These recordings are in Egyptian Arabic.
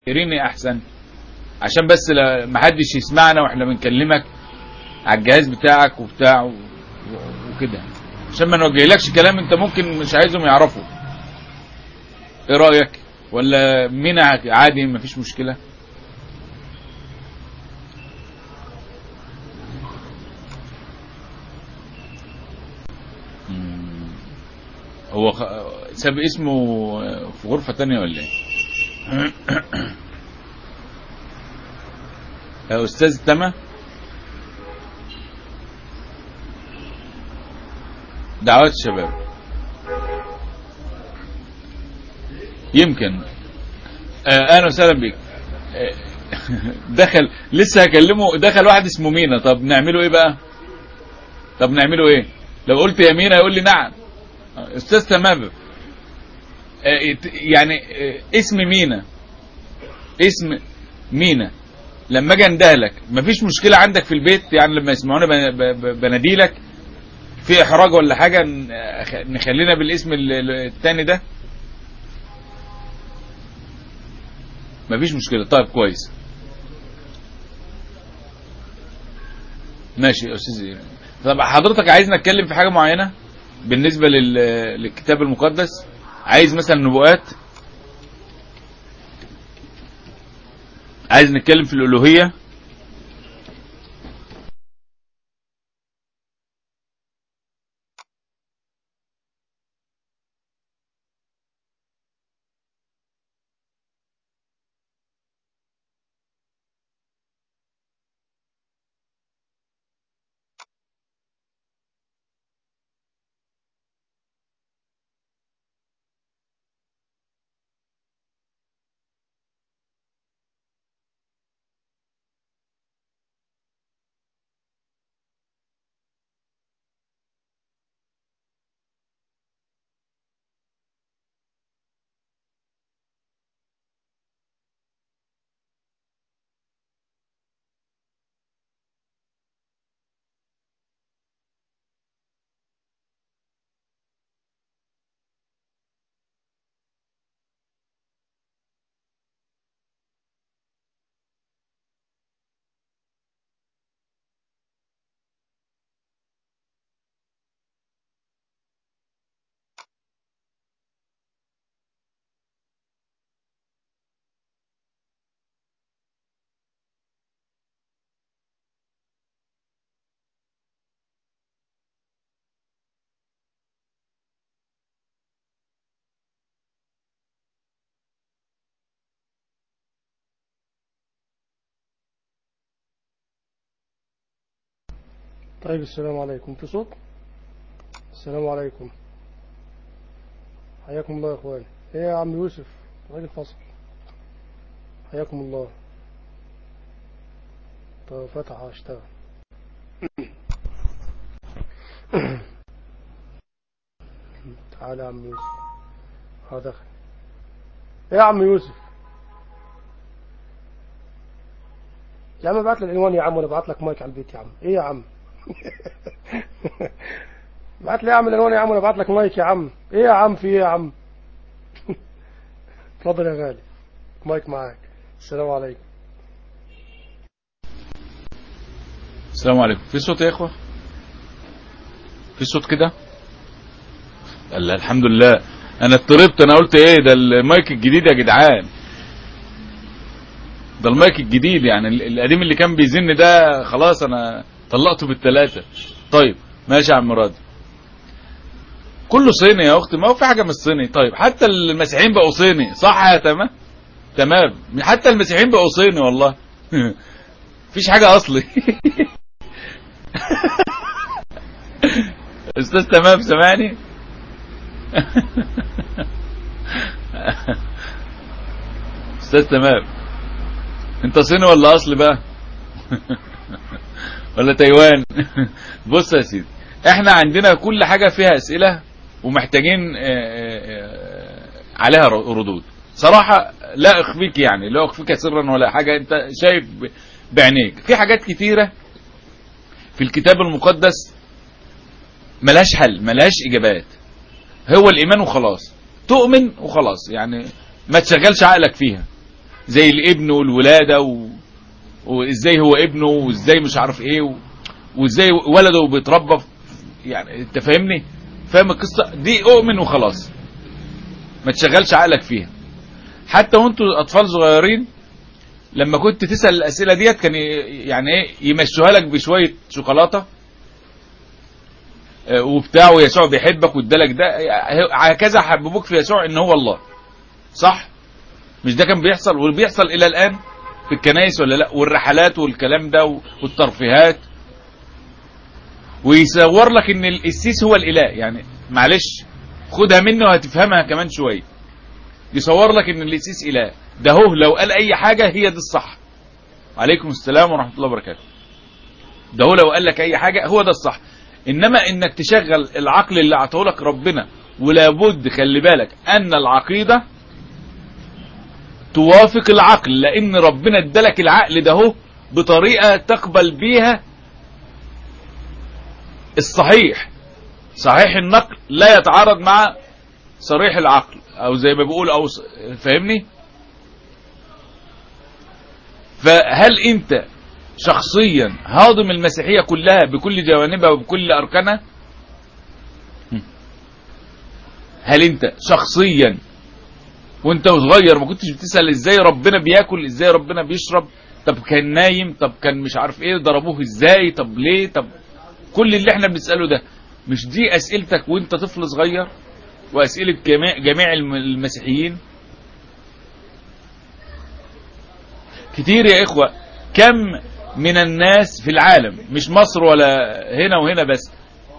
اريني احسن عشان بس لا- محدش يسمعنا واحنا بنكلمك على الجهاز بتاعك وبتاع و- وكده عشان ما نوجهلكش كلام انت ممكن مش عايزهم يعرفوا ايه رايك ولا مينا عادي مفيش مشكله مم. هو خ... ساب اسمه في غرفة تانية ولا ايه يا استاذ تما دعوات الشباب يمكن آه، اهلا وسهلا بك آه، دخل لسه هكلمه دخل واحد اسمه مينا طب نعمله ايه بقى طب نعمله ايه لو قلت يا مينا يقول لي نعم آه، استاذ تمام آه، ات- يعني آه، اسم مينا اسم مينا لما اجي اندهلك مفيش مشكله عندك في البيت يعني لما يسمعونا بن- ب- ب- بناديلك في احراج ولا حاجه ن- أخ- نخلينا بالاسم ال- ال- التاني ده مفيش مشكله طيب كويس ماشي يا استاذ طب حضرتك عايز نتكلم في حاجه معينه بالنسبه لل... للكتاب المقدس عايز مثلا نبوءات عايز نتكلم في الالوهيه طيب السلام عليكم في صوت السلام عليكم حياكم الله يا اخواني ايه يا عم يوسف راجل فصل حياكم الله طب فتح اشتغل تعالى يا عم يوسف ها دخل ايه يا عم يوسف يا عم ابعت لي العنوان يا عم وانا ابعت لك مايك على البيت يا عم ايه يا عم ابعت لي يا عم العنوان يا عم وانا ابعت لك مايك يا عم ايه يا عم في ايه يا عم اتفضل يا غالي مايك معاك السلام عليكم السلام عليكم في صوت يا اخوه في صوت كده الله الحمد لله انا اضطربت انا قلت ايه ده المايك الجديد يا جدعان ده المايك الجديد يعني ال- القديم اللي كان بيزن ده خلاص انا طلقته بالثلاثه طيب ماشي يا عم مراد كله صيني يا اختي ما هو في حاجه مش صيني طيب حتى المسيحيين بقوا صيني صح يا تمام تمام حتى المسيحيين بقوا صيني والله مفيش حاجه اصلي استاذ تمام سامعني استاذ تمام انت صيني ولا اصلي بقى ولا تايوان بص يا سيدي احنا عندنا كل حاجة فيها اسئلة ومحتاجين آه، آه، عليها ردود صراحة لا اخفيك يعني لا اخفيك سرا ولا حاجة انت شايف ب- بعينيك في حاجات كتيرة في الكتاب المقدس ملهاش حل ملهاش اجابات هو الايمان وخلاص تؤمن وخلاص يعني ما تشغلش عقلك فيها زي الابن والولادة و... وازاي هو ابنه وازاي مش عارف ايه و... وازاي ولده بيتربى في- يعني انت فاهمني فاهم القصة دي اؤمن وخلاص ما تشغلش عقلك فيها حتى وانتوا اطفال صغيرين لما كنت تسأل الاسئلة ديت كان ي- يعني ايه يمشوها لك بشوية شوكولاتة آه، وبتاع ويسوع بيحبك وادالك ده هكذا حببوك في يسوع ان هو الله صح مش ده كان بيحصل وبيحصل الى الان في الكنائس ولا لا والرحلات والكلام ده والترفيهات ويصور لك ان القسيس هو الاله يعني معلش خدها منه وهتفهمها كمان شويه يصور لك ان القسيس اله ده هو لو قال اي حاجه هي دي الصح عليكم السلام ورحمه الله وبركاته ده هو لو قال لك اي حاجه هو ده الصح انما انك تشغل العقل اللي اعطاه لك ربنا ولابد خلي بالك ان العقيده توافق العقل لان ربنا ادالك العقل ده هو بطريقه تقبل بيها الصحيح صحيح النقل لا يتعارض مع صريح العقل او زي ما بيقول او ص- فاهمني فهل انت شخصيا هاضم المسيحية كلها بكل جوانبها وبكل اركانها هم. هل انت شخصيا وانت صغير ما كنتش بتسأل ازاي ربنا بياكل ازاي ربنا بيشرب طب كان نايم طب كان مش عارف ايه ضربوه ازاي طب ليه طب كل اللي احنا بنسأله ده مش دي اسئلتك وانت طفل صغير واسئلة جميع, جميع الم- المسيحيين كتير يا اخوة كم من الناس في العالم مش مصر ولا هنا وهنا بس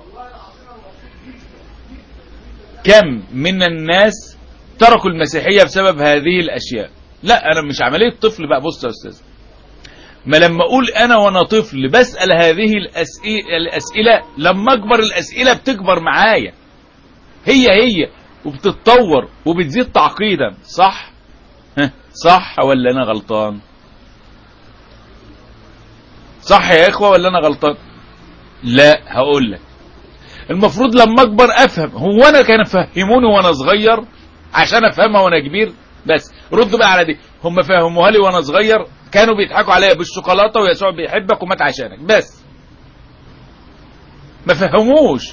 كم من الناس تركوا المسيحية بسبب هذه الاشياء لا انا مش عملية طفل بقى بص يا استاذ ما لما اقول انا وانا طفل بسأل هذه الأسئلة, الاسئلة لما اكبر الاسئلة بتكبر معايا هي هي وبتتطور وبتزيد تعقيدا صح ها، صح ولا انا غلطان صح يا اخوة ولا انا غلطان لا هقول لك المفروض لما اكبر افهم هو انا كان فهموني وانا صغير عشان افهمها وانا كبير بس ردوا بقى على دي هم فهموها لي وانا صغير كانوا بيضحكوا عليا بالشوكولاته ويسوع بيحبك ومات عشانك بس ما فهموش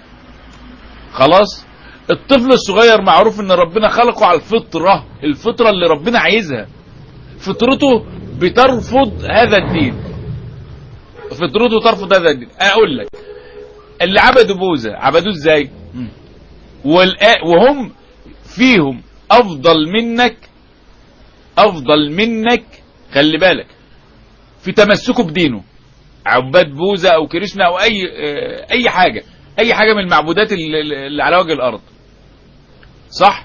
خلاص الطفل الصغير معروف ان ربنا خلقه على الفطرة الفطرة اللي ربنا عايزها فطرته بترفض هذا الدين فطرته ترفض هذا الدين اقول لك اللي عبدوا بوذا عبدوه ازاي والآ- وهم فيهم افضل منك افضل منك خلي بالك في تمسكه بدينه عباد بوذا او كريشنا او اي آه، اي حاجه اي حاجه من المعبودات اللي اللي على وجه الارض صح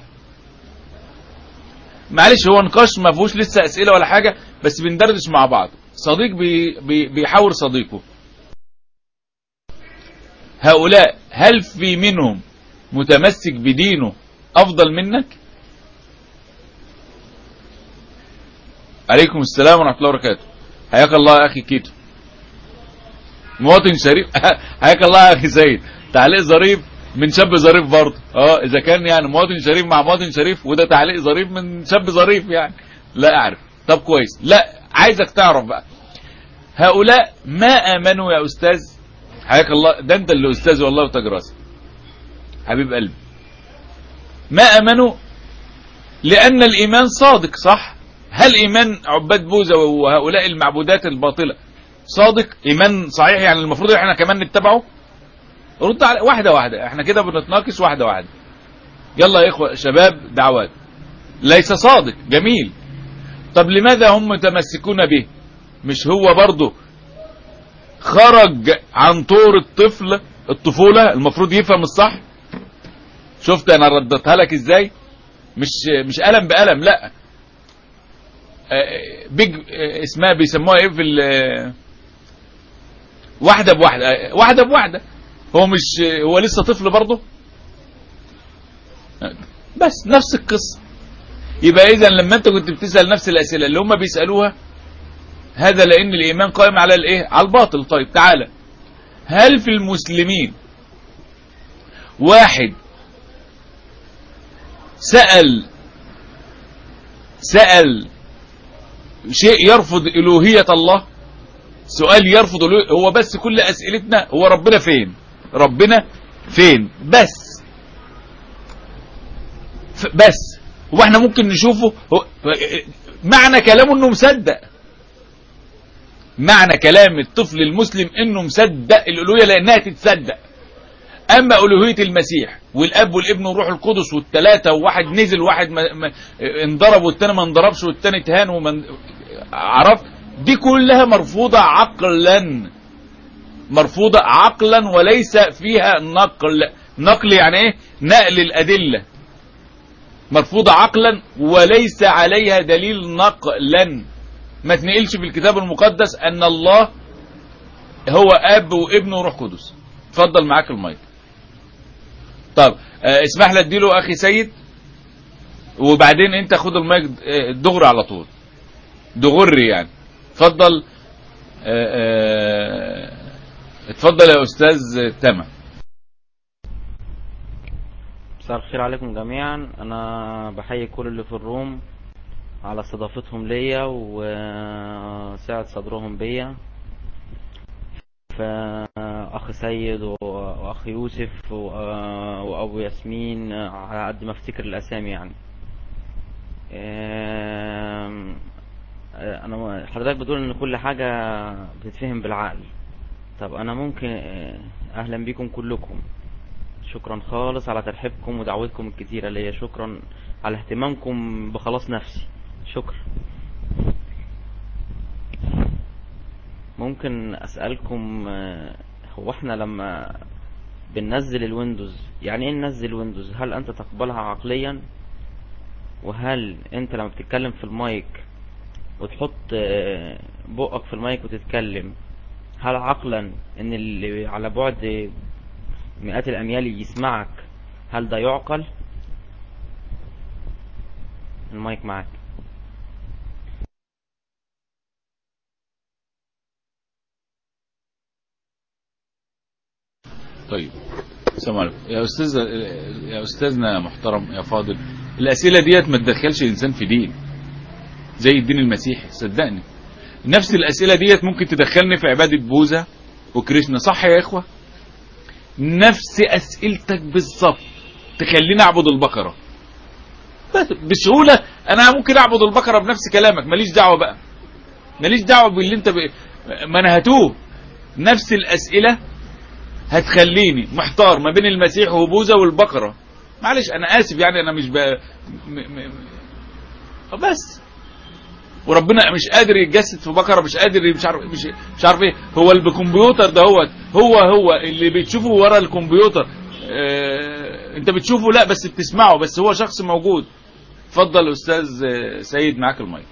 معلش هو نقاش ما فيهوش لسه اسئله ولا حاجه بس بندردش مع بعض صديق بي بي بيحاور صديقه هؤلاء هل في منهم متمسك بدينه افضل منك عليكم السلام ورحمه الله وبركاته حياك الله يا اخي كيتو مواطن شريف حياك الله يا اخي سيد تعليق ظريف من شاب ظريف برضه اه اذا كان يعني مواطن شريف مع مواطن شريف وده تعليق ظريف من شاب ظريف يعني لا اعرف طب كويس لا عايزك تعرف بقى هؤلاء ما امنوا يا استاذ حياك الله ده انت اللي استاذ والله وتاج راسي حبيب قلبي ما امنوا لان الايمان صادق صح هل ايمان عباد بوذا وهؤلاء المعبودات الباطله صادق ايمان صحيح يعني المفروض احنا كمان نتبعه رد على واحده واحده احنا كده بنتناقش واحده واحده يلا يا اخوه شباب دعوات ليس صادق جميل طب لماذا هم متمسكون به مش هو برضه خرج عن طور الطفل الطفولة المفروض يفهم الصح شفت انا ردتها لك ازاي مش مش قلم بقلم لا آه، بيج آه، اسمها بيسموها ايه في ال- واحدة بواحدة آه، واحدة بواحدة هو مش هو لسه طفل برضه آه، بس نفس القصة يبقى اذا لما انت كنت بتسأل نفس الاسئلة اللي هم بيسألوها هذا لان الايمان قائم على الايه على الباطل طيب تعالى هل في المسلمين واحد سأل سأل شيء يرفض الوهيه الله سؤال يرفض الوهية هو بس كل اسئلتنا هو ربنا فين ربنا فين بس ف- بس هو احنا ممكن نشوفه هو معنى كلامه انه مصدق معنى كلام الطفل المسلم انه مصدق الالوهيه لانها تتصدق اما الوهيه المسيح والاب والابن والروح القدس والثلاثه وواحد نزل واحد ما ما انضرب والتاني ما انضربش والتاني اتهان ومن عرف دي كلها مرفوضه عقلا مرفوضه عقلا وليس فيها نقل نقل يعني ايه نقل الادله مرفوضه عقلا وليس عليها دليل نقلا ما تنقلش في الكتاب المقدس ان الله هو اب وابن وروح قدس اتفضل معاك المايك طب آه، اسمح لي اديله اخي سيد وبعدين انت خد المايك آه، دغري على طول دغري يعني اتفضل آه، آه، اتفضل يا استاذ تامر مساء الخير عليكم جميعا انا بحيي كل اللي في الروم على استضافتهم ليا وسعة صدرهم بيا فاخ سيد و- واخ يوسف و- وابو ياسمين على قد ما افتكر الاسامي يعني آم، انا حضرتك بتقول ان كل حاجة بتتفهم بالعقل طب انا ممكن اهلا بيكم كلكم شكرا خالص على ترحيبكم ودعوتكم الكتيرة ليا شكرا على اهتمامكم بخلاص نفسي شكرا ممكن اسألكم آه، هو احنا لما بننزل الويندوز يعني ايه ننزل ويندوز هل انت تقبلها عقليا وهل انت لما بتتكلم في المايك وتحط آه، بقك في المايك وتتكلم هل عقلا ان اللي على بعد مئات الاميال يسمعك هل ده يعقل المايك معاك طيب السلام عليكم يا استاذ يا استاذنا محترم يا فاضل الاسئله ديت ما تدخلش الانسان في دين زي الدين المسيحي صدقني نفس الاسئله ديت ممكن تدخلني في عباده بوذا وكريشنا صح يا اخوه نفس اسئلتك بالظبط تخليني اعبد البقره بس بسهوله انا ممكن اعبد البقره بنفس كلامك ماليش دعوه بقى ماليش دعوه باللي انت ب... ما انا هتوه نفس الاسئله هتخليني محتار ما بين المسيح وبوذا والبقرة معلش انا اسف يعني انا مش ب... م... م... م... بس وربنا مش قادر يتجسد في بقرة مش قادر مش عارف مش, مش عارف ايه هو اللي بكمبيوتر ده هو هو هو اللي بتشوفه ورا الكمبيوتر اه... انت بتشوفه لا بس بتسمعه بس هو شخص موجود اتفضل استاذ آه، سيد معاك المايك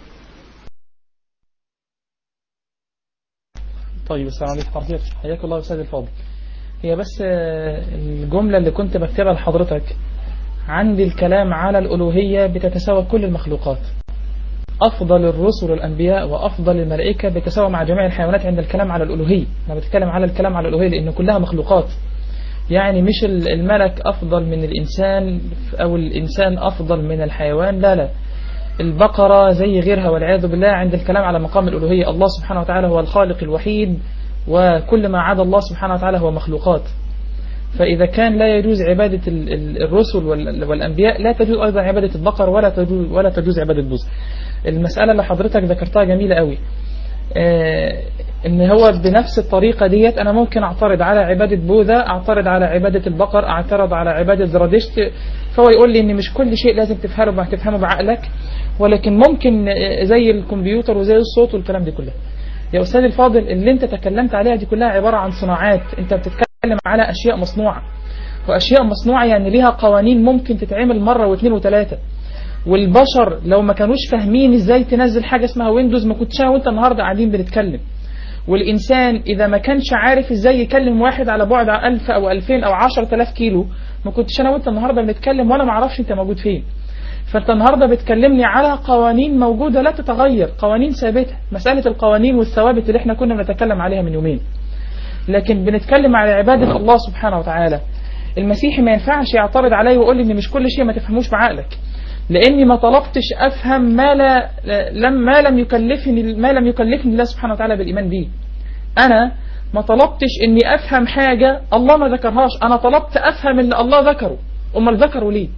طيب السلام عليكم ورحمة الله حياك الله أستاذ الفاضل هي بس آه، الجملة اللي كنت بكتبها لحضرتك عندي الكلام على الألوهية بتتساوى كل المخلوقات أفضل الرسل والأنبياء وأفضل الملائكة بتساوى مع جميع الحيوانات عند الكلام على الألوهية أنا بتكلم على الكلام على الألوهية لأن كلها مخلوقات يعني مش ال- الملك أفضل من الإنسان أو الإنسان أفضل من الحيوان لا لا البقرة زي غيرها والعياذ بالله عند الكلام على مقام الألوهية الله سبحانه وتعالى هو الخالق الوحيد وكل ما عدا الله سبحانه وتعالى هو مخلوقات فإذا كان لا يجوز عبادة ال- ال- الرسل وال- والأنبياء لا تجوز أيضا عبادة البقر ولا تجوز ولا تجوز عبادة بوز المسألة اللي حضرتك ذكرتها جميلة قوي آه، ان هو بنفس الطريقة ديت انا ممكن اعترض على عبادة بوذا اعترض على عبادة البقر اعترض على عبادة زرادشت فهو يقول لي ان مش كل شيء لازم تفهمه تفهمه بعقلك ولكن ممكن آه، زي الكمبيوتر وزي الصوت والكلام دي كله يا استاذ الفاضل اللي انت تكلمت عليها دي كلها عبارة عن صناعات انت بتتكلم على اشياء مصنوعة واشياء مصنوعة يعني ليها قوانين ممكن تتعمل مرة واثنين وثلاثة والبشر لو ما كانوش فاهمين ازاي تنزل حاجة اسمها ويندوز ما كنتش انا وانت النهاردة قاعدين بنتكلم والإنسان إذا ما كانش عارف إزاي يكلم واحد على بعد ألف أو ألفين أو عشر تلاف كيلو ما كنتش أنا وأنت النهاردة بنتكلم وأنا ما أعرفش أنت موجود فين فأنت النهاردة بتكلمني على قوانين موجودة لا تتغير قوانين ثابتة مسألة القوانين والثوابت اللي احنا كنا بنتكلم عليها من يومين لكن بنتكلم على عبادة الله سبحانه وتعالى المسيحي ما ينفعش يعترض علي ويقول لي ان مش كل شيء ما تفهموش بعقلك لاني ما طلبتش افهم ما لا لم ما لم يكلفني ما لم يكلفني الله سبحانه وتعالى بالايمان به انا ما طلبتش اني افهم حاجه الله ما ذكرهاش انا طلبت افهم اللي الله ذكره امال ذكره ليه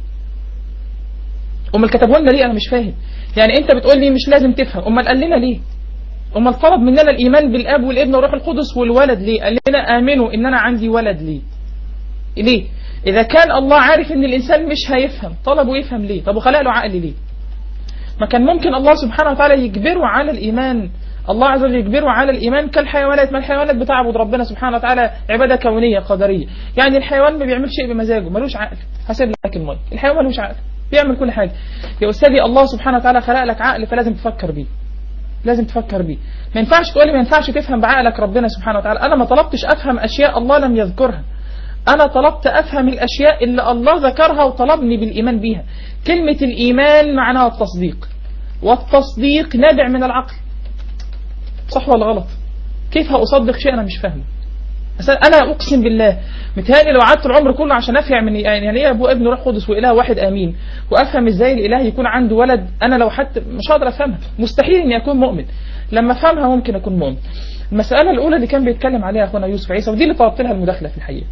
امال كتبه لنا ليه انا مش فاهم يعني انت بتقول لي مش لازم تفهم امال قال لنا ليه امال طلب مننا الايمان بالاب والابن والروح القدس والولد ليه قال لنا امنوا ان انا عندي ولد ليه ليه اذا كان الله عارف ان الانسان مش هيفهم طلبه يفهم ليه طب وخلق له عقل ليه ما كان ممكن الله سبحانه وتعالى يجبره على الايمان الله عز وجل يجبره على الايمان كالحيوانات ما الحيوانات بتعبد ربنا سبحانه وتعالى عباده كونيه قدريه يعني الحيوان ما بيعملش شيء بمزاجه ملوش عقل هسيب لك الميه الحيوان ملوش عقل بيعمل كل حاجه يا استاذي الله سبحانه وتعالى خلق لك عقل فلازم تفكر بيه لازم تفكر بيه ما ينفعش تقول لي ما ينفعش تفهم بعقلك ربنا سبحانه وتعالى انا ما طلبتش افهم اشياء الله لم يذكرها انا طلبت افهم الاشياء اللي الله ذكرها وطلبني بالايمان بيها كلمه الايمان معناها التصديق والتصديق نابع من العقل صح ولا غلط كيف هأصدق شيء أنا مش فاهمه أنا أقسم بالله متهيألي لو قعدت العمر كله عشان أفهم من يعني إيه أبو ابن روح قدس وإله واحد آمين وأفهم إزاي الإله يكون عنده ولد أنا لو حتى مش هقدر أفهمها مستحيل إني أكون مؤمن لما أفهمها ممكن أكون مؤمن المسألة الأولى اللي كان بيتكلم عليها أخونا يوسف عيسى ودي اللي طلبت لها المداخلة في الحقيقة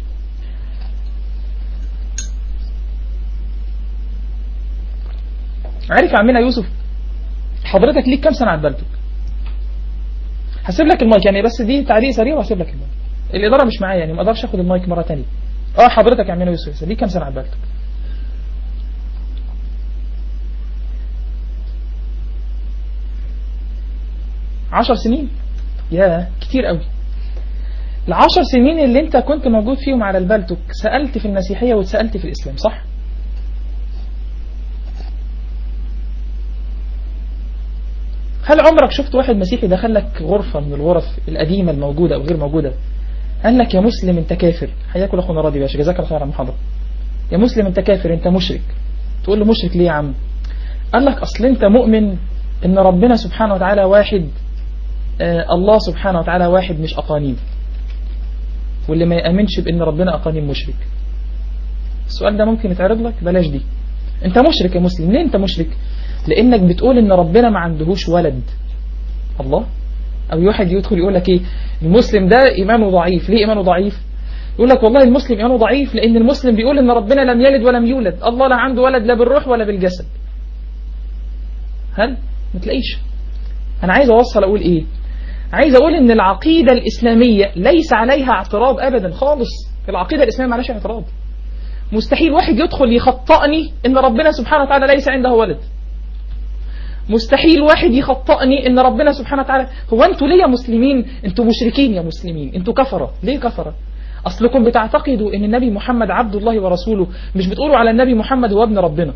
عارف يا عمنا يوسف حضرتك ليك كام سنة على البلدك هسيب لك المايك يعني بس دي تعليق سريع وهسيب لك المايك الإدارة مش معايا يعني ما اقدرش اخد المايك مرة تانية اه حضرتك يا عمنا يوسف ليك كام سنة على البلدك عشر سنين يا كتير قوي العشر سنين اللي انت كنت موجود فيهم على البلتك سألت في المسيحية واتسألت في الإسلام صح؟ هل عمرك شفت واحد مسيحي دخل لك غرفة من الغرف القديمة الموجودة أو غير موجودة قال لك يا مسلم انت كافر حياكم اخونا راضي باشا جزاك الله خير على المحاضرة يا مسلم انت كافر انت مشرك تقول له مشرك ليه يا عم قال لك اصل انت مؤمن ان ربنا سبحانه وتعالى واحد آه الله سبحانه وتعالى واحد مش اقانيم واللي ما يأمنش بان ربنا اقانيم مشرك السؤال ده ممكن يتعرض لك بلاش دي انت مشرك يا مسلم ليه انت مشرك لانك بتقول ان ربنا ما عندهوش ولد الله او واحد يدخل يقول لك ايه المسلم ده ايمانه ضعيف ليه ايمانه ضعيف يقول لك والله المسلم ايمانه ضعيف لان المسلم بيقول ان ربنا لم يلد ولم يولد الله لا عنده ولد لا بالروح ولا بالجسد هل ما تلاقيش انا عايز اوصل اقول ايه عايز اقول ان العقيدة الاسلامية ليس عليها اعتراض ابدا خالص العقيدة الاسلامية معلش اعتراض مستحيل واحد يدخل يخطئني ان ربنا سبحانه وتعالى ليس عنده ولد مستحيل واحد يخطئني ان ربنا سبحانه وتعالى هو انتوا ليه يا مسلمين انتوا مشركين يا مسلمين انتوا كفرة ليه كفرة اصلكم بتعتقدوا ان النبي محمد عبد الله ورسوله مش بتقولوا على النبي محمد هو ابن ربنا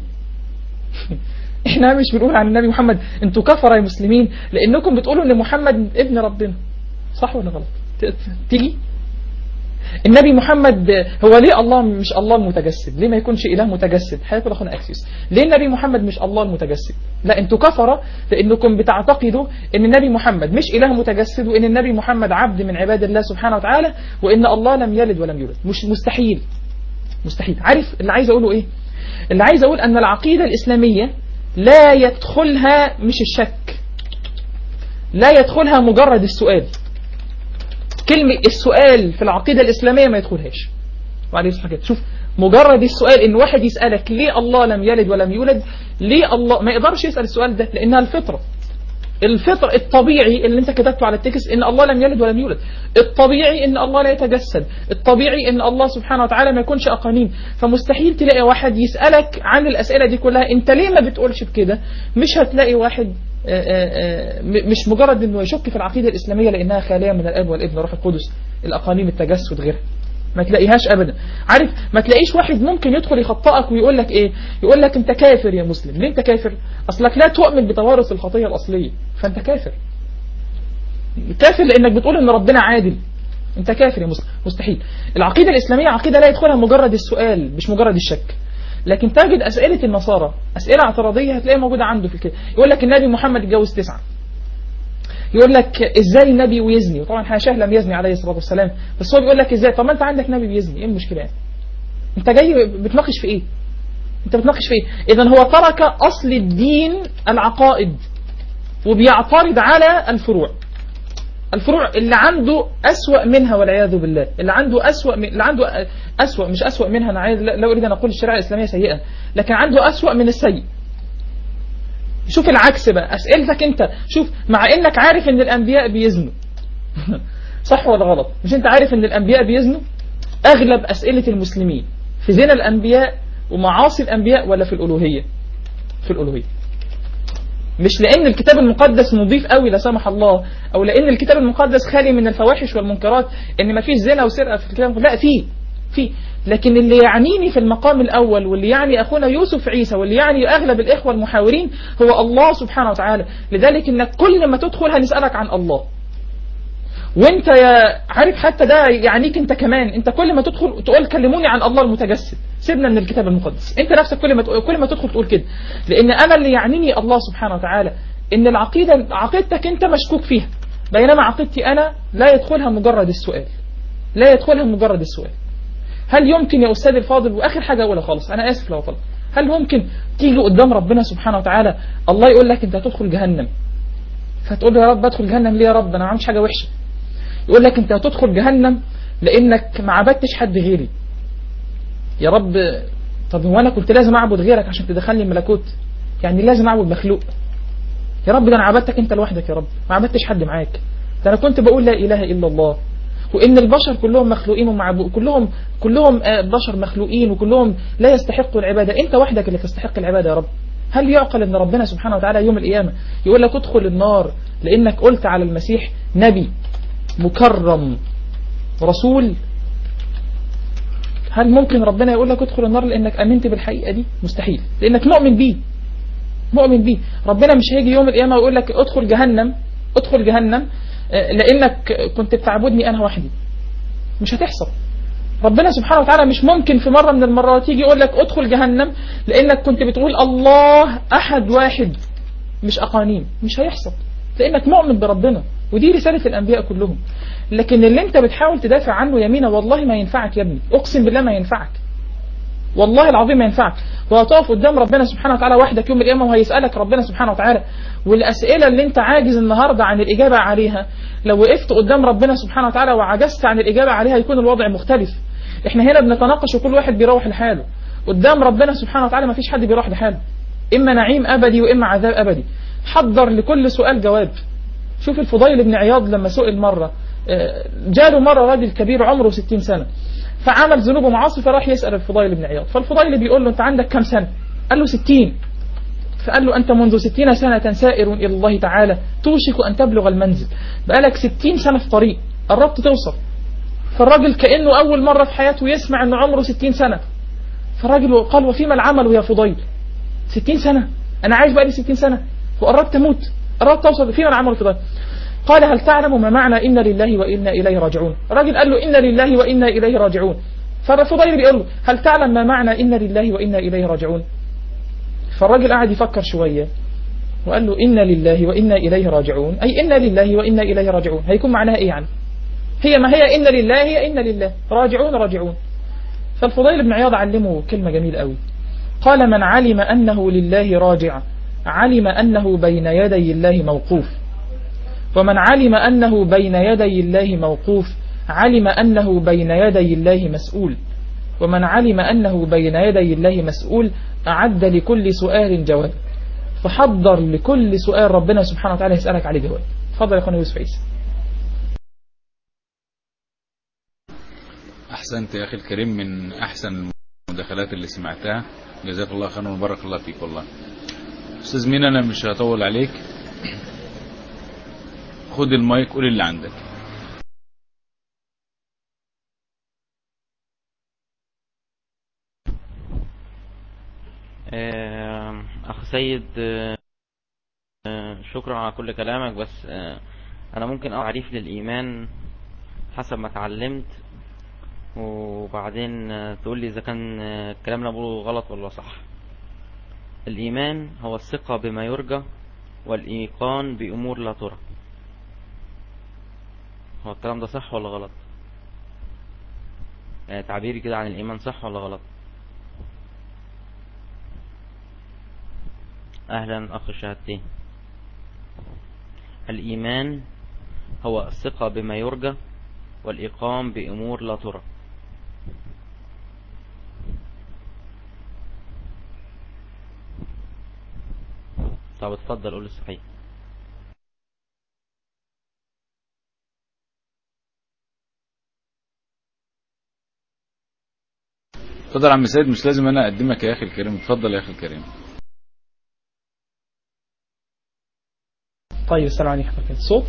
احنا مش بنقول عن النبي محمد انتوا كفرة يا مسلمين لانكم بتقولوا ان محمد ابن ربنا صح ولا غلط تيجي النبي محمد هو ليه الله مش الله المتجسد ليه ما يكونش إله متجسد حياة أخونا أكسيوس ليه النبي محمد مش الله المتجسد لا انتوا كفرة لأنكم بتعتقدوا أن النبي محمد مش إله متجسد وأن النبي محمد عبد من عباد الله سبحانه وتعالى وأن الله لم يلد ولم يولد مش مستحيل مستحيل عارف اللي عايز أقوله إيه اللي عايز أقول أن العقيدة الإسلامية لا يدخلها مش الشك لا يدخلها مجرد السؤال كلمة السؤال في العقيدة الإسلامية ما يدخلهاش وعليه الصحة كده شوف مجرد السؤال ان واحد يسألك ليه الله لم يلد ولم يولد ليه الله ما يقدرش يسأل السؤال ده لانها الفطرة الفطر الطبيعي اللي انت كتبته على التكس ان الله لم يلد ولم يولد الطبيعي ان الله لا يتجسد الطبيعي ان الله سبحانه وتعالى ما يكونش اقانيم فمستحيل تلاقي واحد يسألك عن الاسئلة دي كلها انت ليه ما بتقولش بكده مش هتلاقي واحد آآ آآ مش مجرد انه يشك في العقيدة الاسلامية لانها خالية من الاب والابن والروح القدس الاقانيم التجسد غيرها ما تلاقيهاش ابدا عارف ما تلاقيش واحد ممكن يدخل يخطئك ويقول لك ايه يقول لك انت كافر يا مسلم ليه انت كافر اصلك لا تؤمن بتوارث الخطيه الاصليه فانت كافر كافر لانك بتقول ان ربنا عادل انت كافر يا مسلم مستحيل العقيده الاسلاميه عقيده لا يدخلها مجرد السؤال مش مجرد الشك لكن تجد اسئله النصارى اسئله اعتراضيه هتلاقيها موجوده عنده في الكتاب يقول لك النبي محمد اتجوز تسعه يقول لك ازاي النبي ويزني وطبعا حاشاه لم يزني عليه الصلاه والسلام بس هو بيقول لك ازاي طب ما انت عندك نبي بيزني ايه المشكله يعني انت جاي بتناقش في ايه انت بتناقش في ايه اذا هو ترك اصل الدين العقائد وبيعترض على الفروع الفروع اللي عنده أسوأ منها والعياذ بالله اللي عنده أسوأ من... اللي عنده أسوأ مش أسوأ منها أنا عايز لا أريد أن أقول الشريعة الإسلامية سيئة لكن عنده أسوأ من السيء شوف العكس بقى أسئلتك أنت شوف مع إنك عارف إن الأنبياء بيزنوا صح ولا غلط مش أنت عارف إن الأنبياء بيزنوا أغلب أسئلة المسلمين في زنا الأنبياء ومعاصي الأنبياء ولا في الألوهية في الألوهية مش لأن الكتاب المقدس نظيف قوي لا سمح الله أو لأن الكتاب المقدس خالي من الفواحش والمنكرات إن ما فيش زنا وسرقة في الكتاب لا في في لكن اللي يعنيني في المقام الأول واللي يعني أخونا يوسف عيسى واللي يعني أغلب الإخوة المحاورين هو الله سبحانه وتعالى لذلك إنك كل ما تدخل هنسألك عن الله وانت يا عارف حتى ده يعنيك انت كمان انت كل ما تدخل تقول كلموني عن الله المتجسد سيبنا من الكتاب المقدس انت نفسك كل ما تقول كل ما تدخل تقول كده لان انا اللي يعنيني الله سبحانه وتعالى ان العقيده عقيدتك انت مشكوك فيها بينما عقيدتي انا لا يدخلها مجرد السؤال لا يدخلها مجرد السؤال هل يمكن يا استاذ الفاضل واخر حاجه اقولها خالص انا اسف لو فضل هل ممكن تيجي قدام ربنا سبحانه وتعالى الله يقول لك انت هتدخل جهنم فتقول له يا رب ادخل جهنم ليه يا رب انا ما عملتش حاجه وحشه يقول لك انت هتدخل جهنم لانك ما عبدتش حد غيري يا رب طب هو انا كنت لازم اعبد غيرك عشان تدخلني الملكوت يعني لازم اعبد مخلوق يا رب ده انا عبدتك انت لوحدك يا رب ما عبدتش حد معاك ده انا كنت بقول لا اله الا الله وان البشر كلهم مخلوقين ومعبود كلهم كلهم بشر مخلوقين وكلهم لا يستحقوا العباده انت وحدك اللي تستحق العباده يا رب هل يعقل ان ربنا سبحانه وتعالى يوم القيامه يقول لك ادخل النار لانك قلت على المسيح نبي مكرم رسول هل ممكن ربنا يقول لك ادخل النار لانك امنت بالحقيقه دي مستحيل لانك مؤمن بيه مؤمن بيه ربنا مش هيجي يوم القيامه ويقول لك ادخل جهنم ادخل جهنم لانك كنت بتعبدني انا وحدي مش هتحصل ربنا سبحانه وتعالى مش ممكن في مرة من المرات يجي يقول لك ادخل جهنم لانك كنت بتقول الله احد واحد مش اقانيم مش هيحصل لانك مؤمن بربنا ودي رسالة الأنبياء كلهم لكن اللي انت بتحاول تدافع عنه يمينة والله ما ينفعك يا ابني أقسم بالله ما ينفعك والله العظيم ما ينفعك وهتقف قدام ربنا سبحانه وتعالى وحدك يوم القيامة وهيسألك ربنا سبحانه وتعالى والأسئلة اللي انت عاجز النهاردة عن الإجابة عليها لو وقفت قدام ربنا سبحانه وتعالى وعجزت عن الإجابة عليها يكون الوضع مختلف احنا هنا بنتناقش وكل واحد بيروح لحاله قدام ربنا سبحانه وتعالى ما فيش حد بيروح لحاله إما نعيم أبدي وإما عذاب أبدي حضر لكل سؤال جواب شوف الفضيل بن عياض لما سئل مرة جاله مرة راجل كبير عمره 60 سنة فعمل ذنوب ومعاصي فراح يسأل الفضيل بن عياض فالفضيل بيقول له أنت عندك كم سنة قال له 60 فقال له أنت منذ 60 سنة سائر إلى الله تعالى توشك أن تبلغ المنزل بقالك 60 سنة في طريق قربت توصل فالراجل كأنه أول مرة في حياته يسمع أنه عمره 60 سنة فالراجل قال وفيما العمل يا فضيل 60 سنة أنا عايش بقالي 60 سنة وقربت أموت قربت توصل فيما العمل في ضيق قال هل تعلم ما معنى إن لله وإنا إليه راجعون الراجل قال له إن لله وإنا إليه راجعون فالفضيل بيقول له هل تعلم ما معنى إن لله وإنا إليه راجعون فالراجل قعد يفكر شوية وقال له إن لله وإنا إليه راجعون أي إن لله وإنا إليه راجعون هيكون معناها إيه يعني هي ما هي إن لله هي إن لله راجعون راجعون فالفضيل بن عياض علمه كلمة جميلة قوي قال من علم أنه لله راجع علم أنه بين يدي الله موقوف ومن علم أنه بين يدي الله موقوف علم أنه بين يدي الله مسؤول ومن علم أنه بين يدي الله مسؤول أعد لكل سؤال جواب فحضر لكل سؤال ربنا سبحانه وتعالى يسألك عليه جواب فضل يا أخونا يوسف عيسى أحسنت يا أخي الكريم من أحسن المداخلات اللي سمعتها جزاك الله خيرا وبارك الله فيك والله أستاذ مين أنا مش هطول عليك خد المايك قول اللي عندك أخ سيد شكرا على كل كلامك بس أنا ممكن أو تعريف للإيمان حسب ما اتعلمت وبعدين تقول لي إذا كان الكلام اللي بقوله غلط ولا صح الإيمان هو الثقة بما يرجى والإيقان بأمور لا ترى هو الكلام ده صح ولا غلط يعني تعبيري كده عن الإيمان صح ولا غلط أهلا أخ الشهادتين الإيمان هو الثقة بما يرجى والإقام بأمور لا ترى طب اتفضل قول الصحيح اتفضل يا عم سيد مش لازم انا اقدمك يا اخي الكريم اتفضل يا اخي الكريم طيب السلام عليكم ورحمة الله الصوت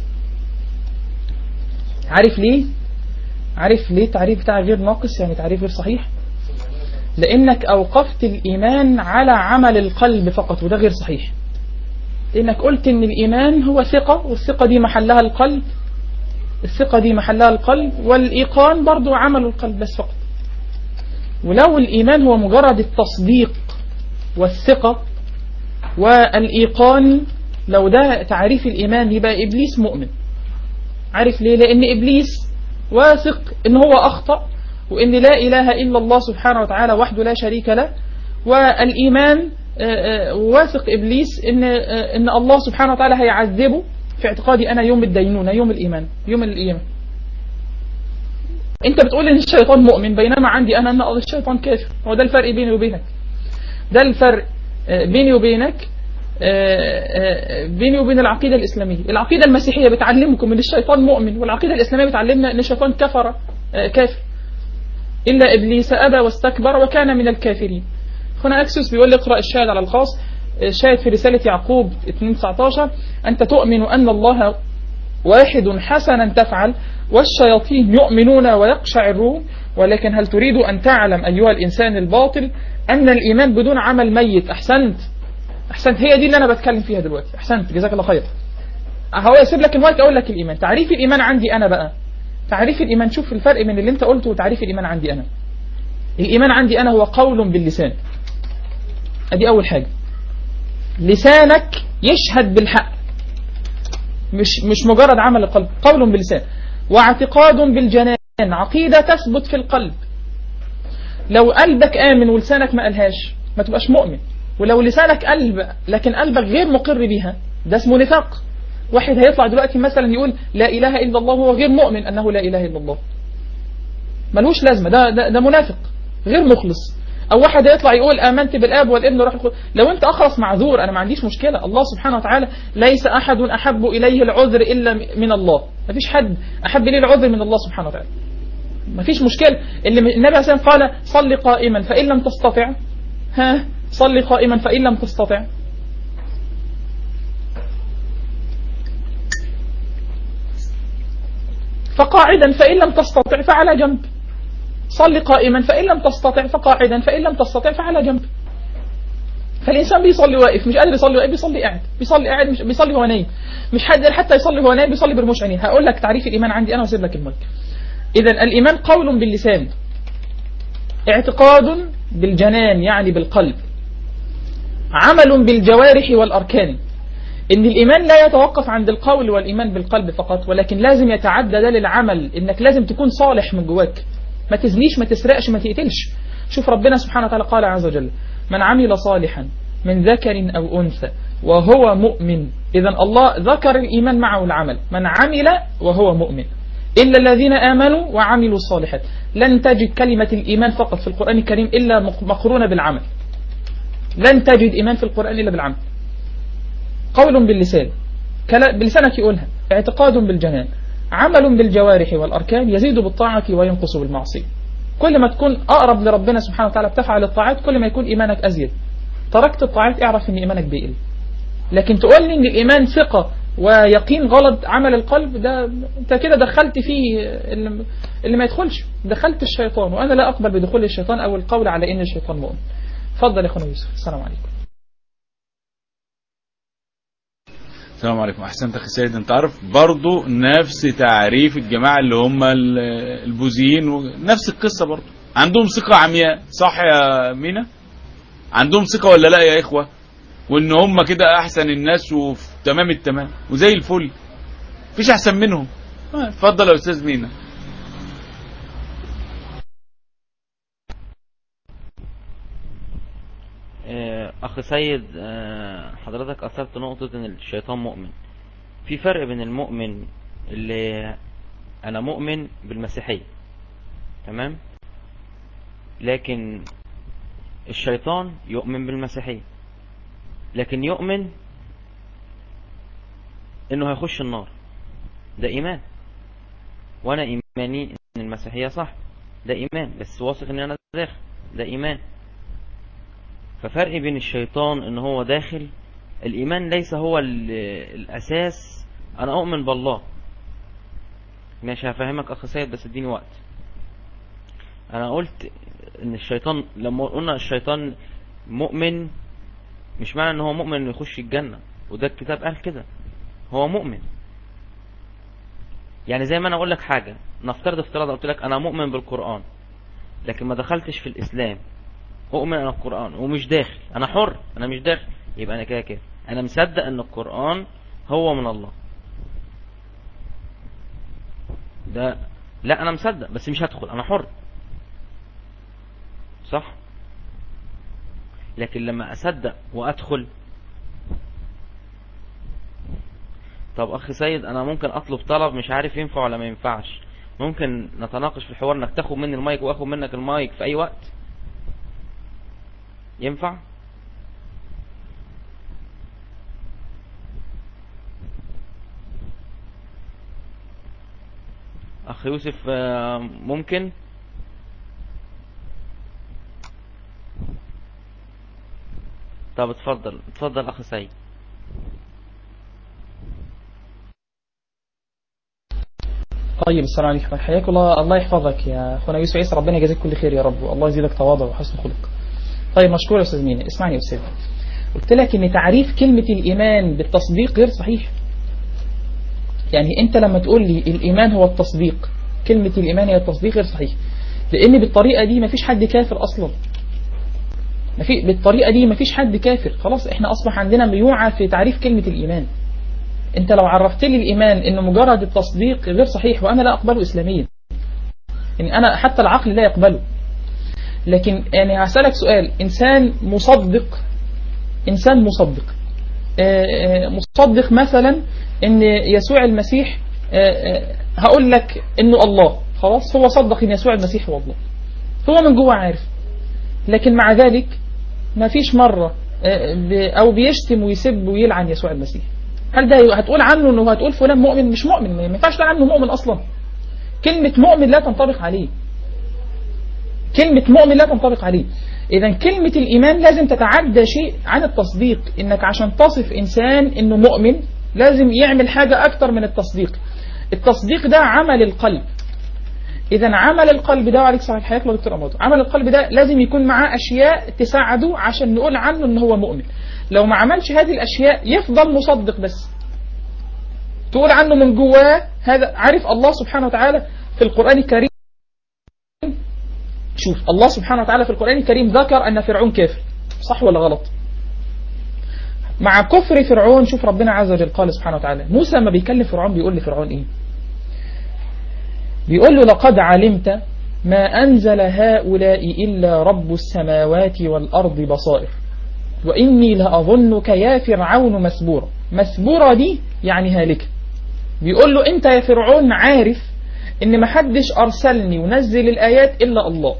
عارف ليه عارف ليه التعريف بتاع غير ناقص يعني تعريف غير صحيح لانك اوقفت الايمان على عمل القلب فقط وده غير صحيح لانك قلت ان الايمان هو ثقة والثقة دي محلها القلب الثقة دي محلها القلب والايقان برضو عمل القلب بس فقط ولو الايمان هو مجرد التصديق والثقة والايقان لو ده تعريف الإيمان يبقى إبليس مؤمن عارف ليه لأن إبليس واثق إن هو أخطأ وإن لا إله إلا الله سبحانه وتعالى وحده لا شريك له والإيمان آه، آه، واثق إبليس إن آه، إن الله سبحانه وتعالى هيعذبه في اعتقادي أنا يوم الدينونة يوم الإيمان يوم القيامة أنت بتقول إن الشيطان مؤمن بينما عندي أنا أن الشيطان كافر هو ده الفرق بيني وبينك ده الفرق آه، بيني وبينك آه، آه، بيني وبين العقيدة الإسلامية العقيدة المسيحية بتعلمكم ان الشيطان مؤمن والعقيدة الإسلامية بتعلمنا ان الشيطان كفر آه، كافر إلا إبليس أبى واستكبر وكان من الكافرين هنا أكسس بيقول لي اقرأ الشاهد على الخاص الشاهد في رسالة يعقوب 2:19 أنت تؤمن أن الله واحد حسنا تفعل والشياطين يؤمنون ويقشعرون ولكن هل تريد أن تعلم أيها الإنسان الباطل أن الإيمان بدون عمل ميت أحسنت احسنت هي دي اللي انا بتكلم فيها دلوقتي احسنت جزاك الله خير هو يسيب لك المايك اقول لك الايمان تعريف الايمان عندي انا بقى تعريف الايمان شوف الفرق بين اللي انت قلته وتعريف الايمان عندي انا الايمان عندي انا هو قول باللسان ادي اول حاجه لسانك يشهد بالحق مش مش مجرد عمل القلب قول باللسان واعتقاد بالجنان عقيده تثبت في القلب لو قلبك امن ولسانك ما قالهاش ما تبقاش مؤمن ولو لسانك قلب لكن قلبك غير مقر بيها ده اسمه نفاق واحد هيطلع دلوقتي مثلا يقول لا إله إلا الله وهو غير مؤمن أنه لا إله إلا الله ملوش لازمة ده, ده, ده منافق غير مخلص أو واحد هيطلع يقول آمنت بالآب والابن والروح القدس لو أنت أخلص معذور أنا ما عنديش مشكلة الله سبحانه وتعالى ليس أحد أحب إليه العذر إلا من الله ما فيش حد أحب إليه العذر من الله سبحانه وتعالى ما فيش مشكلة اللي النبي عليه الصلاة والسلام قال صل قائما فإن لم تستطع ها صل قائما فإن لم تستطع فقاعدا فإن لم تستطع فعلى جنب صل قائما فإن لم تستطع فقاعدا فإن لم تستطع فعلى جنب فالإنسان بيصلي واقف مش قادر يصلي واقف بيصلي قاعد بيصلي قاعد مش بيصلي هو نايم مش قادر حتى يصلي هو نايم بيصلي برموش عينيه هقول لك تعريف الإيمان عندي أنا واسيب لك المايك إذا الإيمان قول باللسان اعتقاد بالجنان يعني بالقلب عمل بالجوارح والأركان إن الإيمان لا يتوقف عند القول والإيمان بالقلب فقط ولكن لازم يتعدى ده للعمل إنك لازم تكون صالح من جواك ما تزنيش ما تسرقش ما تقتلش شوف ربنا سبحانه وتعالى قال عز وجل من عمل صالحا من ذكر أو أنثى وهو مؤمن إذا الله ذكر الإيمان معه العمل من عمل وهو مؤمن إلا الذين آمنوا وعملوا الصالحات لن تجد كلمة الإيمان فقط في القرآن الكريم إلا مقرونة بالعمل لن تجد إيمان في القرآن إلا بالعمل قول باللسان بلسانك يقولها اعتقاد بالجنان عمل بالجوارح والأركان يزيد بالطاعة وينقص بالمعصية كل ما تكون أقرب لربنا سبحانه وتعالى بتفعل الطاعات كل ما يكون إيمانك أزيد تركت الطاعات اعرف أن إيمانك بيقل لكن تقول لي أن الإيمان ثقة ويقين غلط عمل القلب ده انت كده دخلت فيه اللي, اللي ما يدخلش دخلت الشيطان وانا لا اقبل بدخول الشيطان او القول على ان الشيطان مؤمن اتفضل يا اخونا يوسف السلام عليكم السلام عليكم احسنت اخي سيد انت عارف برضو نفس تعريف الجماعه اللي هم البوذيين نفس القصه برضو عندهم ثقه عمياء صح يا مينا عندهم ثقه ولا لا يا اخوه وان هم كده احسن الناس وفي تمام التمام وزي الفل مفيش احسن منهم اتفضل يا استاذ مينا اخ سيد آه، حضرتك اثرت نقطة ان الشيطان مؤمن في فرق بين المؤمن اللي انا مؤمن بالمسيحية تمام لكن الشيطان يؤمن بالمسيحية لكن يؤمن انه هيخش النار ده ايمان وانا ايماني ان المسيحية صح ده ايمان بس واثق ان انا داخل ده ايمان ففرق بين الشيطان ان هو داخل الايمان ليس هو ال- الاساس انا اؤمن بالله ماشي هفهمك اخ سيد بس اديني وقت انا قلت ان الشيطان لما قلنا الشيطان مؤمن مش معنى ان هو مؤمن انه يخش الجنة وده الكتاب قال كده هو مؤمن يعني زي ما انا اقول لك حاجة نفترض افتراض قلت لك انا مؤمن بالقرآن لكن ما دخلتش في الاسلام اؤمن ان القرآن ومش داخل انا حر انا مش داخل يبقى انا كده كده انا مصدق ان القرآن هو من الله ده لا انا مصدق بس مش هدخل انا حر صح لكن لما اصدق وادخل طب اخي سيد انا ممكن اطلب طلب مش عارف ينفع ولا ما ينفعش ممكن نتناقش في الحوار انك تاخد مني المايك واخد منك المايك في اي وقت ينفع اخ يوسف آه، ممكن طب اتفضل اتفضل اخ سيد طيب السلام عليكم حياك الله الله يحفظك يا اخونا يوسف عيسى ربنا يجازيك كل خير يا رب والله يزيدك تواضع وحسن خلق طيب مشكور يا استاذ مين اسمعني يا استاذ قلت لك ان تعريف كلمة الايمان بالتصديق غير صحيح يعني انت لما تقول لي الايمان هو التصديق كلمة الايمان هي التصديق غير صحيح لان بالطريقة دي مفيش حد كافر اصلا مفي بالطريقة دي مفيش حد كافر خلاص احنا اصبح عندنا ميوعة في تعريف كلمة الايمان انت لو عرفت لي الايمان انه مجرد التصديق غير صحيح وانا لا اقبله اسلاميا يعني انا حتى العقل لا يقبله لكن يعني هسألك سؤال انسان مصدق انسان مصدق آه، آه، مصدق مثلا ان يسوع المسيح آه، آه، هقول لك انه الله خلاص هو صدق ان يسوع المسيح هو الله هو من جوه عارف لكن مع ذلك ما فيش مرة آه، ب- او بيشتم ويسب ويلعن يسوع المسيح هل ده هتقول عنه انه هتقول فلان مؤمن مش مؤمن ما ينفعش تقول عنه مؤمن اصلا كلمة مؤمن لا تنطبق عليه كلمة مؤمن لا تنطبق عليه إذا كلمة الإيمان لازم تتعدى شيء عن التصديق إنك عشان تصف إنسان إنه مؤمن لازم يعمل حاجة أكتر من التصديق التصديق ده عمل القلب إذا عمل القلب ده عليك صحيح حياك يا دكتور أمادو عمل القلب ده لازم يكون معاه أشياء تساعده عشان نقول عنه إن هو مؤمن لو ما عملش هذه الأشياء يفضل مصدق بس تقول عنه من جواه هذا عارف الله سبحانه وتعالى في القرآن الكريم شوف الله سبحانه وتعالى في القرآن الكريم ذكر أن فرعون كافر صح ولا غلط مع كفر فرعون شوف ربنا عز وجل قال سبحانه وتعالى موسى لما بيكلم فرعون بيقول لفرعون إيه بيقول له لقد علمت ما أنزل هؤلاء إلا رب السماوات والأرض بصائر وإني لأظنك يا فرعون مسبورا مسبورة دي يعني هالكة بيقول له أنت يا فرعون عارف إن محدش أرسلني ونزل الآيات إلا الله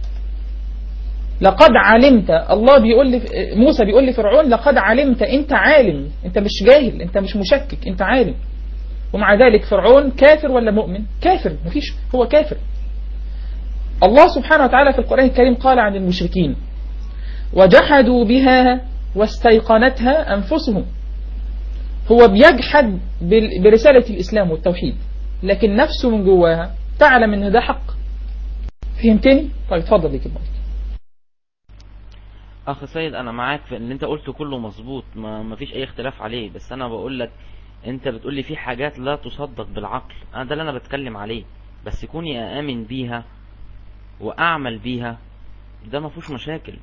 لقد علمت الله بيقول لي موسى بيقول لفرعون لقد علمت أنت عالم أنت مش جاهل أنت مش مشكك أنت عالم ومع ذلك فرعون كافر ولا مؤمن كافر مفيش هو كافر الله سبحانه وتعالى في القرآن الكريم قال عن المشركين وجحدوا بها واستيقنتها أنفسهم هو بيجحد بال- برسالة الإسلام والتوحيد لكن نفسه من جواها تعلم ان ده حق فهمتني؟ طيب اتفضل يا كده اخ سيد انا معاك في اللي انت قلته كله مظبوط ما ما فيش اي اختلاف عليه بس انا بقول لك انت بتقول لي في حاجات لا تصدق بالعقل انا ده اللي انا بتكلم عليه بس كوني اامن بيها واعمل بيها ده ما فيهوش مشاكل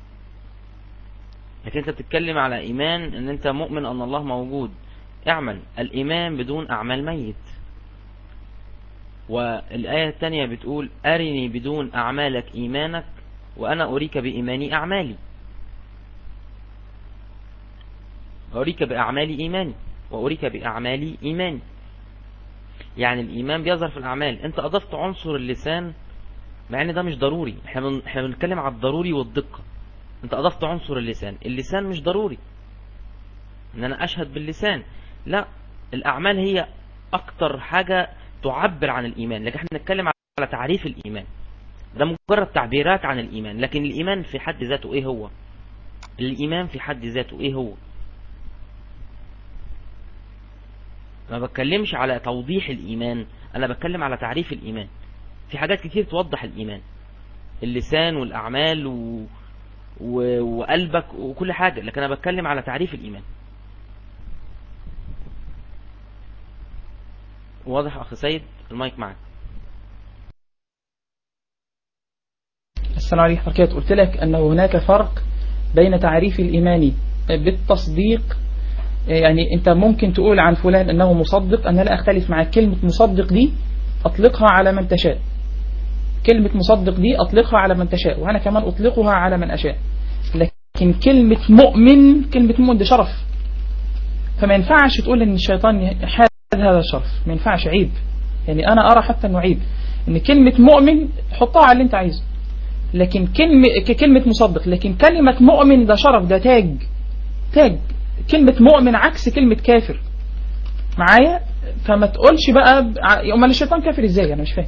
لكن انت بتتكلم على ايمان ان انت مؤمن ان الله موجود اعمل الايمان بدون اعمال ميت والآية الثانية بتقول أرني بدون أعمالك إيمانك وأنا أريك بإيماني أعمالي أريك بأعمال إيماني وأريك بأعمال إيماني يعني الإيمان بيظهر في الأعمال أنت أضفت عنصر اللسان مع ان ده مش ضروري احنا بن- احنا بنتكلم على الضروري والدقة انت اضفت عنصر اللسان اللسان مش ضروري ان انا اشهد باللسان لا الاعمال هي اكتر حاجة تعبر عن الايمان لكن احنا بنتكلم على تعريف الايمان ده مجرد تعبيرات عن الايمان لكن الايمان في حد ذاته ايه هو الايمان في حد ذاته ايه هو ما بتكلمش على توضيح الايمان انا بتكلم على تعريف الايمان في حاجات كتير توضح الإيمان اللسان والأعمال و... و... وقلبك وكل حاجة لكن أنا بتكلم على تعريف الإيمان واضح أخي سيد المايك معك السلام عليكم ورحمة الله وبركاته. قلت لك أن هناك فرق بين تعريف الإيمان بالتصديق يعني أنت ممكن تقول عن فلان أنه مصدق أنا لا أختلف معك كلمة مصدق دي أطلقها على من تشاء كلمة مصدق دي أطلقها على من تشاء وأنا كمان أطلقها على من أشاء لكن كلمة مؤمن كلمة مؤمن دي شرف فما ينفعش تقول ان الشيطان حاد هذا الشرف ما ينفعش عيب يعني انا ارى حتى انه عيب ان كلمة مؤمن حطها على اللي انت عايزه لكن كلمة كلمة مصدق لكن كلمة مؤمن ده شرف ده تاج تاج كلمة مؤمن عكس كلمة كافر معايا فما تقولش بقى امال الشيطان كافر ازاي انا مش فاهم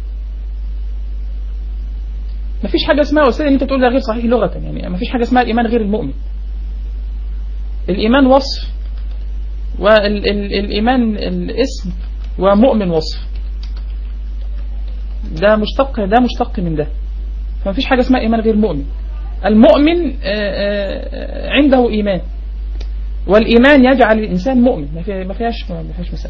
مفيش حاجة اسمها أستاذ اللي أنت تقول ده غير صحيح لغة يعني مفيش حاجة اسمها الإيمان غير المؤمن الإيمان وصف والإيمان الاسم ومؤمن وصف ده مشتق ده مشتق من ده فمفيش حاجة اسمها إيمان غير مؤمن المؤمن عنده إيمان والإيمان يجعل الإنسان مؤمن ما فيهاش ما فيهاش مسألة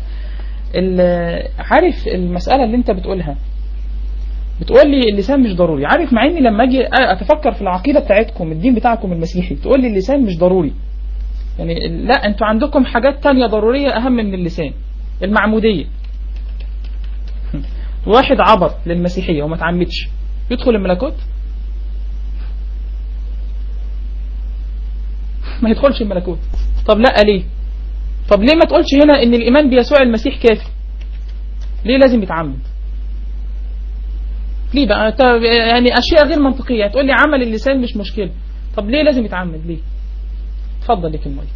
عارف المسألة اللي أنت بتقولها بتقول لي اللسان مش ضروري عارف مع اني لما اجي اتفكر في العقيده بتاعتكم الدين بتاعكم المسيحي تقول لي اللسان مش ضروري يعني لا انتوا عندكم حاجات تانية ضروريه اهم من اللسان المعموديه واحد عبر للمسيحيه وما تعمدش يدخل الملكوت ما يدخلش الملكوت طب لا ليه طب ليه ما تقولش هنا ان الايمان بيسوع المسيح كافي ليه لازم يتعمد ليه بقى يعني اشياء غير منطقيه تقول لي عمل اللسان مش مشكله طب ليه لازم يتعمد ليه اتفضل لك المايك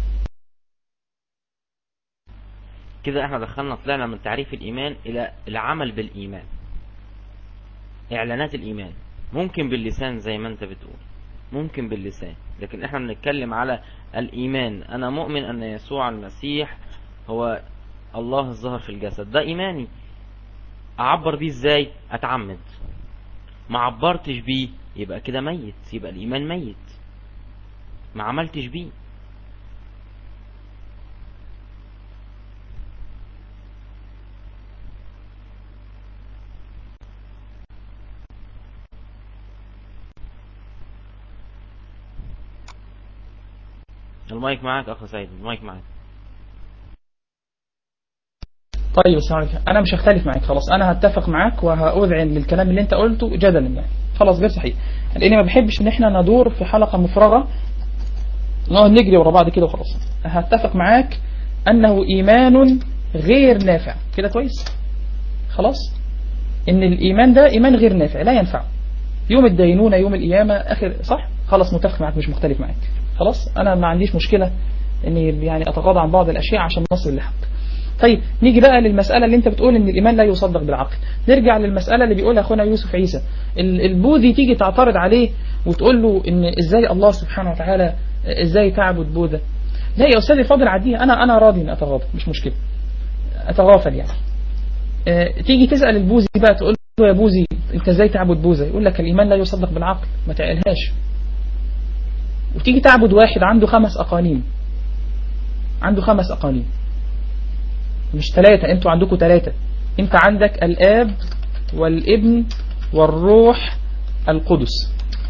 كده احنا دخلنا طلعنا من تعريف الايمان الى العمل بالايمان اعلانات الايمان ممكن باللسان زي ما انت بتقول ممكن باللسان لكن احنا بنتكلم على الايمان انا مؤمن ان يسوع المسيح هو الله الظهر في الجسد ده ايماني اعبر بيه ازاي اتعمد ما عبرتش بيه يبقى كده ميت يبقى الايمان ميت ما عملتش بيه المايك معاك اخ سيد المايك معاك طيب السلام عليكم انا مش هختلف معاك خلاص انا هتفق معاك وهاذعن للكلام اللي انت قلته جدلا يعني خلاص غير صحيح لاني ما بحبش ان احنا ندور في حلقه مفرغه نقعد نجري ورا بعض كده وخلاص هتفق معاك انه ايمان غير نافع كده كويس خلاص ان الايمان ده ايمان غير نافع لا ينفع يوم الدينونة يوم القيامة اخر صح خلاص متفق معاك مش مختلف معاك خلاص انا ما عنديش مشكلة اني يعني اتغاضى عن بعض الاشياء عشان نصل لحق طيب نيجي بقى للمسألة اللي انت بتقول ان الإيمان لا يصدق بالعقل نرجع للمسألة اللي بيقولها أخونا يوسف عيسى البوذي تيجي تعترض عليه وتقول له ان ازاي الله سبحانه وتعالى ازاي تعبد بوذا لا يا أستاذ الفاضل عديها أنا أنا راضي ان أتغاضى مش مشكلة أتغافل يعني اه تيجي تسأل البوذي بقى تقول له يا بوذي انت ازاي تعبد بوذا يقول لك الإيمان لا يصدق بالعقل ما تعقلهاش وتيجي تعبد واحد عنده خمس أقانيم عنده خمس أقانيم مش ثلاثة انتوا عندكم ثلاثة انت عندك الاب والابن والروح القدس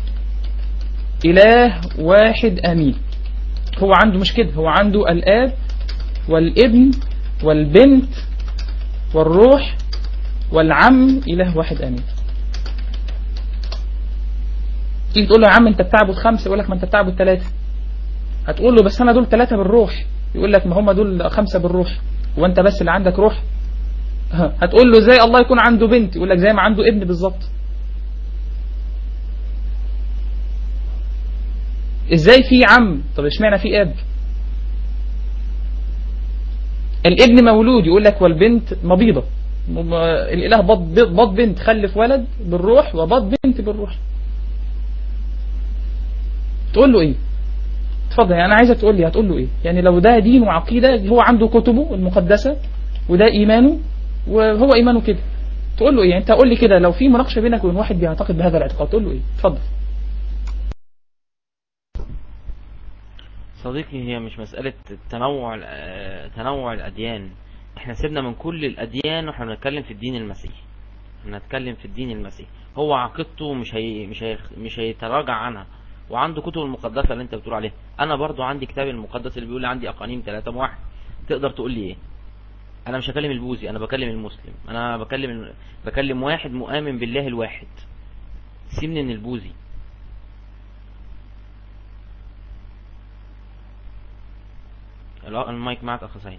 اله واحد امين هو عنده مش كده هو عنده الاب والابن والبنت والروح والعم اله واحد امين تيجي تقول له يا عم انت بتعبد خمسة يقول لك ما انت بتعبد ثلاثة هتقول له بس انا دول ثلاثة بالروح يقول لك ما هم دول خمسة بالروح وانت بس اللي عندك روح ها، هتقول له زي الله يكون عنده بنت يقول لك زي ما عنده ابن بالظبط ازاي في عم طب اشمعنى في اب الابن مولود يقول لك والبنت مبيضة م- الاله بط بط بنت خلف ولد بالروح وبط بنت بالروح تقول له ايه اتفضل يعني انا عايزك تقول لي هتقول له ايه يعني لو ده دين وعقيدة هو عنده كتبه المقدسة وده ايمانه وهو ايمانه كده تقول له ايه انت قول لي كده لو في مناقشه بينك وبين واحد بيعتقد بهذا الاعتقاد تقول له ايه اتفضل صديقي هي مش مسألة تنوع آه، تنوع الأديان احنا سيبنا من كل الأديان واحنا بنتكلم في الدين المسيحي بنتكلم في الدين المسيحي هو عقيدته مش هي مش هي مش هيتراجع عنها وعنده كتب المقدسة اللي انت بتقول عليها انا برضو عندي كتابي المقدس اللي بيقول لي عندي اقانيم ثلاثة واحد تقدر تقول لي ايه انا مش هكلم البوذي انا بكلم المسلم انا بكلم بكلم واحد مؤمن بالله الواحد سيبني من البوذي لا المايك معك اخ سعيد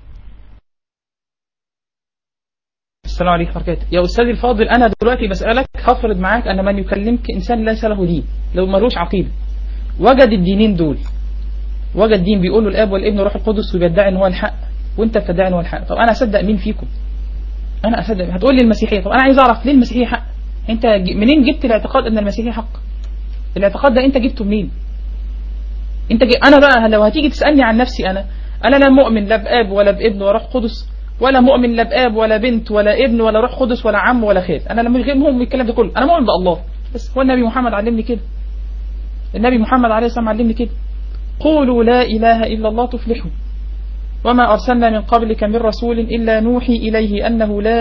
السلام عليكم ورحمه الله وبركاته يا استاذي الفاضل انا دلوقتي بسالك هفرض معاك ان من يكلمك انسان ليس له دين لو ملوش عقيده وجد الدينين دول وجد دين بيقول له الاب والابن والروح القدس وبيدعي ان هو الحق وانت بتدعي ان هو الحق طب انا اصدق مين فيكم انا اصدق مين؟ هتقول لي المسيحيه طب انا عايز اعرف ليه المسيحيه حق انت ج- منين جبت الاعتقاد ان المسيحيه حق الاعتقاد ده انت جبته منين انت ج... انا بقى لو هتيجي تسالني عن نفسي انا انا لا مؤمن لا باب ولا بابن ولا روح قدس ولا مؤمن لا باب ولا بنت ولا ابن ولا روح قدس ولا عم ولا خال انا لما غير مؤمن بالكلام ده كله انا مؤمن بالله بس هو النبي محمد علمني كده النبي محمد عليه الصلاه والسلام علمني كده قولوا لا اله الا الله تفلحوا وما ارسلنا من قبلك من رسول الا نوحي اليه انه لا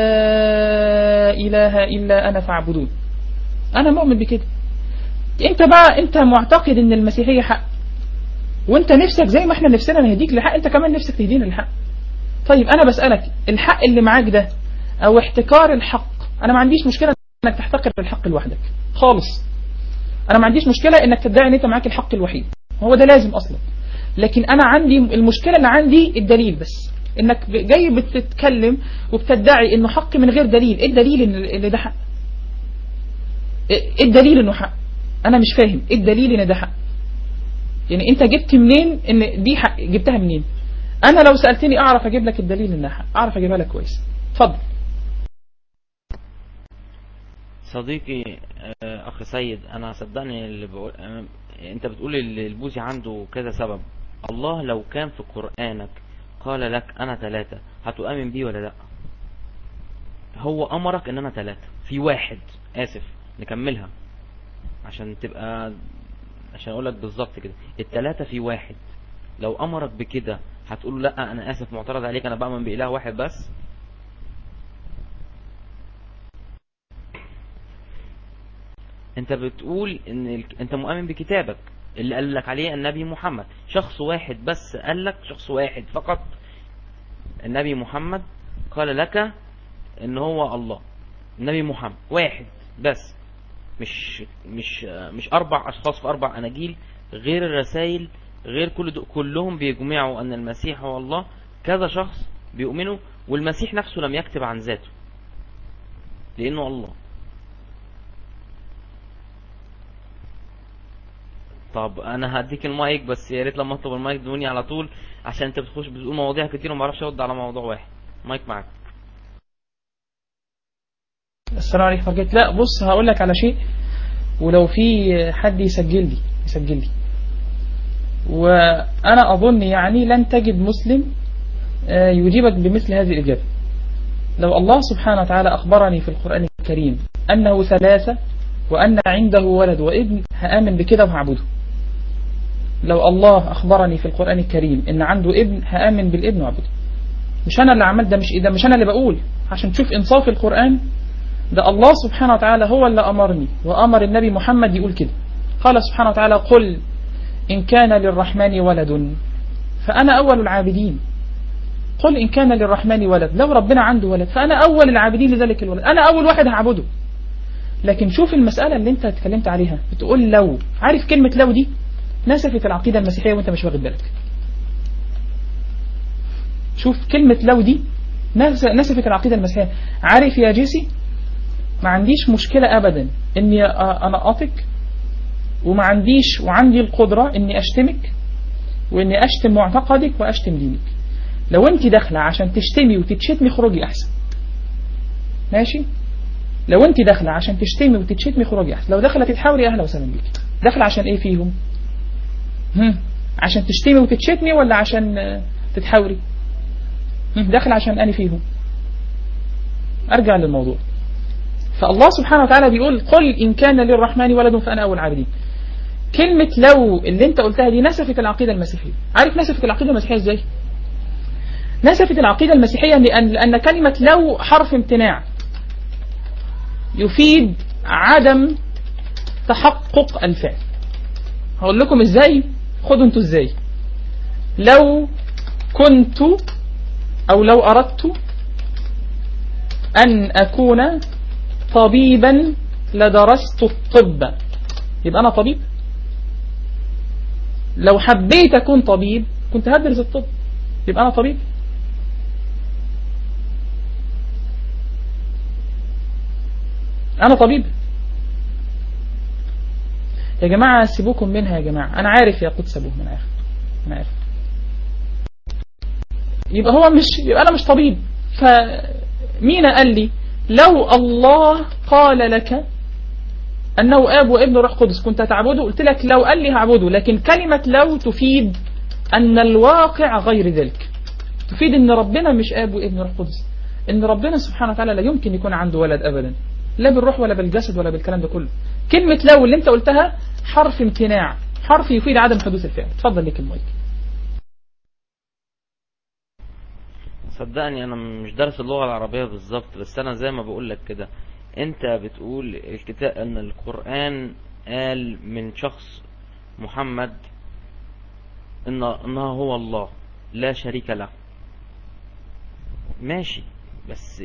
اله الا انا فاعبدون انا مؤمن بكده انت بقى انت معتقد ان المسيحيه حق وانت نفسك زي ما احنا نفسنا نهديك لحق انت كمان نفسك تهدينا للحق طيب انا بسألك الحق اللي معاك ده او احتكار الحق انا ما عنديش مشكلة انك تحتكر الحق لوحدك خالص انا ما عنديش مشكلة انك تدعي ان انت معاك الحق الوحيد هو ده لازم اصلا لكن انا عندي المشكلة اللي عندي الدليل بس انك جاي بتتكلم وبتدعي انه حق من غير دليل ايه الدليل ان ان ده حق ايه الدليل انه حق انا مش فاهم ايه الدليل ان ده حق يعني انت جبت منين ان دي حق جبتها منين انا لو سألتني اعرف اجيب لك الدليل انها حق اعرف اجيبها لك كويس اتفضل صديقي آه، اخ سيد انا صدقني اللي بقول آه، انت بتقول ال- البوذي عنده كذا سبب الله لو كان في قرآنك قال لك انا ثلاثة هتؤمن بيه ولا لا هو امرك ان انا ثلاثة في واحد اسف نكملها عشان تبقى عشان اقول لك بالظبط كده الثلاثة في واحد لو امرك بكده هتقول له لا انا اسف معترض عليك انا بؤمن باله واحد بس انت بتقول ان ال... انت مؤمن بكتابك اللي قال لك عليه النبي محمد شخص واحد بس قال لك شخص واحد فقط النبي محمد قال لك ان هو الله النبي محمد واحد بس مش مش مش اربع اشخاص في اربع اناجيل غير الرسائل غير كل دو كلهم بيجمعوا ان المسيح هو الله كذا شخص بيؤمنوا والمسيح نفسه لم يكتب عن ذاته لانه الله طب انا هديك المايك بس يا ريت لما اطلب المايك تدوني على طول عشان انت بتخش بتقول مواضيع كتير وما بعرفش ارد على موضوع واحد مايك معاك السلام عليكم ورحمة الله لا بص هقول لك على شيء ولو في حد يسجل لي يسجل لي وانا اظن يعني لن تجد مسلم آه، يجيبك بمثل هذه الاجابه لو الله سبحانه وتعالى اخبرني في القران الكريم انه ثلاثه وان عنده ولد وابن هامن بكده وهعبده لو الله اخبرني في القران الكريم ان عنده ابن هامن بالابن واعبده مش انا اللي عملت ده مش ده مش انا اللي بقول عشان تشوف انصاف القران ده الله سبحانه وتعالى هو اللي أمرني وأمر النبي محمد يقول كده قال سبحانه وتعالى قل إن كان للرحمن ولد فأنا أول العابدين قل إن كان للرحمن ولد لو ربنا عنده ولد فأنا أول العابدين لذلك الولد أنا أول واحد هعبده لكن شوف المسألة اللي انت اتكلمت عليها بتقول لو عارف كلمة لو دي نسفت العقيدة المسيحية وانت مش واخد بالك شوف كلمة لو دي نس- نسفت العقيدة المسيحية عارف يا جيسي ما عنديش مشكلة أبدا إني أ- أنقطك وما عنديش وعندي القدرة إني أشتمك وإني أشتم معتقدك وأشتم دينك لو أنت داخلة عشان تشتمي وتتشتمي خروجي أحسن ماشي لو أنت داخلة عشان تشتمي وتتشتمي خروجي أحسن لو داخلة تتحاوري أهلا وسهلا بيك داخلة عشان إيه فيهم هم. عشان تشتمي وتتشتمي ولا عشان آه، تتحاوري هم. داخلة عشان أنا فيهم أرجع للموضوع فالله سبحانه وتعالى بيقول قل إن كان للرحمن ولد فأنا أول عابدين كلمة لو اللي انت قلتها دي نسفت العقيدة المسيحية عارف نسفت العقيدة المسيحية ازاي نسفت العقيدة المسيحية لأن, لأن كلمة لو حرف امتناع يفيد عدم تحقق الفعل هقول لكم ازاي خدوا انتوا ازاي لو كنت او لو اردت ان اكون طبيبا لدرست الطب يبقى انا طبيب لو حبيت اكون طبيب كنت هدرس الطب يبقى انا طبيب انا طبيب يا جماعة سيبوكم منها يا جماعة انا عارف يا قدس ابوه انا عارف انا عارف يبقى هو مش يبقى انا مش طبيب فمين قال لي لو الله قال لك أنه آب وابن روح قدس كنت تعبده قلت لك لو قال لي هعبده لكن كلمة لو تفيد أن الواقع غير ذلك تفيد أن ربنا مش آب وابن روح قدس أن ربنا سبحانه وتعالى لا يمكن يكون عنده ولد أبدا لا بالروح ولا بالجسد ولا بالكلام ده كله كلمة لو اللي انت قلتها حرف امتناع حرف يفيد عدم حدوث الفعل تفضل لك المايك صدقني انا مش دارس اللغة العربية بالظبط بس انا زي ما بقول لك كده انت بتقول الكتاب ان القرآن قال من شخص محمد ان انه هو الله لا شريك له ماشي بس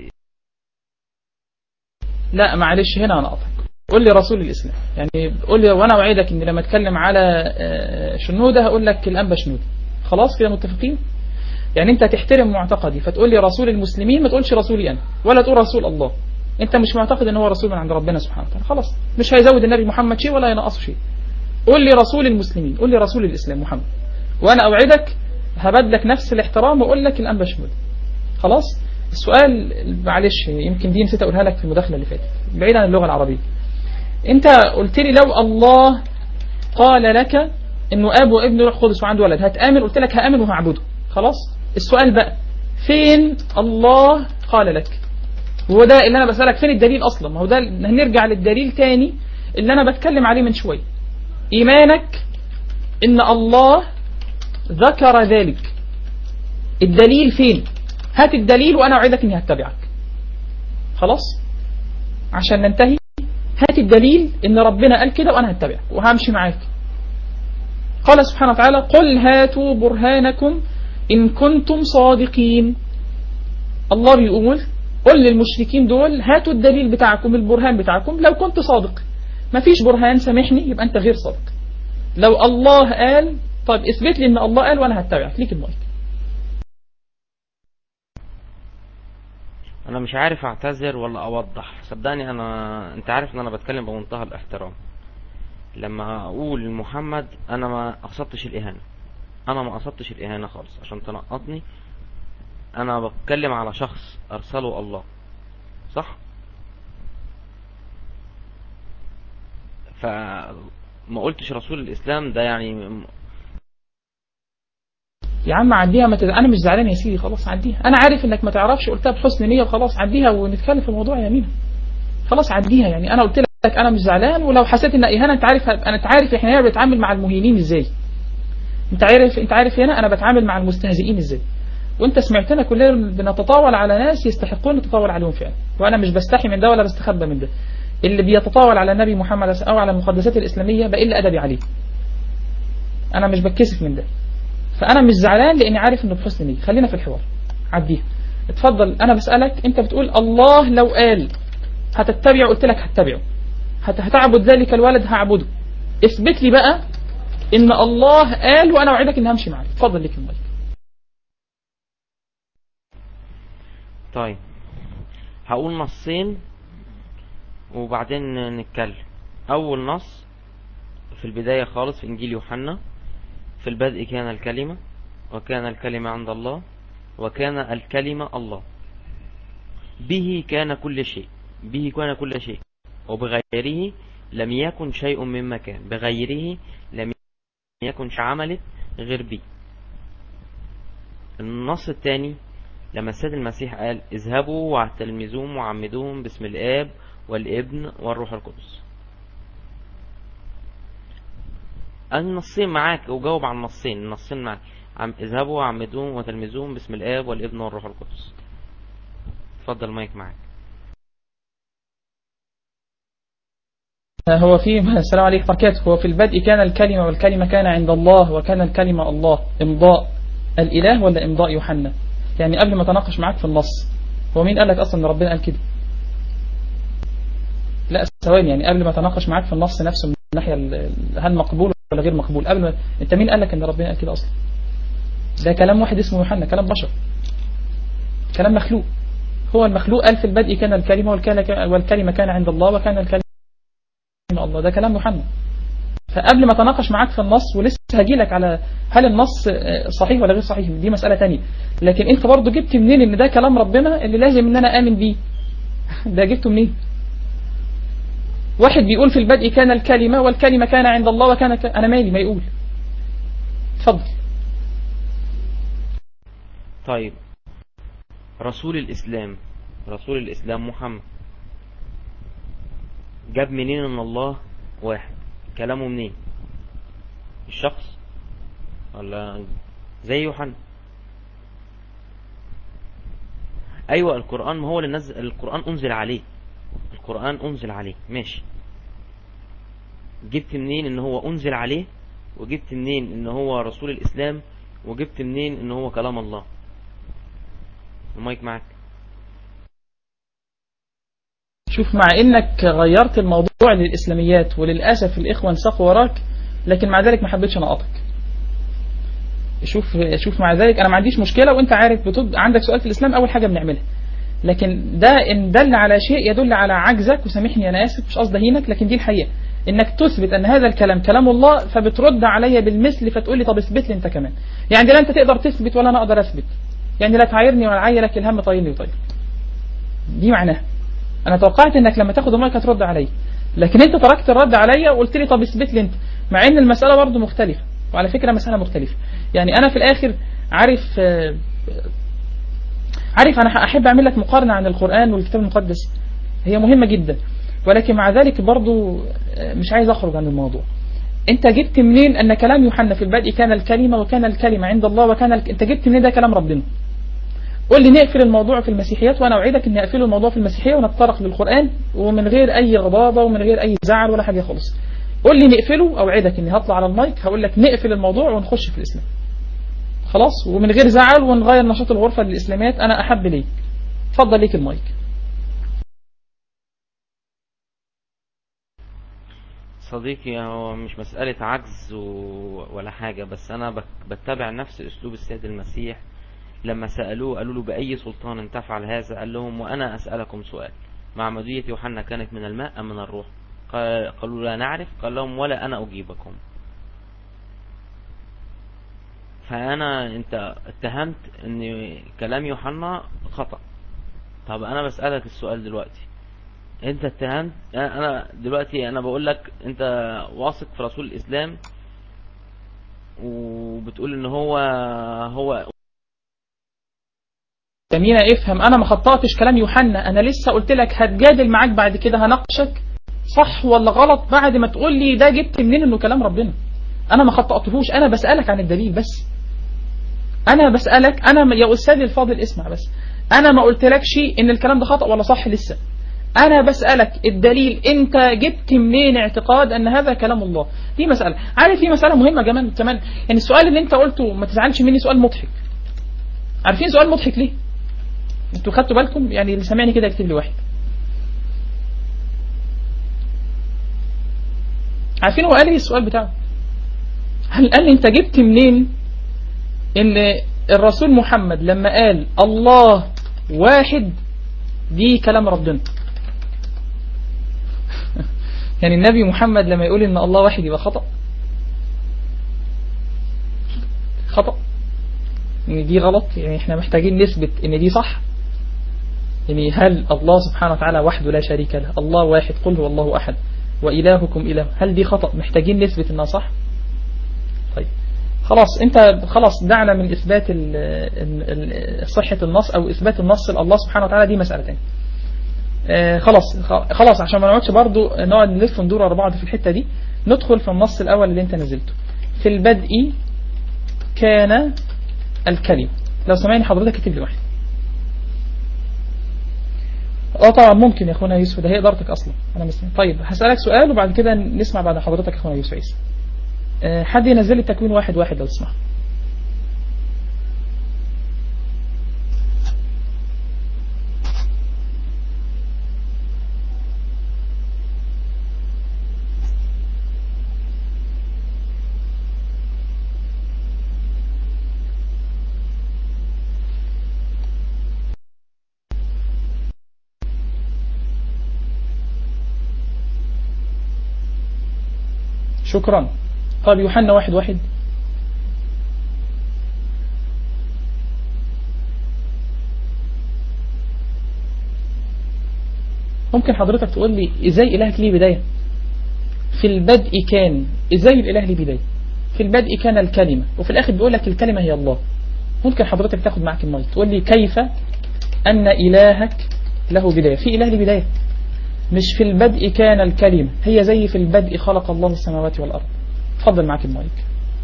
لا معلش هنا انا اقطعك قول لي رسول الاسلام يعني قول لي وانا اوعدك ان لما اتكلم على آه، شنوده هقول لك الانبا شنوده خلاص كده متفقين يعني انت تحترم معتقدي فتقول لي رسول المسلمين ما تقولش رسولي انا ولا تقول رسول الله انت مش معتقد ان هو رسول من عند ربنا سبحانه وتعالى خلاص مش هيزود النبي محمد شيء ولا ينقصه شيء قول لي رسول المسلمين قول لي رسول الاسلام محمد وانا اوعدك هبدلك نفس الاحترام واقول لك الانبا شنوده خلاص السؤال معلش يمكن دي نسيت اقولها لك في المداخله اللي فاتت بعيد عن اللغه العربيه انت قلت لي لو الله قال لك انه اب وابن روح قدس وعنده ولد هتامن قلت لك هامن وهعبده خلاص السؤال بقى فين الله قال لك هو ده اللي انا بسالك فين الدليل اصلا ما هو ده هنرجع للدليل تاني اللي انا بتكلم عليه من شويه ايمانك ان الله ذكر ذلك الدليل فين هات الدليل وانا اوعدك اني هتبعك خلاص عشان ننتهي هات الدليل ان ربنا قال كده وانا هتبعك وهمشي معاك قال سبحانه وتعالى قل هاتوا برهانكم ان كنتم صادقين الله بيقول قل للمشركين دول هاتوا الدليل بتاعكم البرهان بتاعكم لو كنت صادق مفيش برهان سامحني يبقى انت غير صادق لو الله قال طيب اثبت لي ان الله قال وانا هتبعك ليك المايك انا مش عارف اعتذر ولا اوضح صدقني انا انت عارف ان انا بتكلم بمنتهى الاحترام لما اقول لمحمد انا ما قصدتش الاهانة انا ما قصدتش الاهانة خالص عشان تنقطني انا بتكلم على شخص ارسله الله صح فما قلتش رسول الاسلام ده يعني يا عم عديها ما تز... انا مش زعلان يا سيدي خلاص عديها انا عارف انك ما تعرفش قلتها بحسن نيه وخلاص عديها ونتكلم في الموضوع يا مينا خلاص عديها يعني انا قلت لك انا مش زعلان ولو حسيت ان اهانه انت عارف انا انت عارف احنا هنا بنتعامل مع المهينين ازاي انت عارف انت عارف هنا انا بتعامل مع المستهزئين ازاي وانت سمعتنا كلنا بنتطاول على ناس يستحقون نتطاول عليهم فعلا وانا مش بستحي من ده ولا بستخبى من ده اللي بيتطاول على النبي محمد او على المقدسات الاسلاميه بقل ادبي عليه انا مش بتكسف من ده فانا مش زعلان لاني عارف انه بحسن نيه خلينا في الحوار عديها اتفضل انا بسالك انت بتقول الله لو قال هتتبعه قلت لك هتبعه هت- هتعبد ذلك الولد هعبده اثبت لي بقى ان الله قال وانا اوعدك ان همشي معاك اتفضل ليك المايك طيب هقول نصين وبعدين نتكلم اول نص في البداية خالص في انجيل يوحنا في البدء كان الكلمة وكان الكلمة عند الله وكان الكلمة الله به كان كل شيء به كان كل شيء وبغيره لم يكن شيء مما كان بغيره لم يكن عملت غير به النص الثاني لما السيد المسيح قال اذهبوا واعتلمذوهم وعمدوهم باسم الآب والابن والروح القدس النصين معاك وجاوب على النصين النصين معاك عم اذهبوا وعمدوهم وتلمذوهم باسم الآب والابن والروح القدس اتفضل مايك معاك هو في السلام عليكم بركاته هو في البدء كان الكلمة والكلمة كان عند الله وكان الكلمة الله امضاء الإله ولا امضاء يوحنا يعني قبل ما تناقش معاك في النص هو مين قال لك أصلا ان ربنا قال كده لا ثواني يعني قبل ما تناقش معاك في النص نفسه من الناحية ال- هل مقبول ولا غير مقبول قبل ما انت مين قال لك ان ربنا قال كده أصلا ده كلام واحد اسمه يوحنا كلام بشر كلام مخلوق هو المخلوق قال في البدء كان الكلمة والكلمة والكلمة كان عند الله وكان الكلمة الله ده كلام يوحنا فقبل ما تناقش معاك في النص ولسه هجي لك على هل النص آه، صحيح ولا غير صحيح دي مسألة تانية لكن انت برضو جبت منين ان ده كلام ربنا اللي لازم ان انا امن بيه ده جبته منين واحد بيقول في البدء كان الكلمة والكلمة كان عند الله وكان ك... انا مالي ما يقول اتفضل طيب رسول الإسلام رسول الإسلام محمد جاب منين ان الله واحد كلامه منين الشخص ولا زي يوحنا ايوه القرآن ما هو اللي نزل القرآن انزل عليه القرآن انزل عليه ماشي جبت منين ان هو انزل عليه وجبت منين ان هو رسول الاسلام وجبت منين ان هو كلام الله المايك معاك شوف مع انك غيرت الموضوع للاسلاميات وللاسف الاخوه انساقوا وراك لكن مع ذلك ما حبيتش انقطك شوف شوف مع ذلك انا ما عنديش مشكله وانت عارف بتب... عندك سؤال في الاسلام اول حاجه بنعملها لكن ده ان دل على شيء يدل على عجزك وسامحني انا اسف مش قصدي اهينك لكن دي الحقيقه انك تثبت ان هذا الكلام كلام الله فبترد عليا بالمثل فتقول لي طب اثبت لي انت كمان يعني لا انت تقدر تثبت ولا انا اقدر اثبت يعني لا تعايرني ولا عايرك الهم طايرني وطاير دي معناها انا توقعت انك لما تاخد المايك هترد عليا لكن انت تركت الرد عليا وقلت لي طب اثبت لي انت مع ان المساله برضه مختلفه وعلى فكره مساله مختلفه يعني انا في الاخر عارف آه، عارف انا احب اعمل لك مقارنه عن القران والكتاب المقدس هي مهمه جدا ولكن مع ذلك برضه آه، مش عايز اخرج عن الموضوع انت جبت منين ان كلام يوحنا في البدء كان الكلمه وكان الكلمه عند الله وكان ال... انت جبت منين ده كلام ربنا قول لي نقفل الموضوع في المسيحيات وانا اوعدك اني اقفل الموضوع في المسيحيه ونتطرق للقران ومن غير اي غضاضه ومن غير اي زعل ولا حاجه خالص قول لي نقفله اوعدك اني هطلع على المايك هقول لك نقفل الموضوع ونخش في الاسلام خلاص ومن غير زعل ونغير نشاط الغرفه للاسلاميات انا احب ليك اتفضل ليك المايك صديقي هو مش مسألة عجز و... ولا حاجة بس أنا بك... بتبع نفس أسلوب السيد المسيح لما سألوه قالوا له بأي سلطان تفعل هذا قال لهم وأنا أسألكم سؤال معمودية يوحنا كانت من الماء أم من الروح قال... قالوا لا نعرف قال لهم ولا أنا أجيبكم فأنا أنت اتهمت أن كلام يوحنا خطأ طب أنا بسألك السؤال دلوقتي انت اتهمت انا دلوقتي انا بقول لك انت واثق في رسول الاسلام وبتقول ان هو هو جميلة افهم انا ما خطأتش كلام يوحنا انا لسه قلت لك هتجادل معاك بعد كده هناقشك صح ولا غلط بعد ما تقول لي ده جبت منين انه كلام ربنا انا ما خطأتهوش انا بسألك عن الدليل بس انا بسألك انا يا استاذي الفاضل اسمع بس انا ما قلتلكش ان الكلام ده خطأ ولا صح لسه انا بسألك الدليل انت جبت منين اعتقاد ان هذا كلام الله دي مسألة عارف في مسألة مهمة كمان كمان يعني السؤال اللي انت قلته ما تزعلش مني سؤال مضحك عارفين سؤال مضحك ليه انتوا خدتوا بالكم يعني اللي سامعني كده يكتب لي واحد عارفين هو قال ايه السؤال بتاعه هل قال لي انت جبت منين ان الرسول محمد لما قال الله واحد دي كلام ربنا يعني النبي محمد لما يقول ان الله واحد يبقى خطأ خطأ ان دي غلط يعني احنا محتاجين نثبت ان دي صح يعني هل الله سبحانه وتعالى وحده لا شريك له الله واحد قل هو الله أحد وإلهكم إله هل دي خطأ محتاجين نثبت انها صح طيب خلاص انت خلاص دعنا من اثبات ال ال صحة النص او اثبات النص لله سبحانه وتعالى دي مسألة تانية آه خلاص خلاص عشان ما نقعدش برضو نقعد نلف وندور ورا بعض في الحتة دي ندخل في النص الاول اللي انت نزلته في البدء كان الكلمة لو سمعني حضرتك اكتب لي واحد اه طبعا ممكن يا اخونا يوسف ده هي ادارتك اصلا انا مسلم طيب هسألك سؤال وبعد كده نسمع بعد حضرتك يا اخونا يوسف عيسى أه حد ينزل لي التكوين واحد واحد لو تسمح شكرا طيب يوحنا واحد واحد ممكن حضرتك تقول لي ازاي الهك ليه بداية في البدء كان ازاي الاله ليه بداية في البدء كان الكلمة وفي الاخر بيقول لك الكلمة هي الله ممكن حضرتك تاخد معك المايك تقول لي كيف ان الهك له بداية في اله ليه بداية مش في البدء كان الكلمة هي زي في البدء خلق الله السماوات والأرض تفضل معك المايك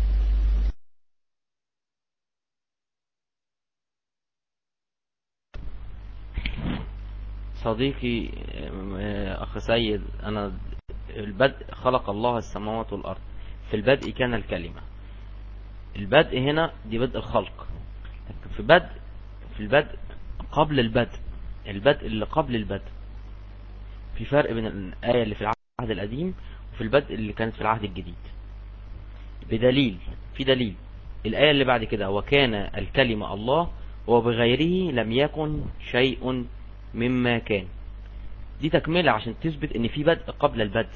صديقي أخ سيد أنا البدء خلق الله السماوات والأرض في البدء كان الكلمة البدء هنا دي بدء الخلق لكن في بدء في البدء قبل البدء البدء اللي قبل البدء في فرق بين الآية اللي في العهد القديم وفي البدء اللي كانت في العهد الجديد بدليل في دليل الآية اللي بعد كده وكان الكلمة الله وبغيره لم يكن شيء مما كان دي تكملة عشان تثبت ان في بدء قبل البدء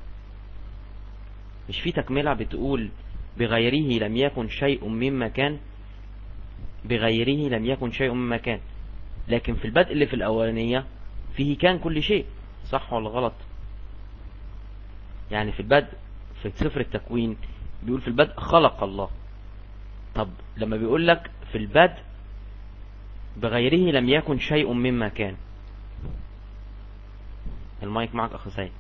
مش في تكملة بتقول بغيره لم يكن شيء مما كان بغيره لم يكن شيء مما كان لكن في البدء اللي في الأولانية فيه كان كل شيء صح ولا غلط يعني في البدء في سفر التكوين بيقول في البدء خلق الله طب لما بيقول لك في البدء بغيره لم يكن شيء مما كان المايك معك اخ سيد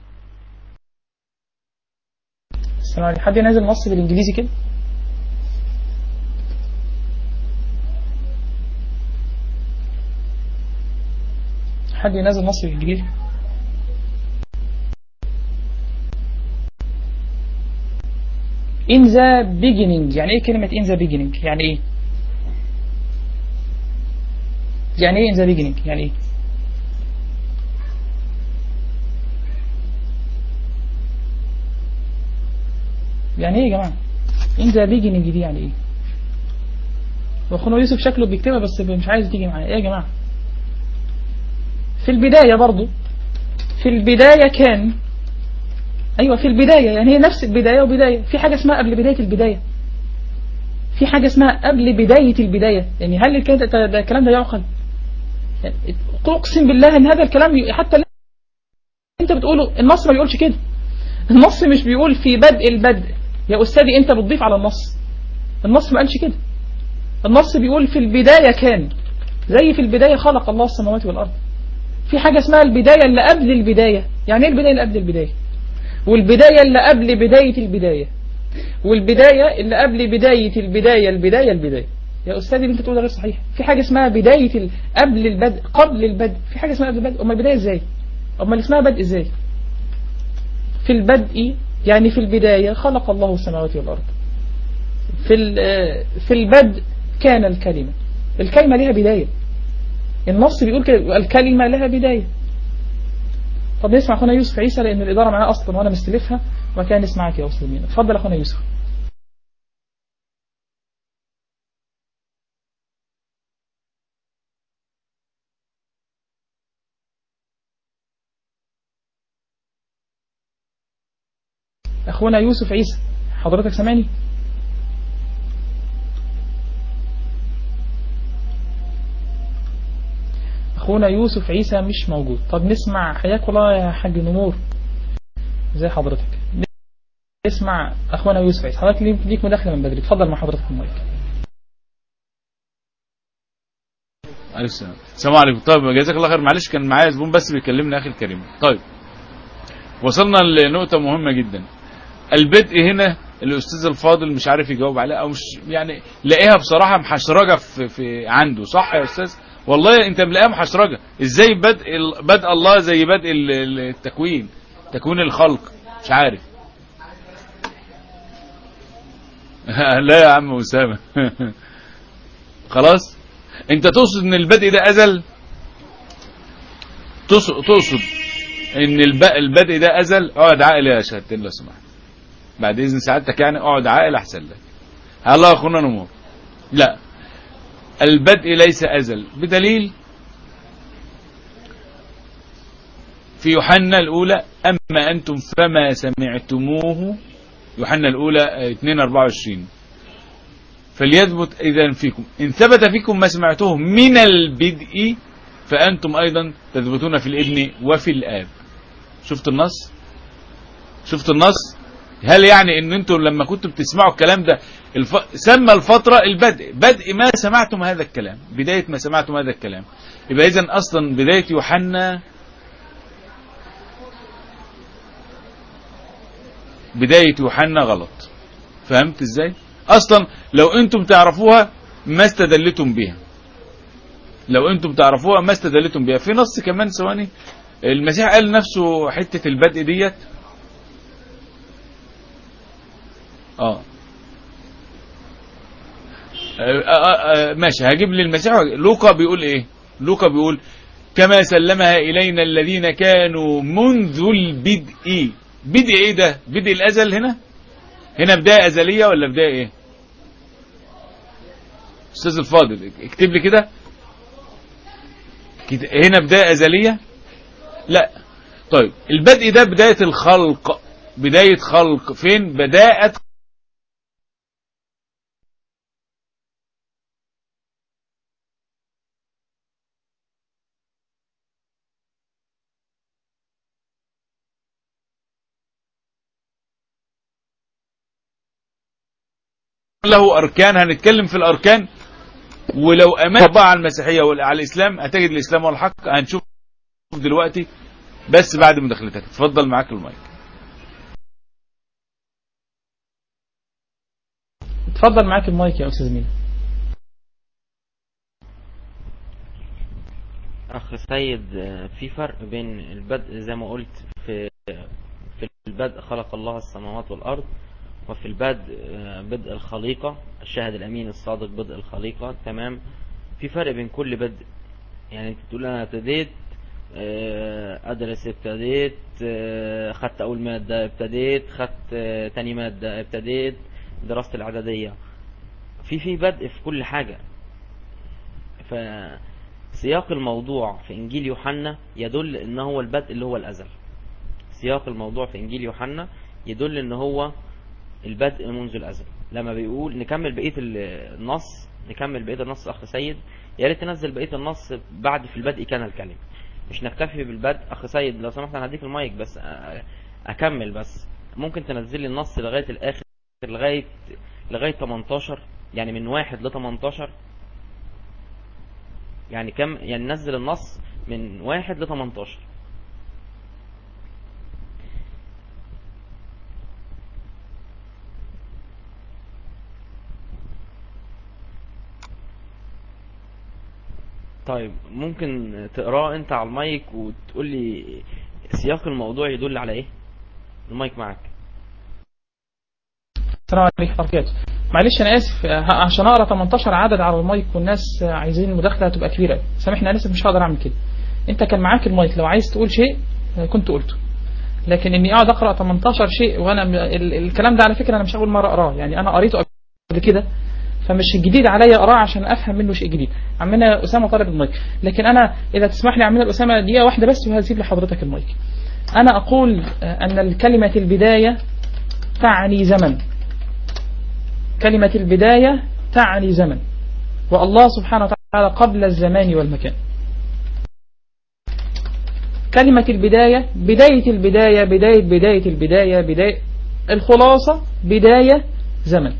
السلام عليكم حد ينزل نص بالانجليزي كده حد ينزل نص بالانجليزي in the beginning يعني ايه كلمة in the beginning يعني ايه يعني ايه in the beginning يعني ايه يعني ايه يا جماعة in the beginning دي يعني ايه واخونا يوسف شكله بيكتبها بس مش عايز تيجي معايا ايه يا جماعة في البداية برضو في البداية كان أيوة في البداية يعني هي نفس البداية وبداية في حاجة اسمها قبل بداية البداية في حاجة اسمها قبل بداية البداية يعني هل الكلام ده يعقل يعني أقسم بالله أن هذا الكلام حتى اللي أنت بتقوله النص ما بيقولش كده النص مش بيقول في بدء البدء يا أستاذي أنت بتضيف على النص النص ما قالش كده النص بيقول في البداية كان زي في البداية خلق الله السماوات والأرض في حاجة اسمها البداية اللي قبل البداية يعني ايه البداية اللي قبل البداية والبداية اللي قبل بداية البداية والبداية اللي قبل بداية البداية البداية البداية يا أستاذي اللي انت تقول غير صحيح في حاجة اسمها بداية ال... قبل البدء قبل البدء في حاجة اسمها قبل البدء أما البداية ازاي أما اللي اسمها بدء ازاي في البدء يعني في البداية خلق الله السماوات والأرض في ال... في البدء كان الكلمة الكلمة لها بداية النص بيقول كده الكلمة لها بداية طب نسمع أخونا يوسف عيسى لأن الإدارة معاه أصلا وأنا مستلفها وكان نسمعك يا مسلمين اتفضل أخونا يوسف أخونا يوسف عيسى حضرتك سامعني أخونا يوسف عيسى مش موجود طب نسمع حياك الله يا حاج نمور زي حضرتك نسمع أخونا يوسف عيسى حضرتك ليك ليك مداخلة من بدري اتفضل مع حضرتك المايك عليكم السلام السلام عليكم طيب جزاك الله خير معلش كان معايا زبون بس بيكلمني اخي الكريم طيب وصلنا لنقطة مهمة جدا البدء هنا الاستاذ الفاضل مش عارف يجاوب عليها او مش يعني لاقيها بصراحة محشرجة في, في عنده صح يا استاذ والله انت ملاقيها محشرجة ازاي بدء ال- بدء الله زي بدء ال- ال- التكوين تكوين الخلق مش عارف لا يا عم اسامه خلاص انت تقصد ان البدء ده ازل تقصد تقصد ان الب- البدء ده ازل اقعد عاقل يا شهادتين لو سمحت بعد اذن سعادتك يعني اقعد عاقل احسن لك الله يا اخونا نمور لا البدء ليس ازل بدليل في يوحنا الاولى اما انتم فما سمعتموه يوحنا الاولى 2 24 فليثبت إذا فيكم إن ثبت فيكم ما سمعتوه من البدء فأنتم أيضا تثبتون في الابن وفي الآب شفت النص شفت النص هل يعني ان انتم لما كنتم بتسمعوا الكلام ده الف... سمى الفترة البدء بدء ما سمعتم هذا الكلام بداية ما سمعتم هذا الكلام يبقى اذا اصلا بداية يوحنا بداية يوحنا غلط فهمت ازاي اصلا لو انتم تعرفوها ما استدلتم بها لو انتم تعرفوها ما استدلتم بها في نص كمان ثواني المسيح قال نفسه حتة البدء ديت اه آه، آه، آه، ماشي هجيب لي المسيح لوقا بيقول ايه لوقا بيقول كما سلمها الينا الذين كانوا منذ البدء بدء ايه ده بدء الازل هنا هنا بداية ازلية ولا بداية ايه استاذ الفاضل اكتب لي كده كده- هنا بداية ازلية لا طيب البدء ده بداية الخلق بداية خلق فين بداءة له أركان هنتكلم في الأركان ولو أمان بقى على المسيحية وعلى الإسلام هتجد الإسلام والحق هنشوف دلوقتي بس بعد مداخلتك اتفضل معاك المايك اتفضل معاك المايك يا أستاذ مين أخ سيد آه، في فرق بين البدء زي ما قلت في في البدء خلق الله السماوات والأرض وفي البدء آه، بدء الخليقة الشاهد الأمين الصادق بدء الخليقة تمام في فرق بين كل بدء يعني انت تقول انا ابتديت آه، ادرس ابتديت آه، خدت اول مادة ابتديت خدت آه، تاني مادة ابتديت دراسة الاعدادية في في بدء في كل حاجة فسياق الموضوع في انجيل يوحنا يدل ان هو البدء اللي هو الازل سياق الموضوع في انجيل يوحنا يدل ان هو البدء منذ الازل لما بيقول نكمل بقيه النص نكمل بقيه النص اخ سيد يا ريت تنزل بقيه النص بعد في البدء كان الكلمه مش نكتفي بالبدء اخ سيد لو سمحت انا هديك المايك بس أ- اكمل بس ممكن تنزل لي النص لغايه الاخر لغايه لغايه 18 يعني من واحد ل 18 يعني كم يعني نزل النص من واحد ل 18 طيب ممكن تقراه انت على المايك وتقول لي سياق الموضوع يدل على ايه المايك معاك السلام عليكم ورحمة الله وبركاته. معلش انا اسف ه- عشان اقرا 18 عدد على المايك والناس عايزين المداخله هتبقى كبيره سامحني انا اسف مش هقدر اعمل كده انت كان معاك المايك لو عايز تقول شيء كنت قلته لكن اني اقعد اقرا 18 شيء وانا م- ال- الكلام ده على فكره انا مش اول مره اقراه يعني انا قريته قبل كده فمش جديد عليا اقراه عشان افهم منه شيء جديد عمنا اسامه طالب المايك لكن انا اذا تسمح لي عمنا اسامه دقيقه واحده بس وهسيب لحضرتك المايك انا اقول آه، ان الكلمه البدايه تعني زمن كلمة البداية تعني زمن والله سبحانه وتعالى قبل الزمان والمكان كلمة البداية بداية البداية بداية بداية البداية بداية الخلاصة بداية زمن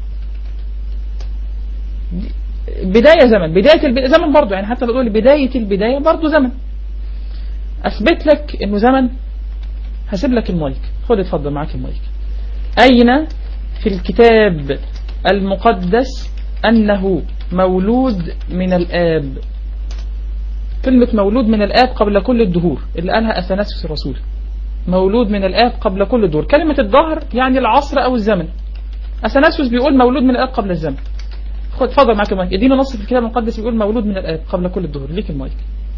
بداية زمن بداية البداية زمن برضو يعني حتى بقول بداية البداية برضو زمن أثبت لك إنه زمن هسيب لك المايك خد اتفضل معاك المايك أين في الكتاب المقدس أنه مولود من الآب كلمة مولود من الآب قبل كل الدهور اللي قالها أثناسيوس الرسول مولود من الآب قبل كل الدهور كلمة الظهر يعني العصر أو الزمن أثناسيوس بيقول مولود من الآب قبل الزمن خد اتفضل معاك المايك ادينا نص في الكتاب المقدس بيقول مولود من الآب قبل كل الدهور ليك المايك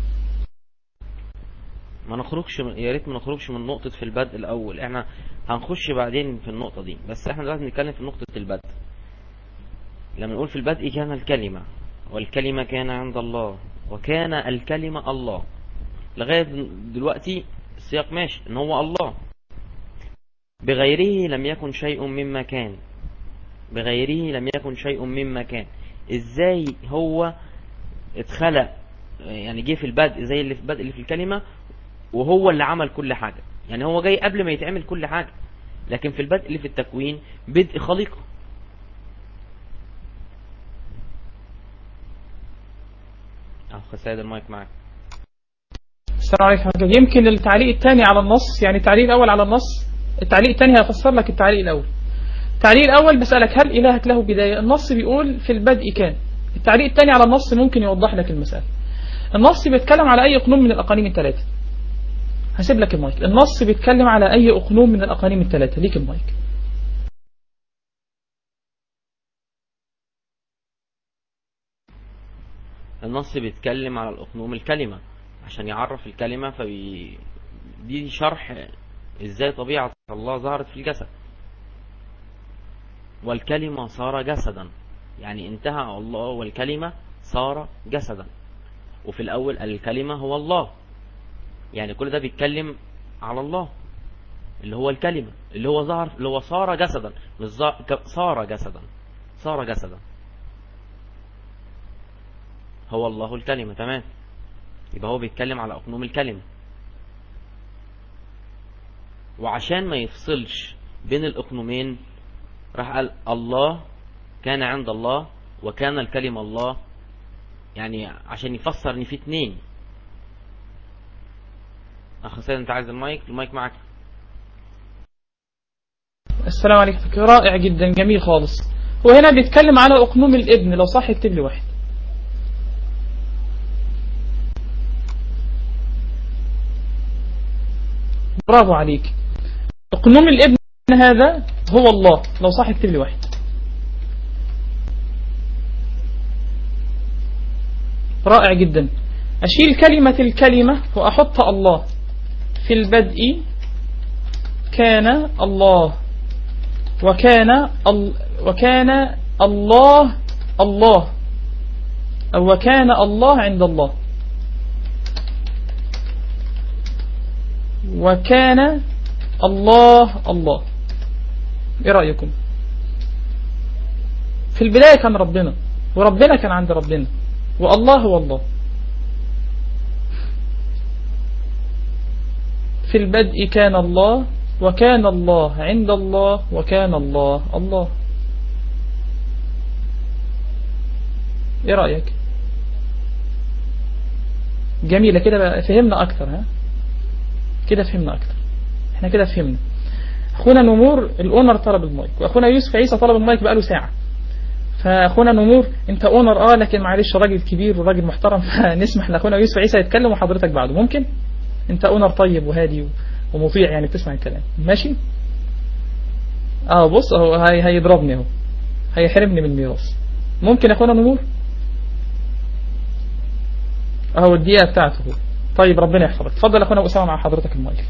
ما نخرجش من يا ريت ما نخرجش من نقطة في البدء الأول احنا هنخش بعدين في النقطة دي بس احنا دلوقتي بنتكلم في نقطة البدء لما نقول في البدء كان الكلمة والكلمة كان عند الله وكان الكلمة الله لغاية دلوقتي السياق ماشي ان هو الله بغيره لم يكن شيء مما كان بغيره لم يكن شيء مما كان ازاي هو اتخلق يعني جه في البدء زي اللي في البدء اللي في الكلمة وهو اللي عمل كل حاجة يعني هو جاي قبل ما يتعمل كل حاجة لكن في البدء اللي في التكوين بدء خليقه اهو سيد المايك معاك السلام عليكم يمكن التعليق الثاني على النص يعني التعليق الأول على النص التعليق الثاني هيفسر لك التعليق الأول التعليق الأول بسألك هل إلهك له بداية النص بيقول في البدء كان التعليق الثاني على النص ممكن يوضح لك المسألة النص بيتكلم على أي أقنوم من الأقانيم الثلاثة هسيب لك المايك النص بيتكلم على أي أقنوم من الأقانيم الثلاثة ليك المايك النص بيتكلم على الأقنوم الكلمة عشان يعرف الكلمة فبي دي شرح ازاي طبيعة الله ظهرت في الجسد والكلمة صار جسدا يعني انتهى الله والكلمة صار جسدا وفي الأول الكلمة هو الله يعني كل ده بيتكلم على الله اللي هو الكلمة اللي هو ظهر اللي هو صار جسدا مش صار جسدا صار جسدا هو الله الكلمة تمام يبقى هو بيتكلم على أقنوم الكلمة وعشان ما يفصلش بين الأقنومين راح قال الله كان عند الله وكان الكلمة الله يعني عشان يفسر ان في اتنين اخ سيد انت عايز المايك المايك معك السلام عليكم رائع جدا جميل خالص هو هنا بيتكلم على أقنوم الابن لو صح اكتب لي واحد برافو عليك أقنوم الابن هذا هو الله لو صح اكتب لي واحد رائع جدا أشيل كلمة الكلمة وأحط الله في البدء كان الله وكان ال وكان الله الله أو وكان الله عند الله وكان الله الله ايه رأيكم في البداية كان ربنا وربنا كان عند ربنا والله هو الله في البدء كان الله وكان الله عند الله وكان الله الله ايه رأيك جميلة كده بقى فهمنا اكتر ها كده فهمنا اكتر احنا كده فهمنا اخونا نمور الاونر طلب المايك واخونا يوسف عيسى طلب المايك بقاله ساعة فاخونا نمور انت اونر اه لكن معلش راجل كبير وراجل محترم فنسمح لاخونا يوسف عيسى يتكلم وحضرتك بعده ممكن انت اونر طيب وهادي ومطيع يعني بتسمع الكلام ماشي اه بص اهو هي هيضربني اهو هيحرمني من الميراث ممكن اخونا نمور اهو الدقيقه بتاعته هو طيب ربنا يحفظك اتفضل اخونا اسامه مع حضرتك المايك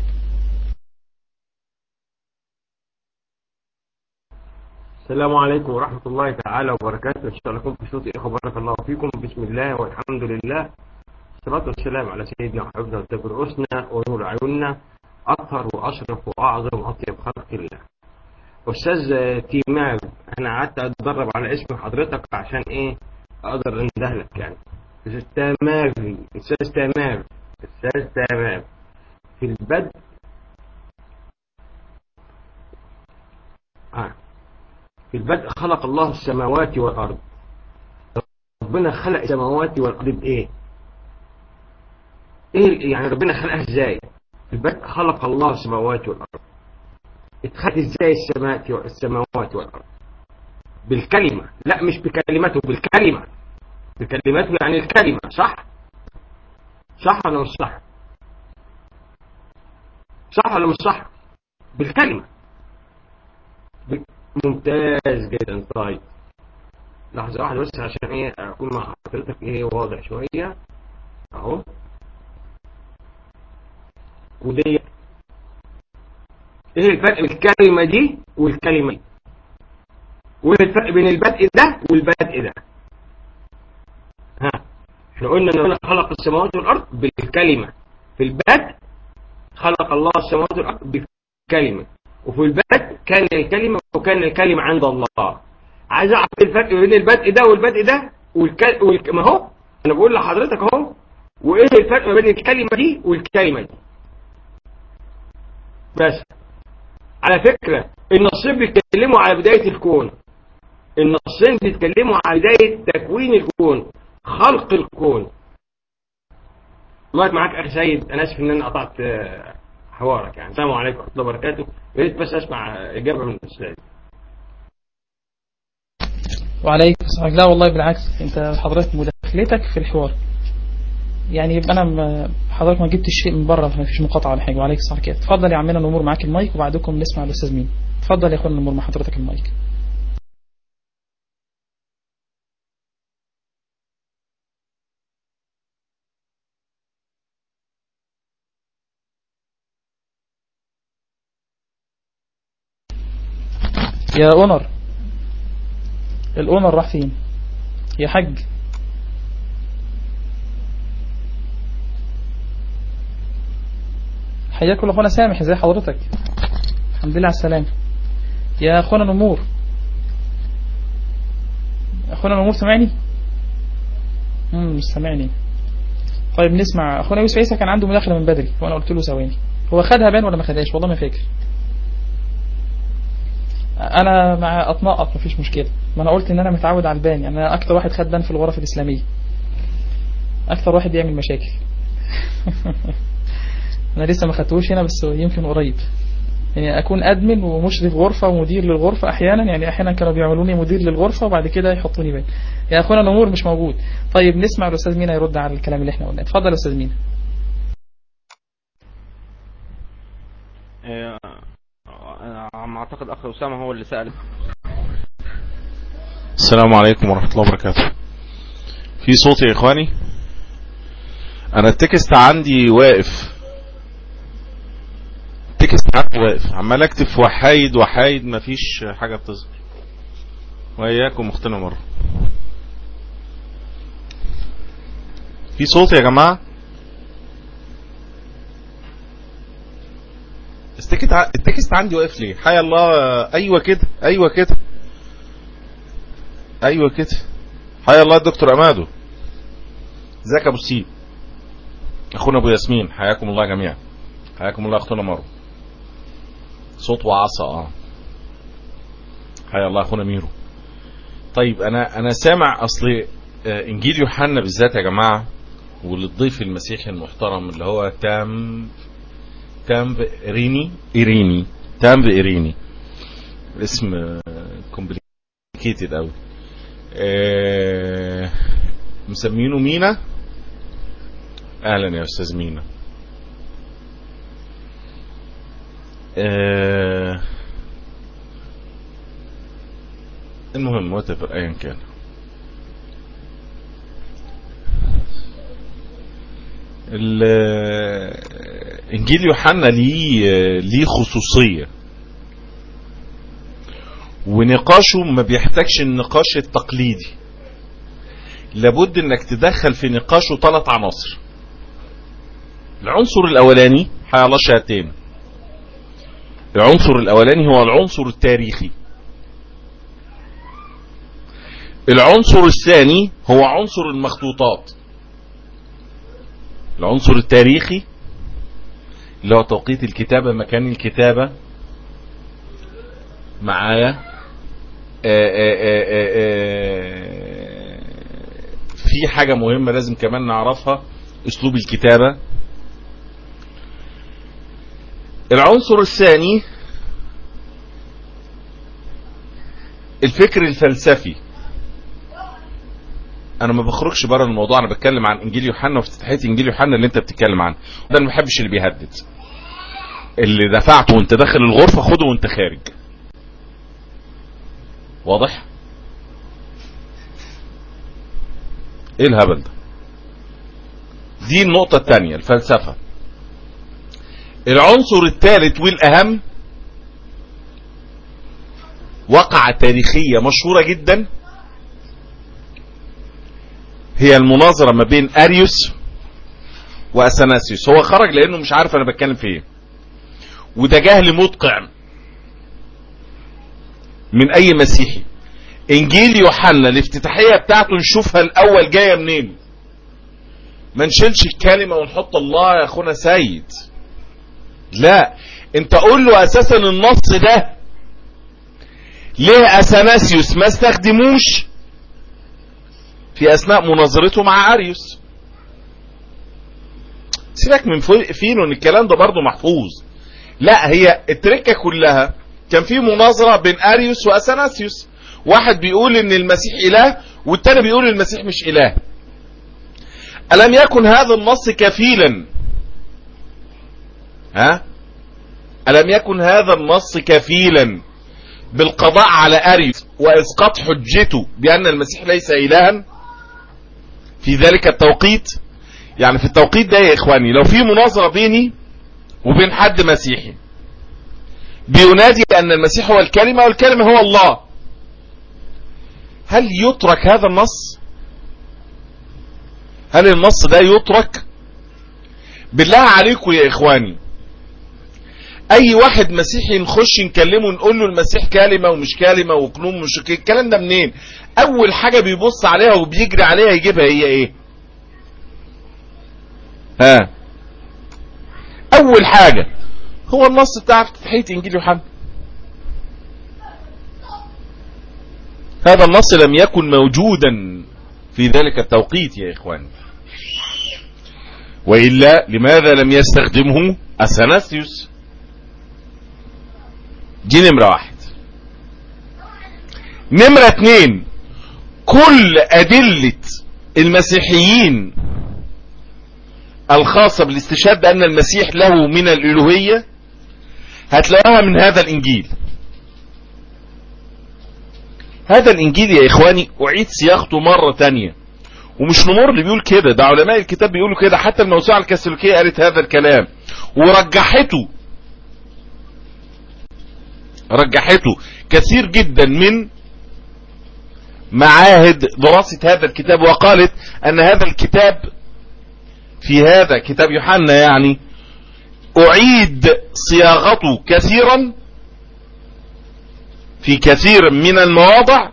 السلام عليكم ورحمة الله تعالى وبركاته إن شاء الله كنتم بصوت إخوة بارك الله فيكم بسم الله والحمد لله الصلاة والسلام على سيدنا وحبنا وتبر رؤوسنا ونور عيوننا أطهر وأشرف وأعظم وأطيب خلق الله استاذ تيمام انا قعدت اتدرب على اسم حضرتك عشان ايه اقدر اندهلك يعني استاذ تمام استاذ تمام استاذ تمام في البدء آه. في البدء خلق الله السماوات والارض ربنا خلق السماوات والارض بايه ايه يعني ربنا خلقها ازاي في البدء خلق الله السماوات والارض اتخذ ازاي السماوات السماوات والارض بالكلمة لا مش بكلمته بالكلمة بكلمته يعني الكلمة صح صح ولا مش صح صح ولا مش صح بالكلمة ب- ممتاز جدا طيب لحظة واحدة بس عشان ايه اكون مع حضرتك ايه واضح شوية اهو ودي ايه الفرق بين الكلمة دي والكلمة دي وايه الفرق بين البدء ده والبدء ده ها احنا قلنا ان ربنا خلق السماوات والارض بالكلمة في البدء خلق الله السماوات والارض بالكلمة وفي البدء كان الكلمة وكان الكلمة عند الله عايز اعرف ايه الفرق بين البدء ده والبدء ده والك... والك... ما هو انا بقول لحضرتك اهو وايه الفرق ما بين الكلمة دي والكلمة دي بس على فكرة النصين بيتكلموا على بداية الكون النصين بيتكلموا على بداية تكوين الكون خلق الكون دلوقتي معاك اخي سيد انا اسف ان انا قطعت آه، حوارك يعني السلام عليكم ورحمه الله وبركاته يا ريت بس اسمع اجابه من الاستاذ وعليكم السلام لا والله بالعكس انت حضرتك مداخلتك في الحوار يعني يبقى انا م- حضرتك ما جبتش شيء من بره ما فيش مقاطعه ولا حاجه وعليك السلام كده اتفضل يا عمنا الامور معاك المايك وبعدكم نسمع الاستاذ مين اتفضل يا اخونا الامور مع حضرتك المايك يا اونر الاونر راح فين يا حاج حياكم اخونا سامح ازي حضرتك الحمد لله على السلامه يا اخونا نمور اخونا نمور سامعني امم مش سامعني طيب نسمع اخونا يوسف عيسى كان عنده مداخله من بدري وانا قلت له ثواني هو خدها بان ولا ما خدهاش والله ما فاكر انا مع اتنقط مفيش مشكله ما انا قلت ان انا متعود على البان يعني انا اكتر واحد خد بان في الغرف الاسلاميه اكتر واحد بيعمل مشاكل انا لسه ما خدتوش هنا بس يمكن قريب يعني اكون ادمن ومشرف غرفه ومدير للغرفه احيانا يعني احيانا كانوا بيعملوني مدير للغرفه وبعد كده يحطوني بان يا اخونا نمور مش موجود طيب نسمع الاستاذ مينا يرد على الكلام اللي احنا قلناه اتفضل يا استاذ مينا آه، أنا عم أعتقد أخ أسامة هو اللي سأل السلام عليكم ورحمة الله وبركاته في صوت يا إخواني أنا التكست عندي واقف التكست عندي واقف عمال أكتب في وحايد وحايد مفيش حاجة بتظهر وإياكم أختنا مرة في صوت يا جماعة التكست ع- التكست عندي واقف ليه حي الله ايوه كده ايوه كده ايوه كده حيا الله الدكتور امادو ازيك يا ابو السيب اخونا ابو ياسمين حياكم الله جميعا حياكم الله اختنا مارو صوت وعصا اه حيا الله اخونا ميرو طيب انا انا سامع اصل آه، انجيل يوحنا بالذات يا جماعه وللضيف المسيحي المحترم اللي هو تام تام إيريني إيريني تام إيريني اسم كومبليكيتد قوي آه، مسمينه مينا اهلا يا استاذ مينا آه، المهم واتفر ايا كان ال- انجيل يوحنا ليه ليه خصوصيه ونقاشه ما بيحتاجش النقاش التقليدي لابد انك تدخل في نقاشه ثلاث عناصر العنصر الاولاني حي الله شهادتين العنصر الاولاني هو العنصر التاريخي العنصر الثاني هو عنصر المخطوطات العنصر التاريخي اللي هو توقيت الكتابة مكان الكتابة معايا آه، آه، آه، آه، آه، في حاجة مهمة لازم كمان نعرفها اسلوب الكتابة العنصر الثاني الفكر الفلسفي انا ما بخرجش بره الموضوع انا بتكلم عن انجيل يوحنا وافتتاحيه انجيل يوحنا اللي انت بتتكلم عنه ده انا ما بحبش اللي بيهدد اللي دفعته وانت داخل الغرفه خده وانت خارج واضح ايه الهبل ده دي النقطة الثانية الفلسفة العنصر الثالث والأهم وقعة تاريخية مشهورة جدا هي المناظرة ما بين أريوس وأثناسيوس هو خرج لأنه مش عارف أنا بتكلم في إيه وده جهل مدقع من أي مسيحي إنجيل يوحنا الافتتاحية بتاعته نشوفها الأول جاية منين ما نشيلش الكلمة ونحط الله يا أخونا سيد لا انت قول له اساسا النص ده ليه اثناسيوس ما استخدموش في اثناء مناظرته مع اريوس سيبك من فين ان الكلام ده برضه محفوظ لا هي التركه كلها كان في مناظره بين اريوس واثناسيوس واحد بيقول ان المسيح اله والتاني بيقول المسيح مش اله الم يكن هذا النص كفيلا ها ألم يكن هذا النص كفيلا بالقضاء على أريوس وإسقاط حجته بأن المسيح ليس إلها في ذلك التوقيت يعني في التوقيت ده يا إخواني لو في مناظرة بيني وبين حد مسيحي بينادي أن المسيح هو الكلمة والكلمة هو الله هل يترك هذا النص هل النص ده يترك بالله عليكم يا إخواني اي واحد مسيحي نخش نكلمه نقول له المسيح كلمه ومش كلمه وكلوم مش ك- الكلام ده منين اول حاجه بيبص عليها وبيجري عليها يجيبها هي ايه ها اول حاجه هو النص بتاع افتتاحيه انجيل يوحنا هذا النص لم يكن موجودا في ذلك التوقيت يا اخواني والا لماذا لم يستخدمه اثناسيوس دي نمرة واحد نمرة اتنين كل أدلة المسيحيين الخاصة بالاستشهاد بأن المسيح له من الألوهية هتلاقوها من هذا الإنجيل هذا الإنجيل يا إخواني أعيد صياغته مرة تانية ومش نمر اللي بيقول كده ده علماء الكتاب بيقولوا كده حتى الموسوعة الكاثوليكية قالت هذا الكلام ورجحته رجحته كثير جدا من معاهد دراسة هذا الكتاب وقالت ان هذا الكتاب في هذا كتاب يوحنا يعني اعيد صياغته كثيرا في كثير من المواضع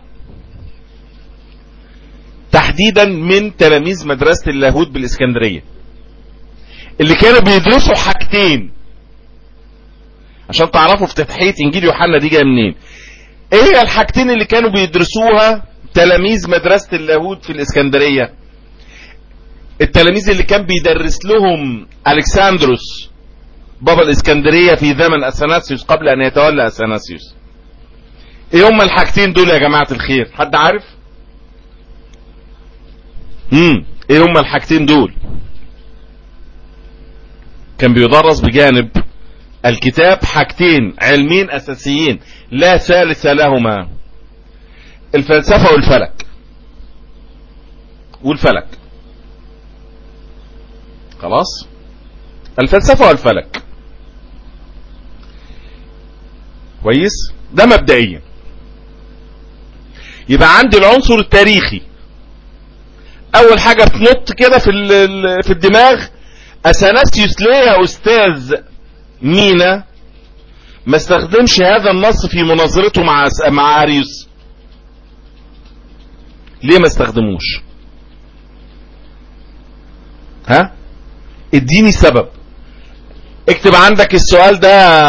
تحديدا من تلاميذ مدرسة اللاهوت بالاسكندرية اللي كانوا بيدرسوا حاجتين عشان تعرفوا افتتاحية انجيل يوحنا دي جايه منين ايه هي الحاجتين اللي كانوا بيدرسوها تلاميذ مدرسة اللاهوت في الاسكندرية التلاميذ اللي كان بيدرس لهم الكسندروس بابا الاسكندرية في زمن اثناسيوس قبل ان يتولى اثناسيوس ايه هما الحاجتين دول يا جماعة الخير حد عارف امم ايه هما الحاجتين دول كان بيدرس بجانب الكتاب حاجتين علمين اساسيين لا ثالث لهما الفلسفة والفلك والفلك خلاص الفلسفة والفلك كويس ده مبدئيا يبقى عندي العنصر التاريخي اول حاجة تنط كده في ال- في الدماغ اثناسيوس ليه يا استاذ مينا ما استخدمش هذا النص في مناظرته مع مع اريوس ليه ما استخدموش ها اديني سبب اكتب عندك السؤال ده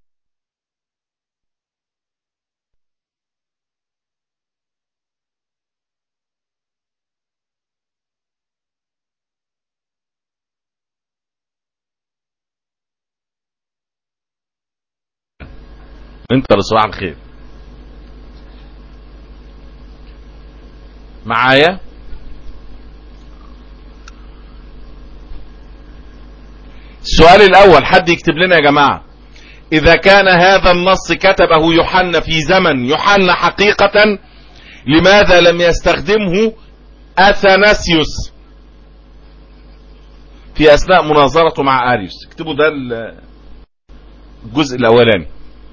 انت لصباح الخير معايا السؤال الاول حد يكتب لنا يا جماعة اذا كان هذا النص كتبه يوحنا في زمن يوحنا حقيقة لماذا لم يستخدمه اثناسيوس في اثناء مناظرته مع اريوس اكتبوا ده الجزء الاولاني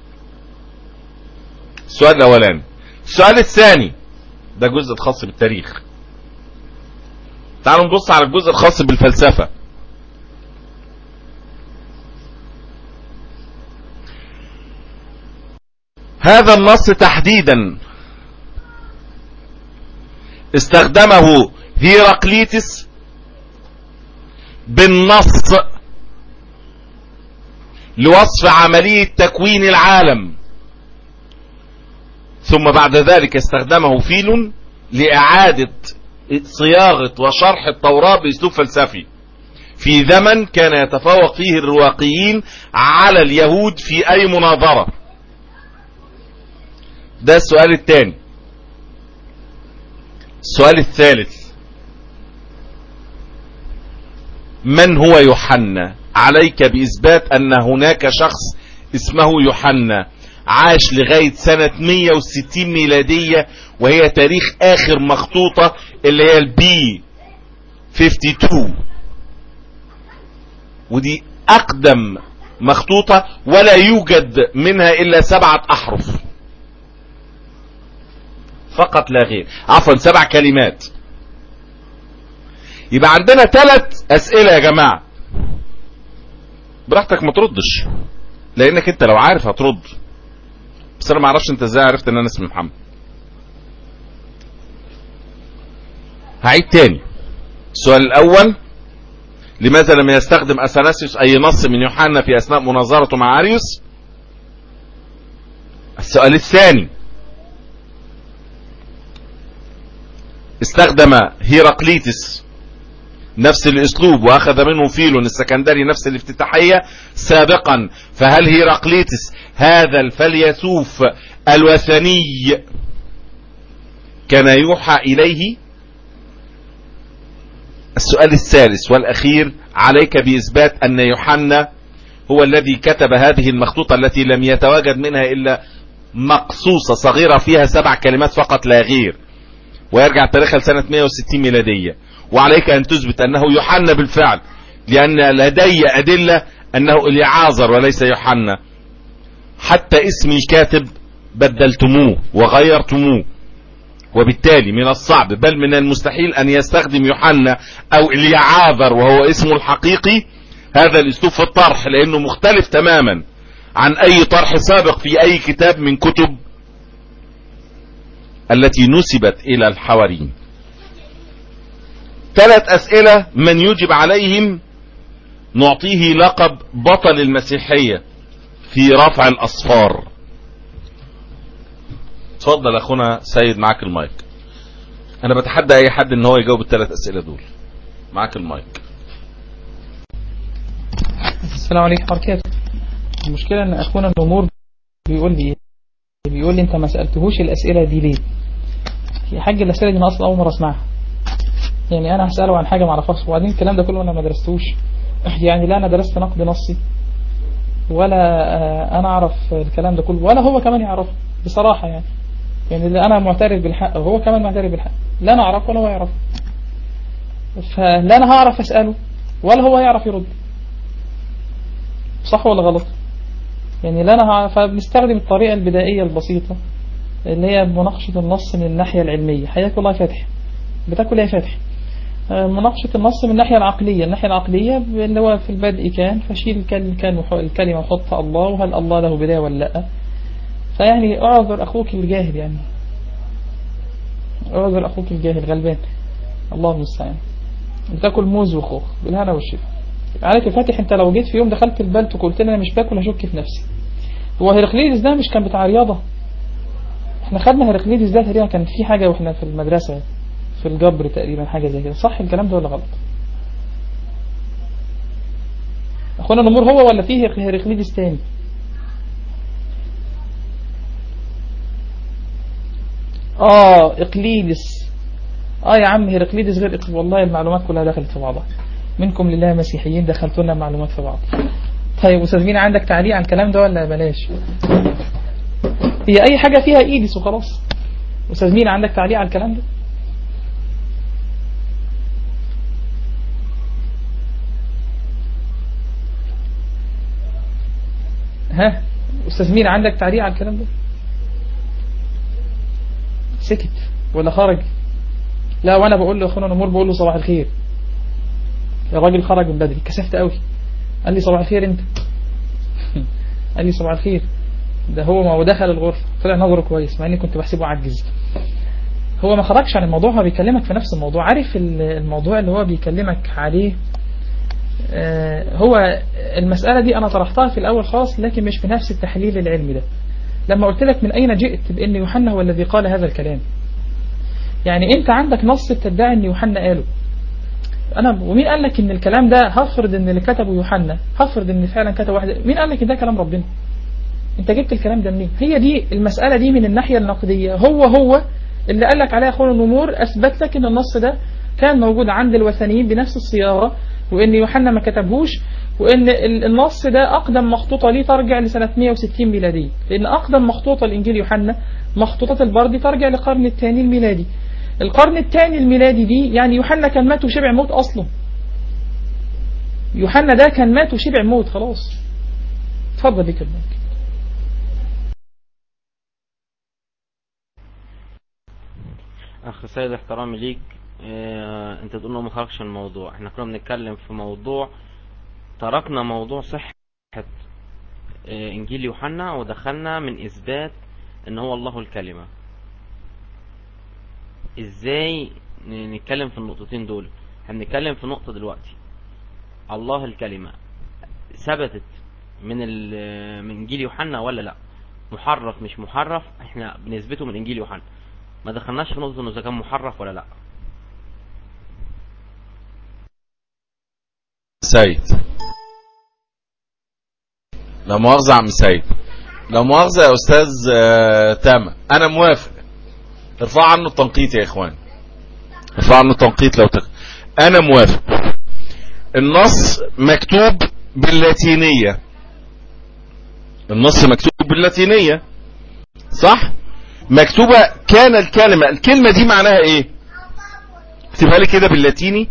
السؤال الاولاني السؤال الثاني ده جزء خاص بالتاريخ تعالوا نبص على الجزء الخاص بالفلسفة هذا النص تحديدا استخدمه هيراقليتس بالنص لوصف عملية تكوين العالم ثم بعد ذلك استخدمه فيل لإعادة صياغة وشرح التوراة بأسلوب فلسفي في زمن كان يتفوق فيه الرواقيين على اليهود في أي مناظرة ده السؤال الثاني السؤال الثالث من هو يوحنا عليك بإثبات أن هناك شخص اسمه يوحنا عاش لغاية سنة 160 ميلادية وهي تاريخ آخر مخطوطة اللي هي البي 52 ودي أقدم مخطوطة ولا يوجد منها إلا سبعة أحرف فقط لا غير عفوا سبع كلمات يبقى عندنا ثلاث أسئلة يا جماعة براحتك ما تردش لأنك أنت لو عارف هترد بس انا ما اعرفش انت ازاي عرفت ان انا اسمي محمد هعيد تاني السؤال الاول لماذا لم يستخدم اثناسيوس اي نص من يوحنا في اثناء مناظرته مع اريوس السؤال الثاني استخدم هيراقليتس نفس الاسلوب واخذ منه فيلون السكندري نفس الافتتاحية سابقا فهل هيراقليتس هذا الفيلسوف الوثني كان يوحى اليه السؤال الثالث والاخير عليك باثبات ان يوحنا هو الذي كتب هذه المخطوطة التي لم يتواجد منها الا مقصوصة صغيرة فيها سبع كلمات فقط لا غير ويرجع تاريخها لسنة 160 ميلادية وعليك ان تثبت انه يوحنا بالفعل لان لدي ادلة انه اليعازر وليس يوحنا حتى اسم الكاتب بدلتموه وغيرتموه وبالتالي من الصعب بل من المستحيل ان يستخدم يوحنا او اليعاذر وهو اسمه الحقيقي هذا الاسلوب في الطرح لانه مختلف تماما عن اي طرح سابق في اي كتاب من كتب التي نسبت الى الحواريين ثلاث اسئلة من يجب عليهم نعطيه لقب بطل المسيحية في رفع الاصفار اتفضل اخونا سيد معاك المايك انا بتحدى اي حد ان هو يجاوب الثلاث اسئلة دول معاك المايك السلام عليكم وبركاته المشكلة ان اخونا النمور بيقول لي بيقول لي انت ما سألتهوش الاسئلة دي ليه يا حاج الاسئلة دي انا اصلا اول مرة اسمعها يعني انا هسأله عن حاجة ما اعرفهاش وبعدين الكلام ده كله انا ما درستوش يعني لا انا درست نقد نصي ولا انا اعرف الكلام ده كله ولا هو كمان يعرفه بصراحة يعني يعني اللي انا معترف بالحق وهو كمان معترف بالحق لا انا اعرفه ولا هو يعرفه فلا انا هعرف اسأله ولا هو يعرف يرد صح ولا غلط يعني لا انا هعرف فبنستخدم الطريقة البدائية البسيطة اللي هي مناقشة النص من الناحية العلمية حياك الله فتح بتاكل ايه فتح آه، مناقشة النص من الناحية العقلية الناحية العقلية اللي هو في البدء كان فشيل الكل- كان وح- الكلمة وحطها الله وهل الله له بداية ولا لا فيعني اعذر أخوك الجاهل يعني اعذر أخوك الجاهل غلبان الله المستعان بتاكل موز وخوخ بالهنا والشفا عليك يا فاتح انت لو جيت في يوم دخلت البلد وقلت لي انا مش باكل هشك في نفسي هو هيرقليدس ده مش كان بتاع رياضة احنا خدنا هيرقليدس ده تقريبا كان في حاجة واحنا في المدرسة في الجبر تقريبا حاجة زي كده صح الكلام ده ولا غلط اخونا نمور هو ولا فيه هيرقليدس تاني اه اقليدس اه يا عم هيرقليدس غير إقليدس. والله المعلومات كلها دخلت في بعضها منكم لله مسيحيين دخلتوا لنا معلومات في بعض طيب استاذ مين عندك تعليق على الكلام ده ولا بلاش هي اي حاجة فيها ايدس وخلاص استاذ مين عندك تعليق على الكلام ده ها استاذ مين عندك تعليق على الكلام ده سكت ولا خرج لا وانا بقول له اخونا نمور بقول له صباح الخير الراجل خرج من بدري كسفت قوي قال لي صباح الخير انت قال لي صباح الخير ده هو ما هو دخل الغرفة طلع نظره كويس مع اني كنت بحسبه عجز هو ما خرجش عن الموضوع هو بيكلمك في نفس الموضوع عارف ال- الموضوع اللي هو بيكلمك عليه آه، هو المسألة دي أنا طرحتها في الأول خالص لكن مش بنفس التحليل العلمي ده لما قلت لك من أين جئت بأن يوحنا هو الذي قال هذا الكلام يعني أنت عندك نص بتدعي أن يوحنا قاله أنا ومين قال لك أن الكلام ده هفرض أن اللي كتبه يوحنا هفرض أن فعلا كتب واحد مين قال لك أن ده كلام ربنا أنت جبت الكلام ده منين هي دي المسألة دي من الناحية النقدية هو هو اللي قال لك عليها أخونا النمور أثبت لك أن النص ده كان موجود عند الوثنيين بنفس الصياغة وان يوحنا ما كتبهوش وان ال- النص ده اقدم مخطوطه ليه ترجع لسنه 160 ميلاديه لان اقدم مخطوطه لانجيل يوحنا مخطوطات البردي ترجع للقرن الثاني الميلادي القرن الثاني الميلادي دي يعني يوحنا كان مات وشبع موت اصلا يوحنا ده كان مات وشبع موت خلاص اتفضل بك المايك اخ سيد احترامي ليك اه انت تقول له ما خرجش من الموضوع احنا كنا بنتكلم في موضوع تركنا موضوع صحة اه انجيل يوحنا ودخلنا من اثبات ان هو الله الكلمة ازاي ن- نتكلم في النقطتين دول احنا بنتكلم في نقطة دلوقتي الله الكلمة ثبتت من ال- من انجيل يوحنا ولا لا محرف مش محرف احنا بنثبته من انجيل يوحنا ما دخلناش في نقطة انه اذا كان محرف ولا لا سيد لا مؤاخذة يا عم سيد لا مؤاخذة يا أستاذ آه، تامة أنا موافق ارفع عنه التنقيط يا إخوان ارفع عنه التنقيط لو تق... أنا موافق النص مكتوب باللاتينية النص مكتوب باللاتينية صح مكتوبة كان الكلمة الكلمة دي معناها ايه اكتبها لي كده باللاتيني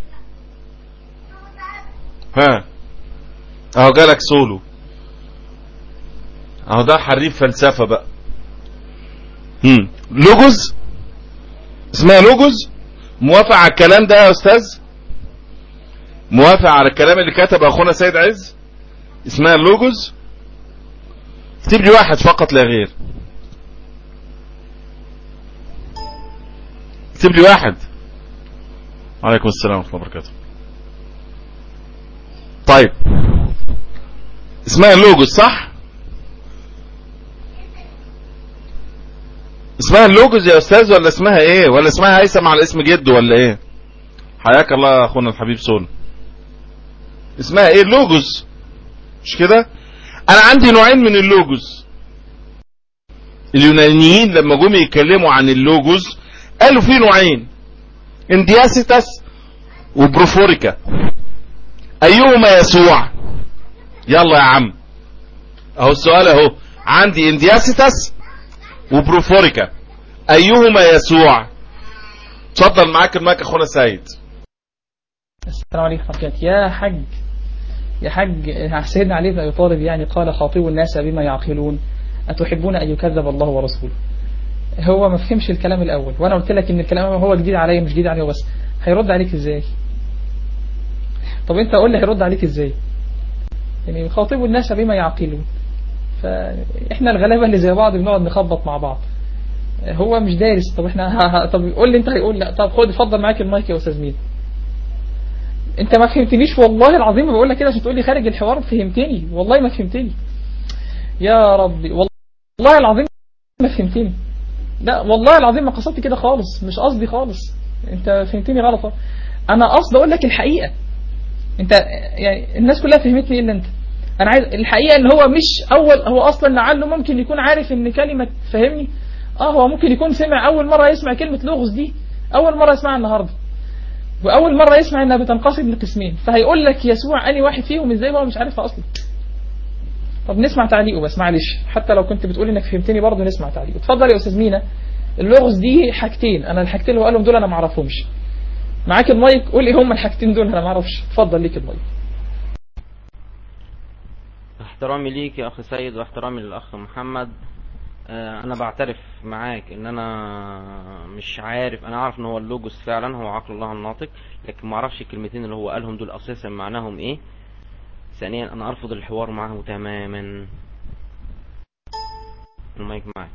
ها اهو جالك سولو اهو ده حريف فلسفة بقى هم. لوجوز اسمها لوجوز موافق على الكلام ده يا استاذ موافق على الكلام اللي كتبه اخونا سيد عز اسمها اللوجوز اكتب لي واحد فقط لا غير اكتب لي واحد وعليكم السلام ورحمة الله وبركاته طيب اسمها اللوجوز صح اسمها اللوجوز يا استاذ ولا اسمها ايه ولا اسمها هيثم على اسم جده ولا ايه حياك الله يا اخونا الحبيب سون اسمها ايه اللوجوز مش كده انا عندي نوعين من اللوجوز اليونانيين لما جم يتكلموا عن اللوجوز قالوا في نوعين اندياسيتاس وبروفوريكا ايهما يسوع يلا يا عم اهو السؤال اهو عندي اندياسيتاس وبروفوريكا ايهما يسوع اتفضل معاك المايك اخونا سيد السلام عليكم ورحمة الله وبركاته. يا حج يا حج سيدنا علي بن أبي طالب يعني قال خاطبوا الناس بما يعقلون أتحبون أن يكذب الله ورسوله هو ما فهمش الكلام الأول وأنا قلت لك إن الكلام هو جديد عليا مش جديد عليه بس هيرد عليك إزاي طب انت قول لي هيرد عليك ازاي يعني خاطبوا الناس بما يعقلون فاحنا الغلابه اللي زي بعض بنقعد نخبط مع بعض هو مش دارس طب احنا ها ها طب قول لي انت هيقول لا طب خد اتفضل معاك المايك يا استاذ مين انت ما فهمتنيش والله العظيم بقول لك كده عشان تقول لي خارج الحوار فهمتني والله ما فهمتني يا ربي والله العظيم ما فهمتني لا والله العظيم ما قصدت كده خالص مش قصدي خالص انت فهمتني غلط انا قصدي اقول لك الحقيقه انت يعني الناس كلها فهمتني الا انت انا عايز الحقيقه ان هو مش اول هو اصلا لعله ممكن يكون عارف ان كلمه فهمني اه هو ممكن يكون سمع اول مره يسمع كلمه لغز دي اول مره يسمعها النهارده واول مره يسمع انها بتنقسم لقسمين فهيقول لك يسوع اني واحد فيهم ازاي هو مش عارفها اصلا طب نسمع تعليقه بس معلش حتى لو كنت بتقول انك فهمتني برضه نسمع تعليقه اتفضل يا استاذ مينا اللغز دي حاجتين انا الحاجتين اللي هو قالهم دول انا ما اعرفهمش معاك المايك قول ايه هما الحاجتين دول انا ما اعرفش اتفضل ليك المايك احترامي ليك يا اخ سيد واحترامي للاخ محمد آه، انا بعترف معاك ان انا مش عارف انا عارف ان هو اللوجوس فعلا هو عقل الله الناطق لكن ما اعرفش الكلمتين اللي هو قالهم دول اساسا معناهم ايه ثانيا انا ارفض الحوار معه تماما المايك معاك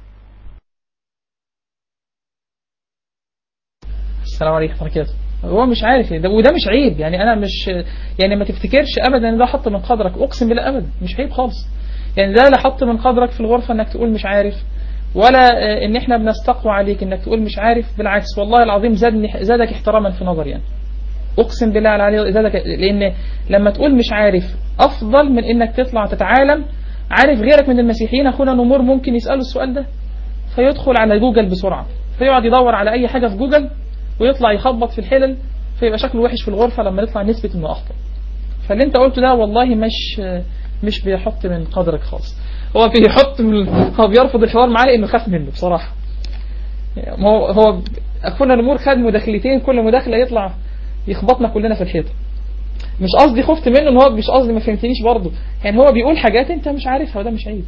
السلام عليكم ورحمه الله وبركاته هو مش عارف ده وده مش عيب يعني انا مش يعني ما تفتكرش ابدا ان ده حط من قدرك اقسم بالله ابدا مش عيب خالص يعني ده لا حط من قدرك في الغرفه انك تقول مش عارف ولا آه، ان احنا بنستقوى عليك انك تقول مش عارف بالعكس والله العظيم زادني زادك احتراما في نظري يعني اقسم بالله العلي زادك لان لما تقول مش عارف افضل من انك تطلع تتعالم عارف غيرك من المسيحيين اخونا نمور ممكن يسالوا السؤال ده فيدخل على جوجل بسرعه فيقعد يدور على اي حاجه في جوجل ويطلع يخبط في الحلل فيبقى شكله وحش في الغرفه لما يطلع نسبه انه اخطا فاللي انت قلته ده والله مش مش بيحط من قدرك خالص هو بيحط من هو بيرفض الحوار معاه لانه خاف منه بصراحه ما هو هو اخونا نمور خد مداخلتين كل مداخله يطلع يخبطنا كلنا في الحيطه مش قصدي خفت منه ان هو مش قصدي ما فهمتنيش برضه يعني هو بيقول حاجات انت مش عارفها وده مش عيب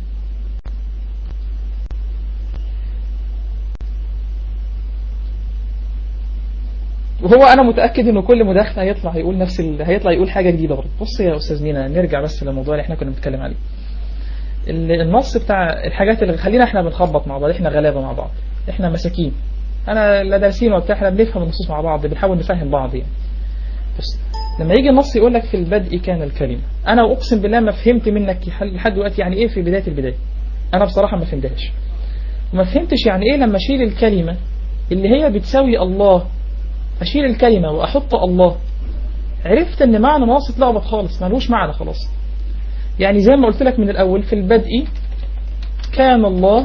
وهو انا متاكد انه كل مداخله هيطلع يقول نفس ال... هيطلع يقول حاجه جديده برضه بص يا استاذ مينا نرجع بس للموضوع اللي احنا كنا بنتكلم عليه ال- النص بتاع الحاجات اللي خلينا احنا بنخبط مع بعض احنا غلابه مع بعض احنا مساكين انا لا دارسين ولا بتاع احنا بنفهم النصوص مع بعض بنحاول نفهم بعض يعني بس لما يجي النص يقول لك في البدء كان الكلمه انا اقسم بالله ما فهمت منك لحد دلوقتي يعني ايه في بدايه البدايه انا بصراحه ما فهمتهاش وما فهمتش يعني ايه لما اشيل الكلمه اللي هي بتساوي الله اشيل الكلمه واحط الله عرفت ان معنى ناقص اتلخبط خالص ملوش معنى خلاص يعني زي ما قلت لك من الاول في البدء كان الله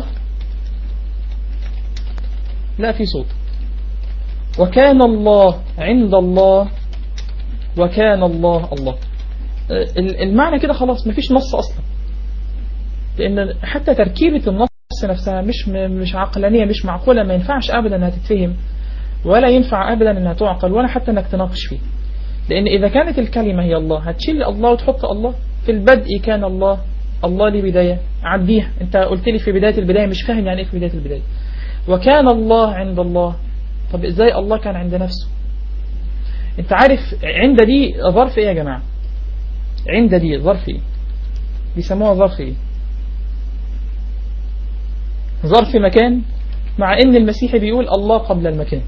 لا في صوت وكان الله عند الله وكان الله الله ال- المعنى كده خلاص مفيش نص اصلا لان حتى تركيبة النص نفسها مش م- مش عقلانية مش معقولة ما ينفعش ابدا انها تتفهم ولا ينفع ابدا انها تعقل ولا حتى انك تناقش فيه لان اذا كانت الكلمة هي الله هتشيل الله وتحط الله في البدء كان الله الله لي بداية عديها انت قلت لي في بداية البداية مش فاهم يعني ايه في بداية البداية وكان الله عند الله طب ازاي الله كان عند نفسه انت عارف عند دي ظرف ايه يا جماعة عند دي ظرف ايه بيسموها ظرف ايه ظرف مكان مع ان المسيحي بيقول الله قبل المكان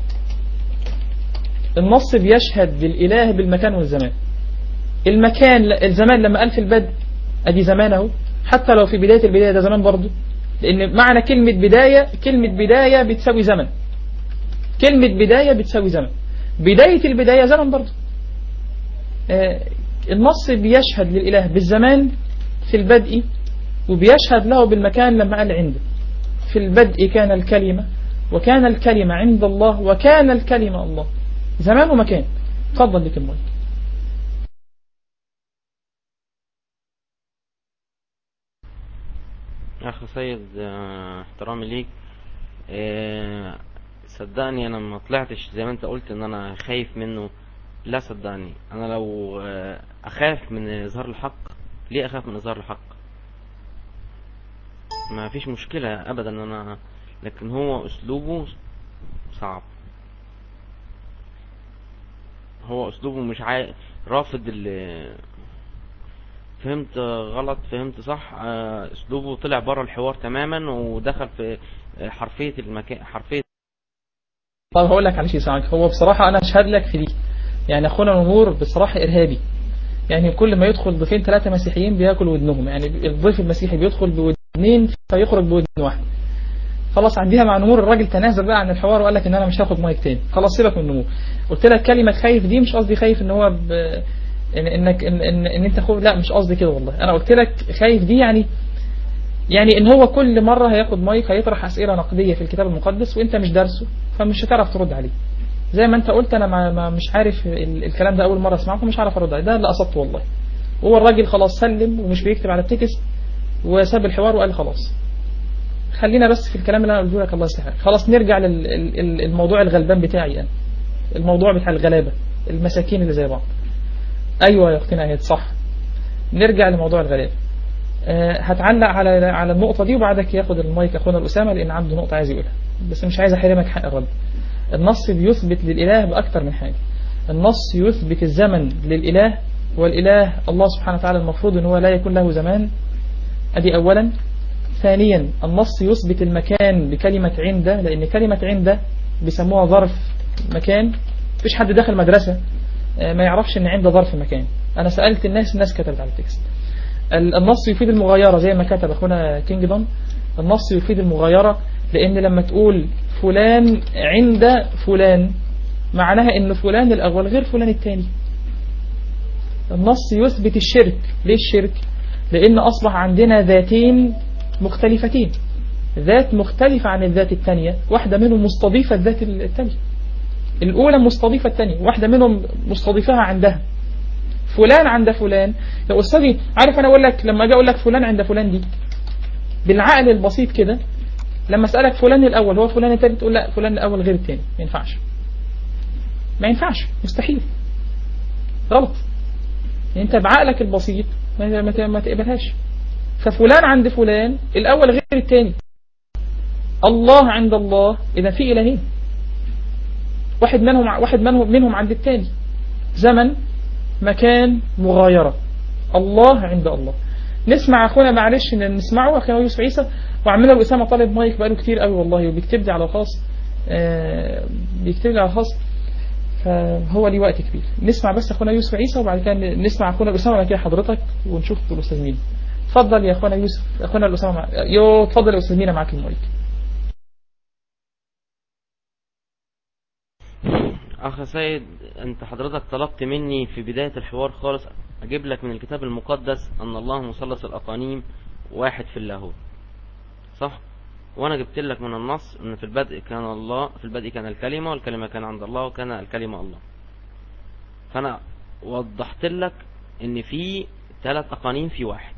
النص بيشهد للإله بالمكان والزمان المكان الزمان لما قال في البدء ادي زمان اهو حتى لو في بداية البداية ده زمان برضه لان معنى كلمة بداية كلمة بداية بتساوي زمن كلمة بداية بتساوي زمن بداية البداية زمن برضه آه، النص بيشهد للإله بالزمان في البدء وبيشهد له بالمكان لما قال عنده في البدء كان الكلمة وكان الكلمة عند الله وكان الكلمة الله زمان ومكان تفضل لك المايك يا اخي سيد آه، احترامي ليك آه، صدقني انا ما طلعتش زي ما انت قلت ان انا خايف منه لا صدقني انا لو آه، اخاف من اظهار الحق ليه اخاف من اظهار الحق ما فيش مشكلة ابدا ان انا لكن هو اسلوبه صعب هو اسلوبه مش عا... رافض اللي فهمت غلط فهمت صح آه، اسلوبه طلع بره الحوار تماما ودخل في حرفية المكان حرفية طب هقول لك على شيء سامعك هو بصراحة أنا أشهد لك في دي يعني أخونا الأمور بصراحة إرهابي يعني كل ما يدخل ضيفين ثلاثة مسيحيين بياكل ودنهم يعني الضيف المسيحي بيدخل بودنين فيخرج بودن واحد خلاص عندها مع نمور الراجل تنازل بقى عن الحوار وقال لك ان انا مش هاخد مايك تاني خلاص سيبك من نمور قلت لك كلمه خايف دي مش قصدي خايف ان هو ب... إن انك ان, إن, إن انت خوف لا مش قصدي كده والله انا قلت لك خايف دي يعني يعني ان هو كل مره هياخد مايك هيطرح اسئله نقديه في الكتاب المقدس وانت مش دارسه فمش هتعرف ترد عليه زي ما انت قلت انا ما ما مش عارف ال- الكلام ده اول مره اسمعه فمش عارف ارد عليه ده اللي قصدته والله هو الراجل خلاص سلم ومش بيكتب على التكست وساب الحوار وقال خلاص خلينا بس في الكلام اللي انا قلته لك الله يسلمك خلاص نرجع للموضوع الغلبان بتاعي انا الموضوع بتاع الغلابه المساكين اللي زي بعض ايوه يا اختنا اهي صح نرجع لموضوع الغلابه آه، هتعلق على على النقطه دي وبعدك ياخد المايك اخونا الاسامه لان عنده نقطه عايز يقولها بس مش عايز احرمك حق الرد النص بيثبت للاله باكثر من حاجه النص يثبت الزمن للاله والاله الله سبحانه وتعالى المفروض ان هو لا يكون له زمان ادي اولا ثانيا النص يثبت المكان بكلمة عند لأن كلمة عند بيسموها ظرف مكان مفيش حد داخل مدرسة آه، ما يعرفش ان عند ظرف مكان انا سألت الناس الناس كتبت على التكست ال- النص يفيد المغايرة زي ما كتب اخونا كينجدون النص يفيد المغايرة لان لما تقول فلان عند فلان معناها ان فلان الاول غير فلان الثاني النص يثبت الشرك ليه الشرك لان اصبح عندنا ذاتين مختلفتين ذات مختلفة عن الذات الثانية واحدة منهم مستضيفة الذات الثانية الأولى مستضيفة الثانية واحدة منهم مستضيفها عندها فلان عند فلان يا أستاذي عارف أنا أقول لك لما أجي أقول لك فلان عند فلان دي بالعقل البسيط كده لما أسألك فلان الأول هو فلان الثاني تقول لا فلان الأول غير الثاني ما ينفعش ما ينفعش مستحيل غلط يعني أنت بعقلك البسيط ما ما- ما تقبلهاش ففلان عند فلان الأول غير الثاني الله عند الله إذا في إلهين واحد منهم واحد منهم منهم عند الثاني زمن مكان مغايرة الله عند الله نسمع أخونا معلش إن نسمعه أخونا يوسف عيسى وعمنا أسامة طالب مايك بقاله كتير قوي والله وبيكتب لي على الخاص آه، بيكتب لي على الخاص فهو ليه وقت كبير نسمع بس أخونا يوسف عيسى وبعد كده نسمع أخونا أسامة وبعد كده حضرتك ونشوف الأستاذ مين اتفضل يا أخونا يوسف أخونا الأسامة مع... يو اتفضل يا أستاذ مينا معاك المايك اخ سيد انت حضرتك طلبت مني في بداية الحوار خالص اجيب لك من الكتاب المقدس ان الله مثلث الاقانيم واحد في اللاهوت صح وانا جبت لك من النص ان في البدء كان الله في البدء كان الكلمة والكلمة كان عند الله وكان الكلمة الله فانا وضحت لك ان في ثلاث اقانيم في واحد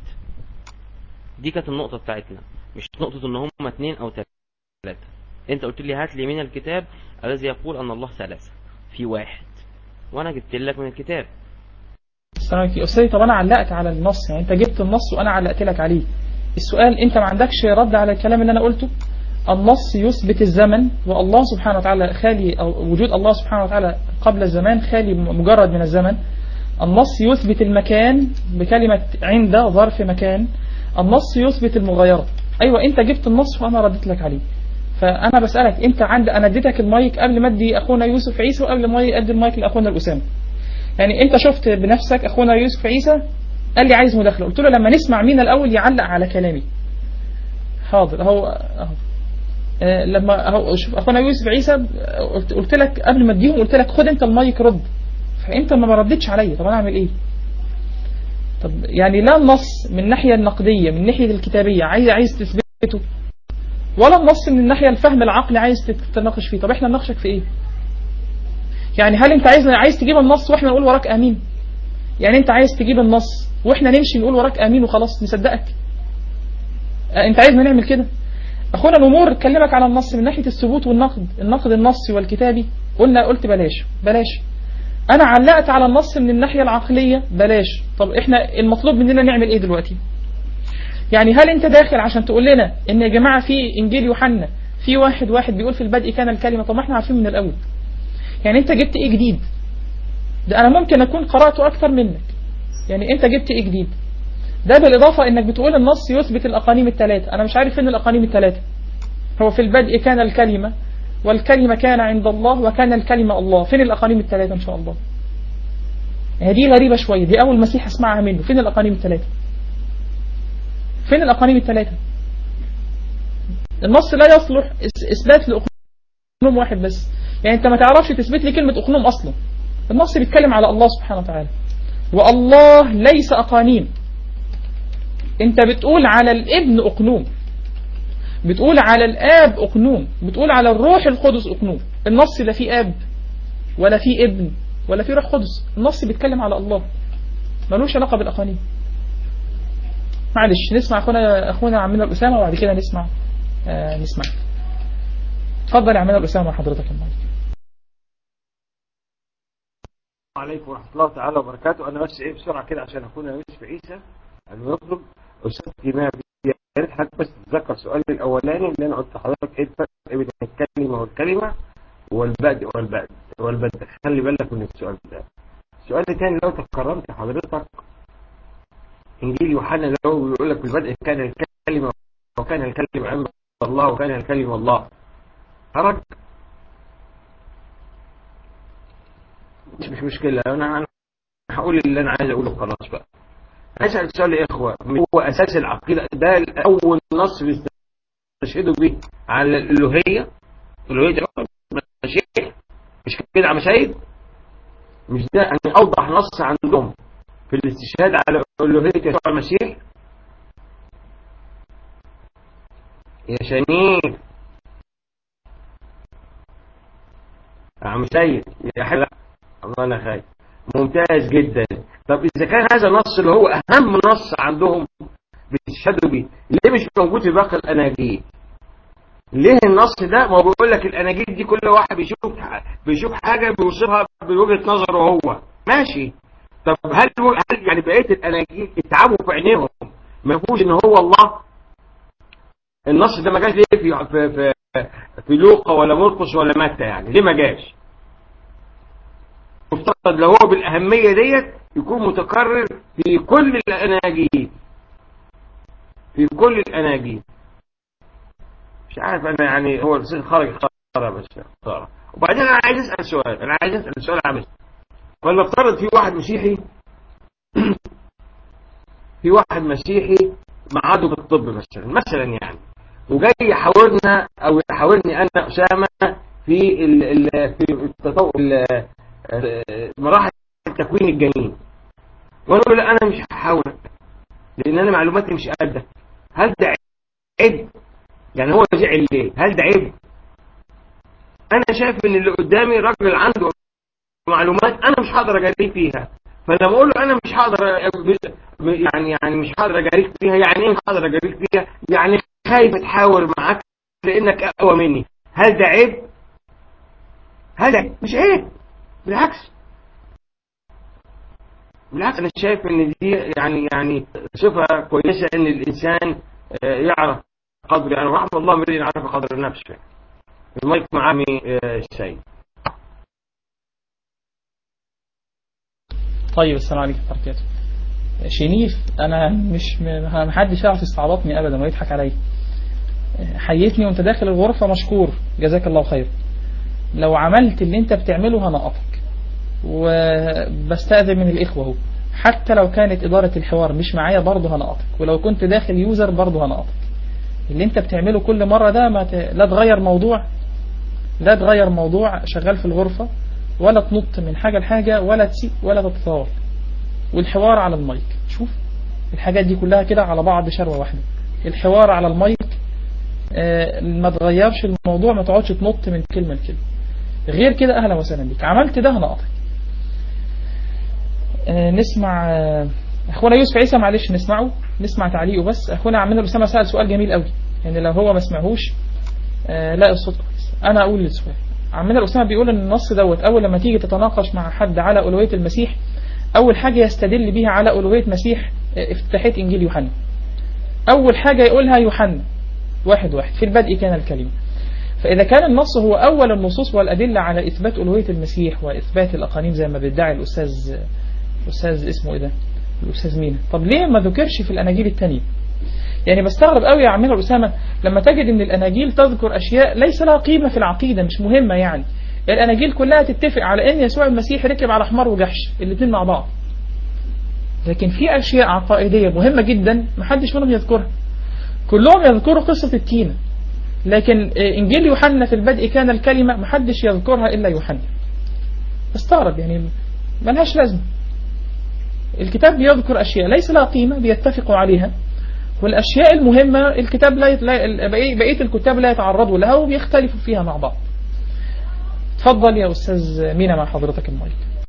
دي كانت النقطة بتاعتنا مش نقطة ان هم اتنين او ثلاثة انت قلت لي هات لي من الكتاب الذي يقول ان الله ثلاثة في واحد وانا جبت لك من الكتاب السلام عليكم أستاذي طب أنا علقت على النص يعني أنت جبت النص وأنا علقت لك عليه السؤال أنت ما عندكش رد على الكلام اللي أنا قلته النص يثبت الزمن والله سبحانه وتعالى خالي أو وجود الله سبحانه وتعالى قبل الزمان خالي مجرد من الزمن النص يثبت المكان بكلمة عند ظرف مكان النص يثبت المغايرة أيوة أنت جبت النص وأنا رديت لك عليه فأنا بسألك أنت عند أنا اديتك المايك قبل ما ادي أخونا يوسف عيسى وقبل ما ادي المايك لأخونا الأسامة يعني انت شفت بنفسك اخونا يوسف عيسى قال لي عايز مداخله قلت له لما نسمع مين الاول يعلق على كلامي حاضر اهو اهو آه، لما اهو شوف اخونا يوسف عيسى آه، قلت, قلت لك قبل ما اديهم قلت لك خد انت المايك رد فانت ما ردتش عليا طب انا اعمل ايه طب يعني لا النص من الناحيه النقديه من الناحيه الكتابيه عايز عايز تثبته ولا النص من الناحيه الفهم العقلي عايز تتناقش فيه طب احنا نناقشك في ايه يعني هل انت عايز عايز تجيب النص واحنا نقول وراك امين يعني انت عايز تجيب النص واحنا نمشي نقول وراك امين وخلاص نصدقك اه، انت عايزنا نعمل كده اخونا الامور اتكلمك على النص من ناحيه الثبوت والنقد النقد النصي والكتابي قلنا قلت بلاش بلاش انا علقت على النص من الناحيه العقليه بلاش طب احنا المطلوب مننا نعمل ايه دلوقتي يعني هل انت داخل عشان تقول لنا ان يا جماعه في انجيل يوحنا في واحد واحد بيقول في البدء كان الكلمه طب ما احنا عارفين من الاول يعني انت جبت ايه جديد ده انا ممكن اكون قرأته اكثر منك يعني انت جبت ايه جديد ده بالاضافة انك بتقول النص يثبت الاقانيم الثلاثة انا مش عارف فين الاقانيم الثلاثة هو في البدء كان الكلمة والكلمة كان عند الله وكان الكلمة الله فين الاقانيم الثلاثة ان شاء الله هذه غريبة شوية دي اول مسيح اسمعها منه فين الاقانيم الثلاثة فين الاقانيم الثلاثة النص لا يصلح إس- اثبات لاقنوم واحد بس يعني انت ما تعرفش تثبت لي كلمة اقنوم اصلا النص بيتكلم على الله سبحانه وتعالى والله ليس اقانيم انت بتقول على الابن اقنوم بتقول على الاب اقنوم بتقول على الروح القدس اقنوم النص لا فيه اب ولا فيه ابن ولا فيه روح قدس النص بيتكلم على الله ملوش علاقة بالاقانيم معلش نسمع اخونا اخونا عمنا الاسامه وبعد كده نسمع آه نسمع اتفضل يا عمنا الاسامه حضرتك المايك عليكم ورحمة الله تعالى وبركاته أنا بس إيه بسرعة كده عشان أكون أنا يوسف عيسى المطلب أستاذ جماعة يا ريت حضرتك بس تتذكر سؤالي الأولاني اللي أنا قلت لحضرتك إيه الفرق بين الكلمة والكلمة والبدء والبدء والبدء خلي بالك من السؤال ده السؤال الثاني لو تكرمت حضرتك إنجيل يوحنا لو بيقول لك في البدء كان الكلمة وكان الكلمة عند الله وكان الكلمة الله خرج مش مش مشكلة أنا أنا هقول اللي أنا عايز أقوله خلاص بقى أسأل سؤال يا إخوة هو أساس العقيدة ده أول نص بيستشهدوا بيه على الألوهية الألوهية ماشي مش كده على مشاهد مش ده يعني أوضح نص عندهم في الاستشهاد على ألوهية يسوع المسيح يا شنيف يا عم سيد يا حلا الله انا خايف ممتاز جدا طب اذا كان هذا النص اللي هو اهم نص عندهم بيشهدوا بيه ليه مش موجود في باقي الاناجيل ليه النص ده ما هو بيقول لك الاناجيل دي كل واحد بيشوف بيشوف حاجه بيوصفها بوجهه نظره هو ماشي طب هل هل يعني بقيه الاناجيل اتعبوا في عينيهم ما يفهموش ان هو الله النص ده ما جاش ليه في في في, في لوقا ولا مرقس ولا متى يعني ليه ما جاش مفترض لو هو بالأهمية ديت يكون متكرر في كل الأناجيل في كل الأناجيل مش عارف أنا يعني هو الرسول خرج خرج بس خرج وبعدين أنا عايز أسأل سؤال أنا عايز أسأل سؤال عامل ولا افترض في واحد مسيحي في واحد مسيحي معاده في الطب مثلا مثلا يعني وجاي يحاورنا او يحاورني انا اسامه في ال ال في التطور مراحل تكوين الجنين وانا اقول لا انا مش هحاورك لان انا معلوماتي مش قدك هل ده عيب يعني هو زعل ليه هل ده عيب انا شايف ان اللي قدامي راجل عنده معلومات انا مش هقدر اجاريه فيها فلما بقول له انا مش هقدر يعني يعني مش هقدر اجاريك فيها يعني ايه مش هقدر اجاريك فيها يعني خايف اتحاور معاك لانك اقوى مني هل ده عيب هل ده مش عيب بالعكس بالعكس انا شايف ان دي يعني يعني صفه كويسه ان الانسان يعرف قدر يعني رحم الله من يعرف قدر نفسه المايك مع عمي السيد طيب السلام عليكم ورحمه الله وبركاته شنيف انا مش ما حدش يعرف يستعبطني ابدا ويضحك عليا حيتني وانت داخل الغرفة مشكور جزاك الله خير لو عملت اللي انت بتعمله هنقطك وبستأذن من الإخوة هو حتى لو كانت إدارة الحوار مش معايا برضه هنقطك ولو كنت داخل يوزر برضه هنقطك اللي انت بتعمله كل مرة ده ما ت... لا تغير موضوع لا تغير موضوع شغال في الغرفة ولا تنط من حاجة لحاجة ولا تسيء ولا تتطاول والحوار على المايك شوف الحاجات دي كلها كده على بعض شروة واحدة الحوار على المايك آه ما تغيرش الموضوع ما تقعدش تنط من كلمة لكلمة غير كده أهلا وسهلا بك عملت ده هنقطك آه نسمع آه أخونا يوسف عيسى معلش نسمعه نسمع تعليقه بس أخونا عمنا أسامة سأل سؤال جميل قوي يعني لو هو ما سمعهوش لا الصوت كويس أنا أقول السؤال عمنا أسامة بيقول إن النص دوت أول لما تيجي تتناقش مع حد على ألوهية المسيح أول حاجة يستدل بيها على ألوهية مسيح افتتاحية إنجيل يوحنا أول حاجة يقولها يوحنا واحد واحد في البدء كان الكلمة فإذا كان النص هو أول النصوص والأدلة على إثبات ألوهية المسيح وإثبات الأقانيم زي ما بيدعي الأستاذ الأستاذ اسمه إيه ده؟ الأستاذ مين؟ طب ليه ما ذكرش في الأناجيل التانية؟ يعني بستغرب قوي يا عمنا أسامة لما تجد إن الأناجيل تذكر أشياء ليس لها قيمة في العقيدة مش مهمة يعني الأناجيل كلها تتفق على إن يسوع المسيح ركب على حمار وجحش الاثنين مع بعض لكن في أشياء عقائدية مهمة جدا محدش منهم يذكرها كلهم يذكروا قصة التينة لكن إنجيل يوحنا في البدء كان الكلمة محدش يذكرها إلا يوحنا استغرب يعني ملهاش لازمة الكتاب بيذكر أشياء ليس لها قيمة بيتفقوا عليها والأشياء المهمة الكتاب لا يت... لا- بقية الكتاب لا يتعرضوا لها وبيختلفوا فيها مع بعض تفضل يا أستاذ مينا مع حضرتك المايك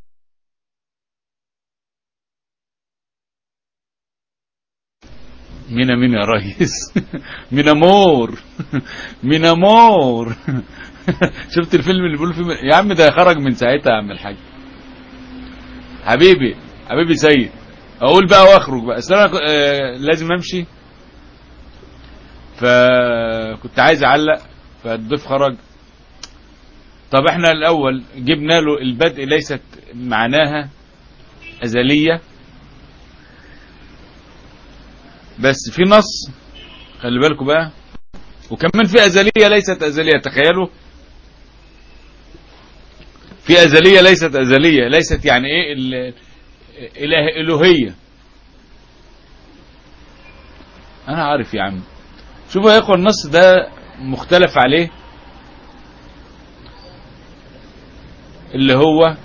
مين مين يا ريس مين مور مين مور شفت الفيلم اللي بيقولوا فيه يا عم ده خرج من ساعتها يا عم الحاج حبيبي حبيبي سيد اقول بقى واخرج بقى اصل انا ك- آه، لازم امشي فكنت عايز اعلق فالضيف خرج طب احنا الاول جبنا له البدء ليست معناها ازليه بس في نص خلي بالكم بقى وكمان في أزلية ليست أزلية تخيلوا في أزلية ليست أزلية ليست يعني إيه ال- إله إلهية أنا عارف يا عم شوفوا يا إخوة النص ده مختلف عليه اللي هو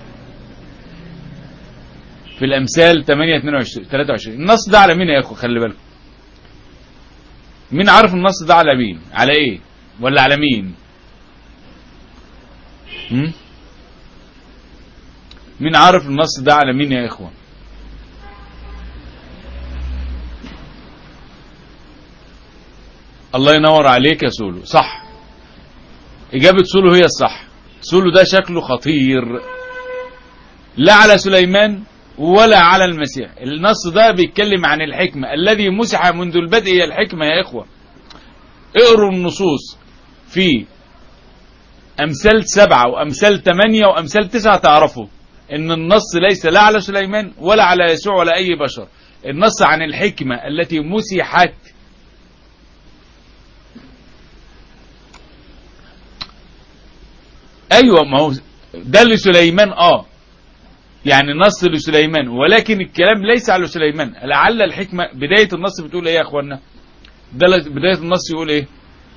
في الأمثال 8 22 23 النص ده على مين يا إخوة خلي بالكم مين عارف النص ده على مين على ايه ولا على مين هم؟ مين عارف النص ده على مين يا اخوة الله ينور عليك يا سولو صح اجابة سولو هي الصح سولو ده شكله خطير لا على سليمان ولا على المسيح النص ده بيتكلم عن الحكمة الذي مسح منذ البدء هي الحكمة يا إخوة اقروا النصوص في أمثال سبعة وأمثال ثمانية وأمثال تسعة تعرفوا إن النص ليس لا على سليمان ولا على يسوع ولا أي بشر النص عن الحكمة التي مسحت أيوة ما هو ده لسليمان آه يعني نص لسليمان ولكن الكلام ليس على سليمان لعل الحكمة بداية النص بتقول ايه يا اخوانا ده ل- بداية النص يقول ايه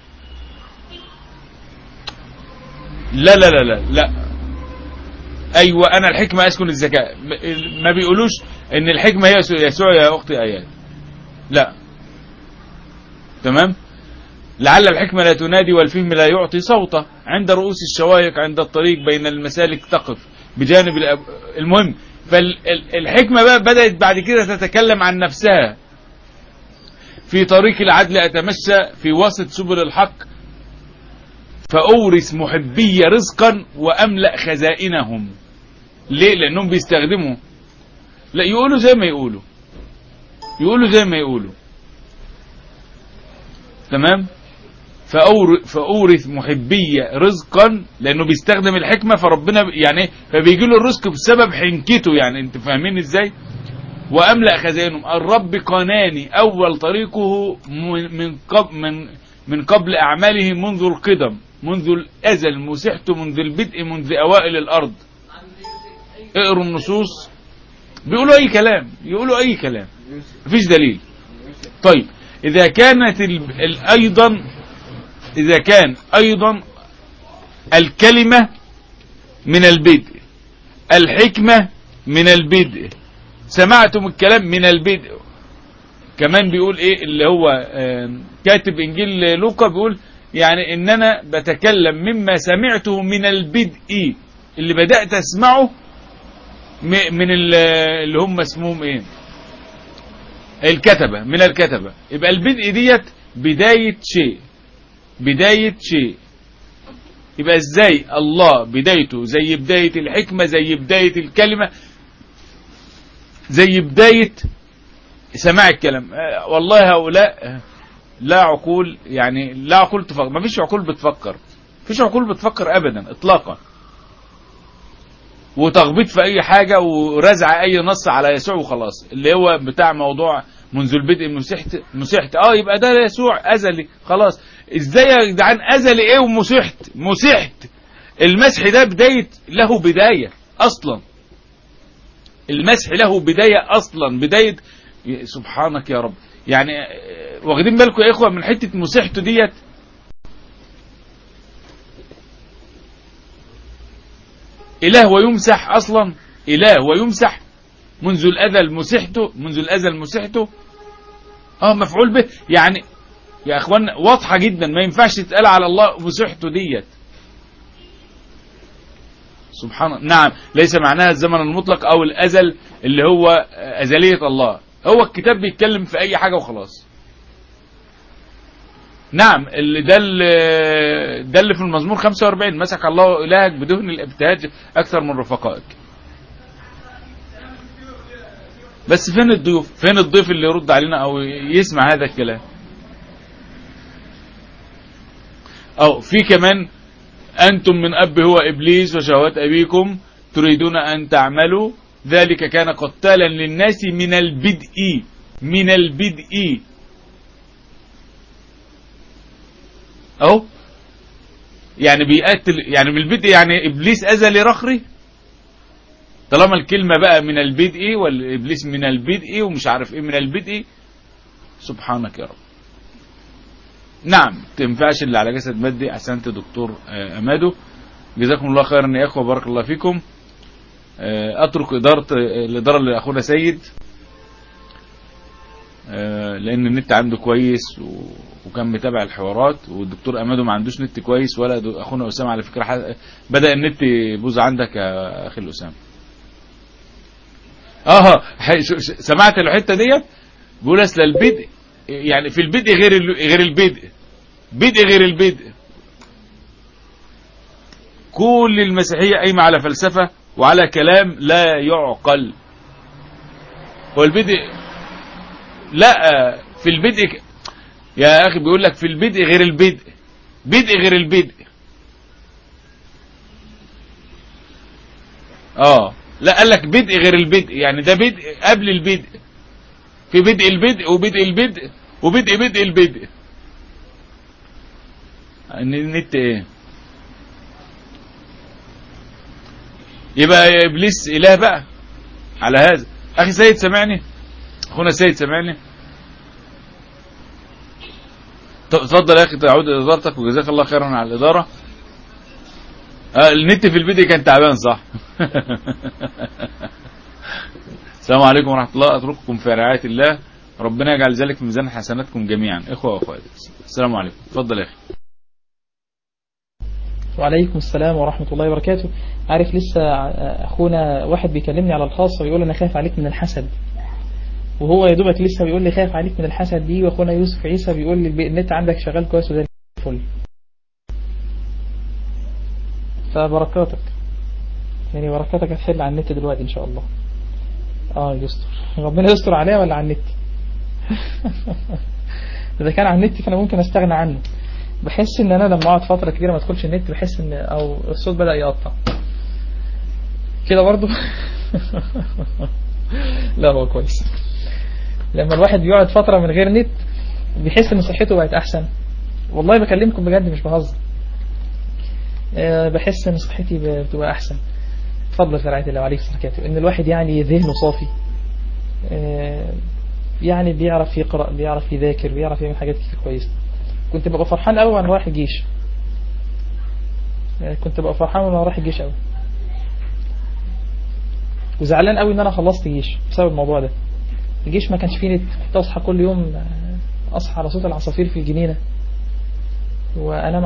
لا لا لا لا لا ايوه انا الحكمة اسكن الذكاء م- ما بيقولوش ان الحكمة هي يسوع- يسوع يا اختي ايات لا تمام لعل الحكمة لا تنادي والفهم لا يعطي صوتا عند رؤوس الشوائق عند الطريق بين المسالك تقف بجانب الأب... المهم فالحكمة بقى بدأت بعد كده تتكلم عن نفسها في طريق العدل أتمشى في وسط سبل الحق فأورث محبي رزقا وأملأ خزائنهم ليه لأنهم بيستخدموا لا يقولوا زي ما يقولوا يقولوا زي ما يقولوا تمام فأور- فأورث محبي رزقا لأنه بيستخدم الحكمة فربنا ب- يعني إيه؟ فبيجي له الرزق بسبب حنكته يعني انت فاهمين ازاي وأملأ خزائنهم الرب قناني أول طريقه من من قبل من من قبل أعماله منذ القدم منذ الأزل مسحت منذ البدء منذ أوائل الأرض اقروا النصوص بيقولوا أي كلام يقولوا أي كلام مفيش دليل طيب إذا كانت ال- ال- أيضا إذا كان أيضا الكلمة من البدء الحكمة من البدء سمعتم الكلام من البدء كمان بيقول ايه اللي هو آه، كاتب انجيل لوقا بيقول يعني ان انا بتكلم مما سمعته من البدء اللي بدأت اسمعه م- من ال- اللي هم اسمهم ايه الكتبة من الكتبة يبقى البدء ديت بداية شيء بداية شيء يبقى ازاي الله بدايته زي بداية الحكمة زي بداية الكلمة زي بداية سماع الكلام آه، والله هؤلاء آه، لا عقول يعني لا عقول تفكر ما فيش عقول بتفكر مفيش عقول بتفكر ابدا اطلاقا وتخبيط في اي حاجة ورزع اي نص على يسوع وخلاص اللي هو بتاع موضوع منذ البدء مسحت مسحت اه يبقى ده يسوع ازلي خلاص ازاي يا جدعان ازلي ايه ومسحت مسحت المسح ده بداية له بداية اصلا المسح له بداية اصلا بداية سبحانك يا رب يعني آه، واخدين بالكم يا اخوة من حتة مسحته ديت اله ويمسح اصلا اله ويمسح منذ الازل مسحته منذ الازل مسحته اه مفعول به يعني يا اخوان واضحة جدا ما ينفعش تتقال على الله مسحته ديت سبحان الله نعم ليس معناها الزمن المطلق او الازل اللي هو ازلية الله هو الكتاب بيتكلم في اي حاجة وخلاص نعم اللي ده اللي ده اللي في المزمور 45 مسك الله الهك بدهن الابتهاج اكثر من رفقائك بس فين الضيوف فين الضيف اللي يرد علينا او يسمع هذا الكلام او في كمان انتم من اب هو ابليس وشهوات ابيكم تريدون ان تعملوا ذلك كان قتالا للناس من البدء من البدء اهو يعني بيقتل يعني من البدء يعني ابليس ازلي رخري طالما الكلمة بقى من البدء والابليس من البدء ومش عارف ايه من البدء سبحانك يا رب نعم تنفعش اللي على جسد مادي احسنت دكتور آه، امادو جزاكم الله خيرا يا اخوه بارك الله فيكم آه، اترك اداره آه، الاداره لاخونا سيد آه، لان النت عنده كويس و- وكان متابع الحوارات والدكتور امادو ما عندوش نت كويس ولا دو- اخونا اسامه على فكره ح- بدا النت يبوظ عندك يا اخي الاسامه اه ح- ش- ش- سمعت الحته ديت بيقول اصل البدء يعني في البدء غير ال- غير البدء بدء غير البدء كل المسيحيه قايمه على فلسفه وعلى كلام لا يعقل هو البدء لا في البدء ك- يا اخي بيقول لك في البدء غير البدء بدء غير البدء اه لا قال لك بدء غير البدء يعني ده بدء قبل البدء في بدء البدء وبدء البدء وبدء بدء البدء ان النت ايه يبقى يا ابليس اله بقى على هذا اخي سيد سامعني اخونا سيد سامعني ط- اتفضل يا اخي تعود ادارتك وجزاك الله خيرا على الاداره آه النت في الفيديو كان تعبان صح السلام عليكم ورحمه الله اترككم في رعايه الله ربنا يجعل ذلك في ميزان حسناتكم جميعا اخوه واخوات السلام عليكم اتفضل يا اخي وعليكم السلام ورحمة الله وبركاته عارف لسه أخونا واحد بيكلمني على الخاص ويقول أنا خايف عليك من الحسد وهو يا دوبك لسه بيقول لي خايف عليك من الحسد دي وأخونا يوسف عيسى بيقول لي البي- النت عندك شغال كويس وزي الفل فبركاتك يعني بركاتك هتحل على النت دلوقتي إن شاء الله اه يستر ربنا يستر عليها ولا على النت إذا كان على النت فأنا ممكن أستغنى عنه بحس ان انا لما اقعد فتره كبيره ما ادخلش النت بحس ان او الصوت بدا يقطع كده برضو لا هو كويس لما الواحد بيقعد فتره من غير نت بيحس ان صحته بقت احسن والله بكلمكم بجد مش بهزر آه، بحس ان صحتي ب- بتبقى احسن اتفضل في رعايه الله وعليك وبركاته ان الواحد يعني ذهنه صافي آه، يعني بيعرف يقرا بيعرف يذاكر بيعرف يعمل حاجات كتير كويسه كنت ببقى فرحان قوي وانا رايح الجيش يعني كنت ببقى فرحان وانا رايح الجيش قوي وزعلان قوي ان انا خلصت جيش بسبب الموضوع ده الجيش ما كانش فيه نت كنت اصحى كل يوم آه، اصحى على صوت العصافير في الجنينه وانام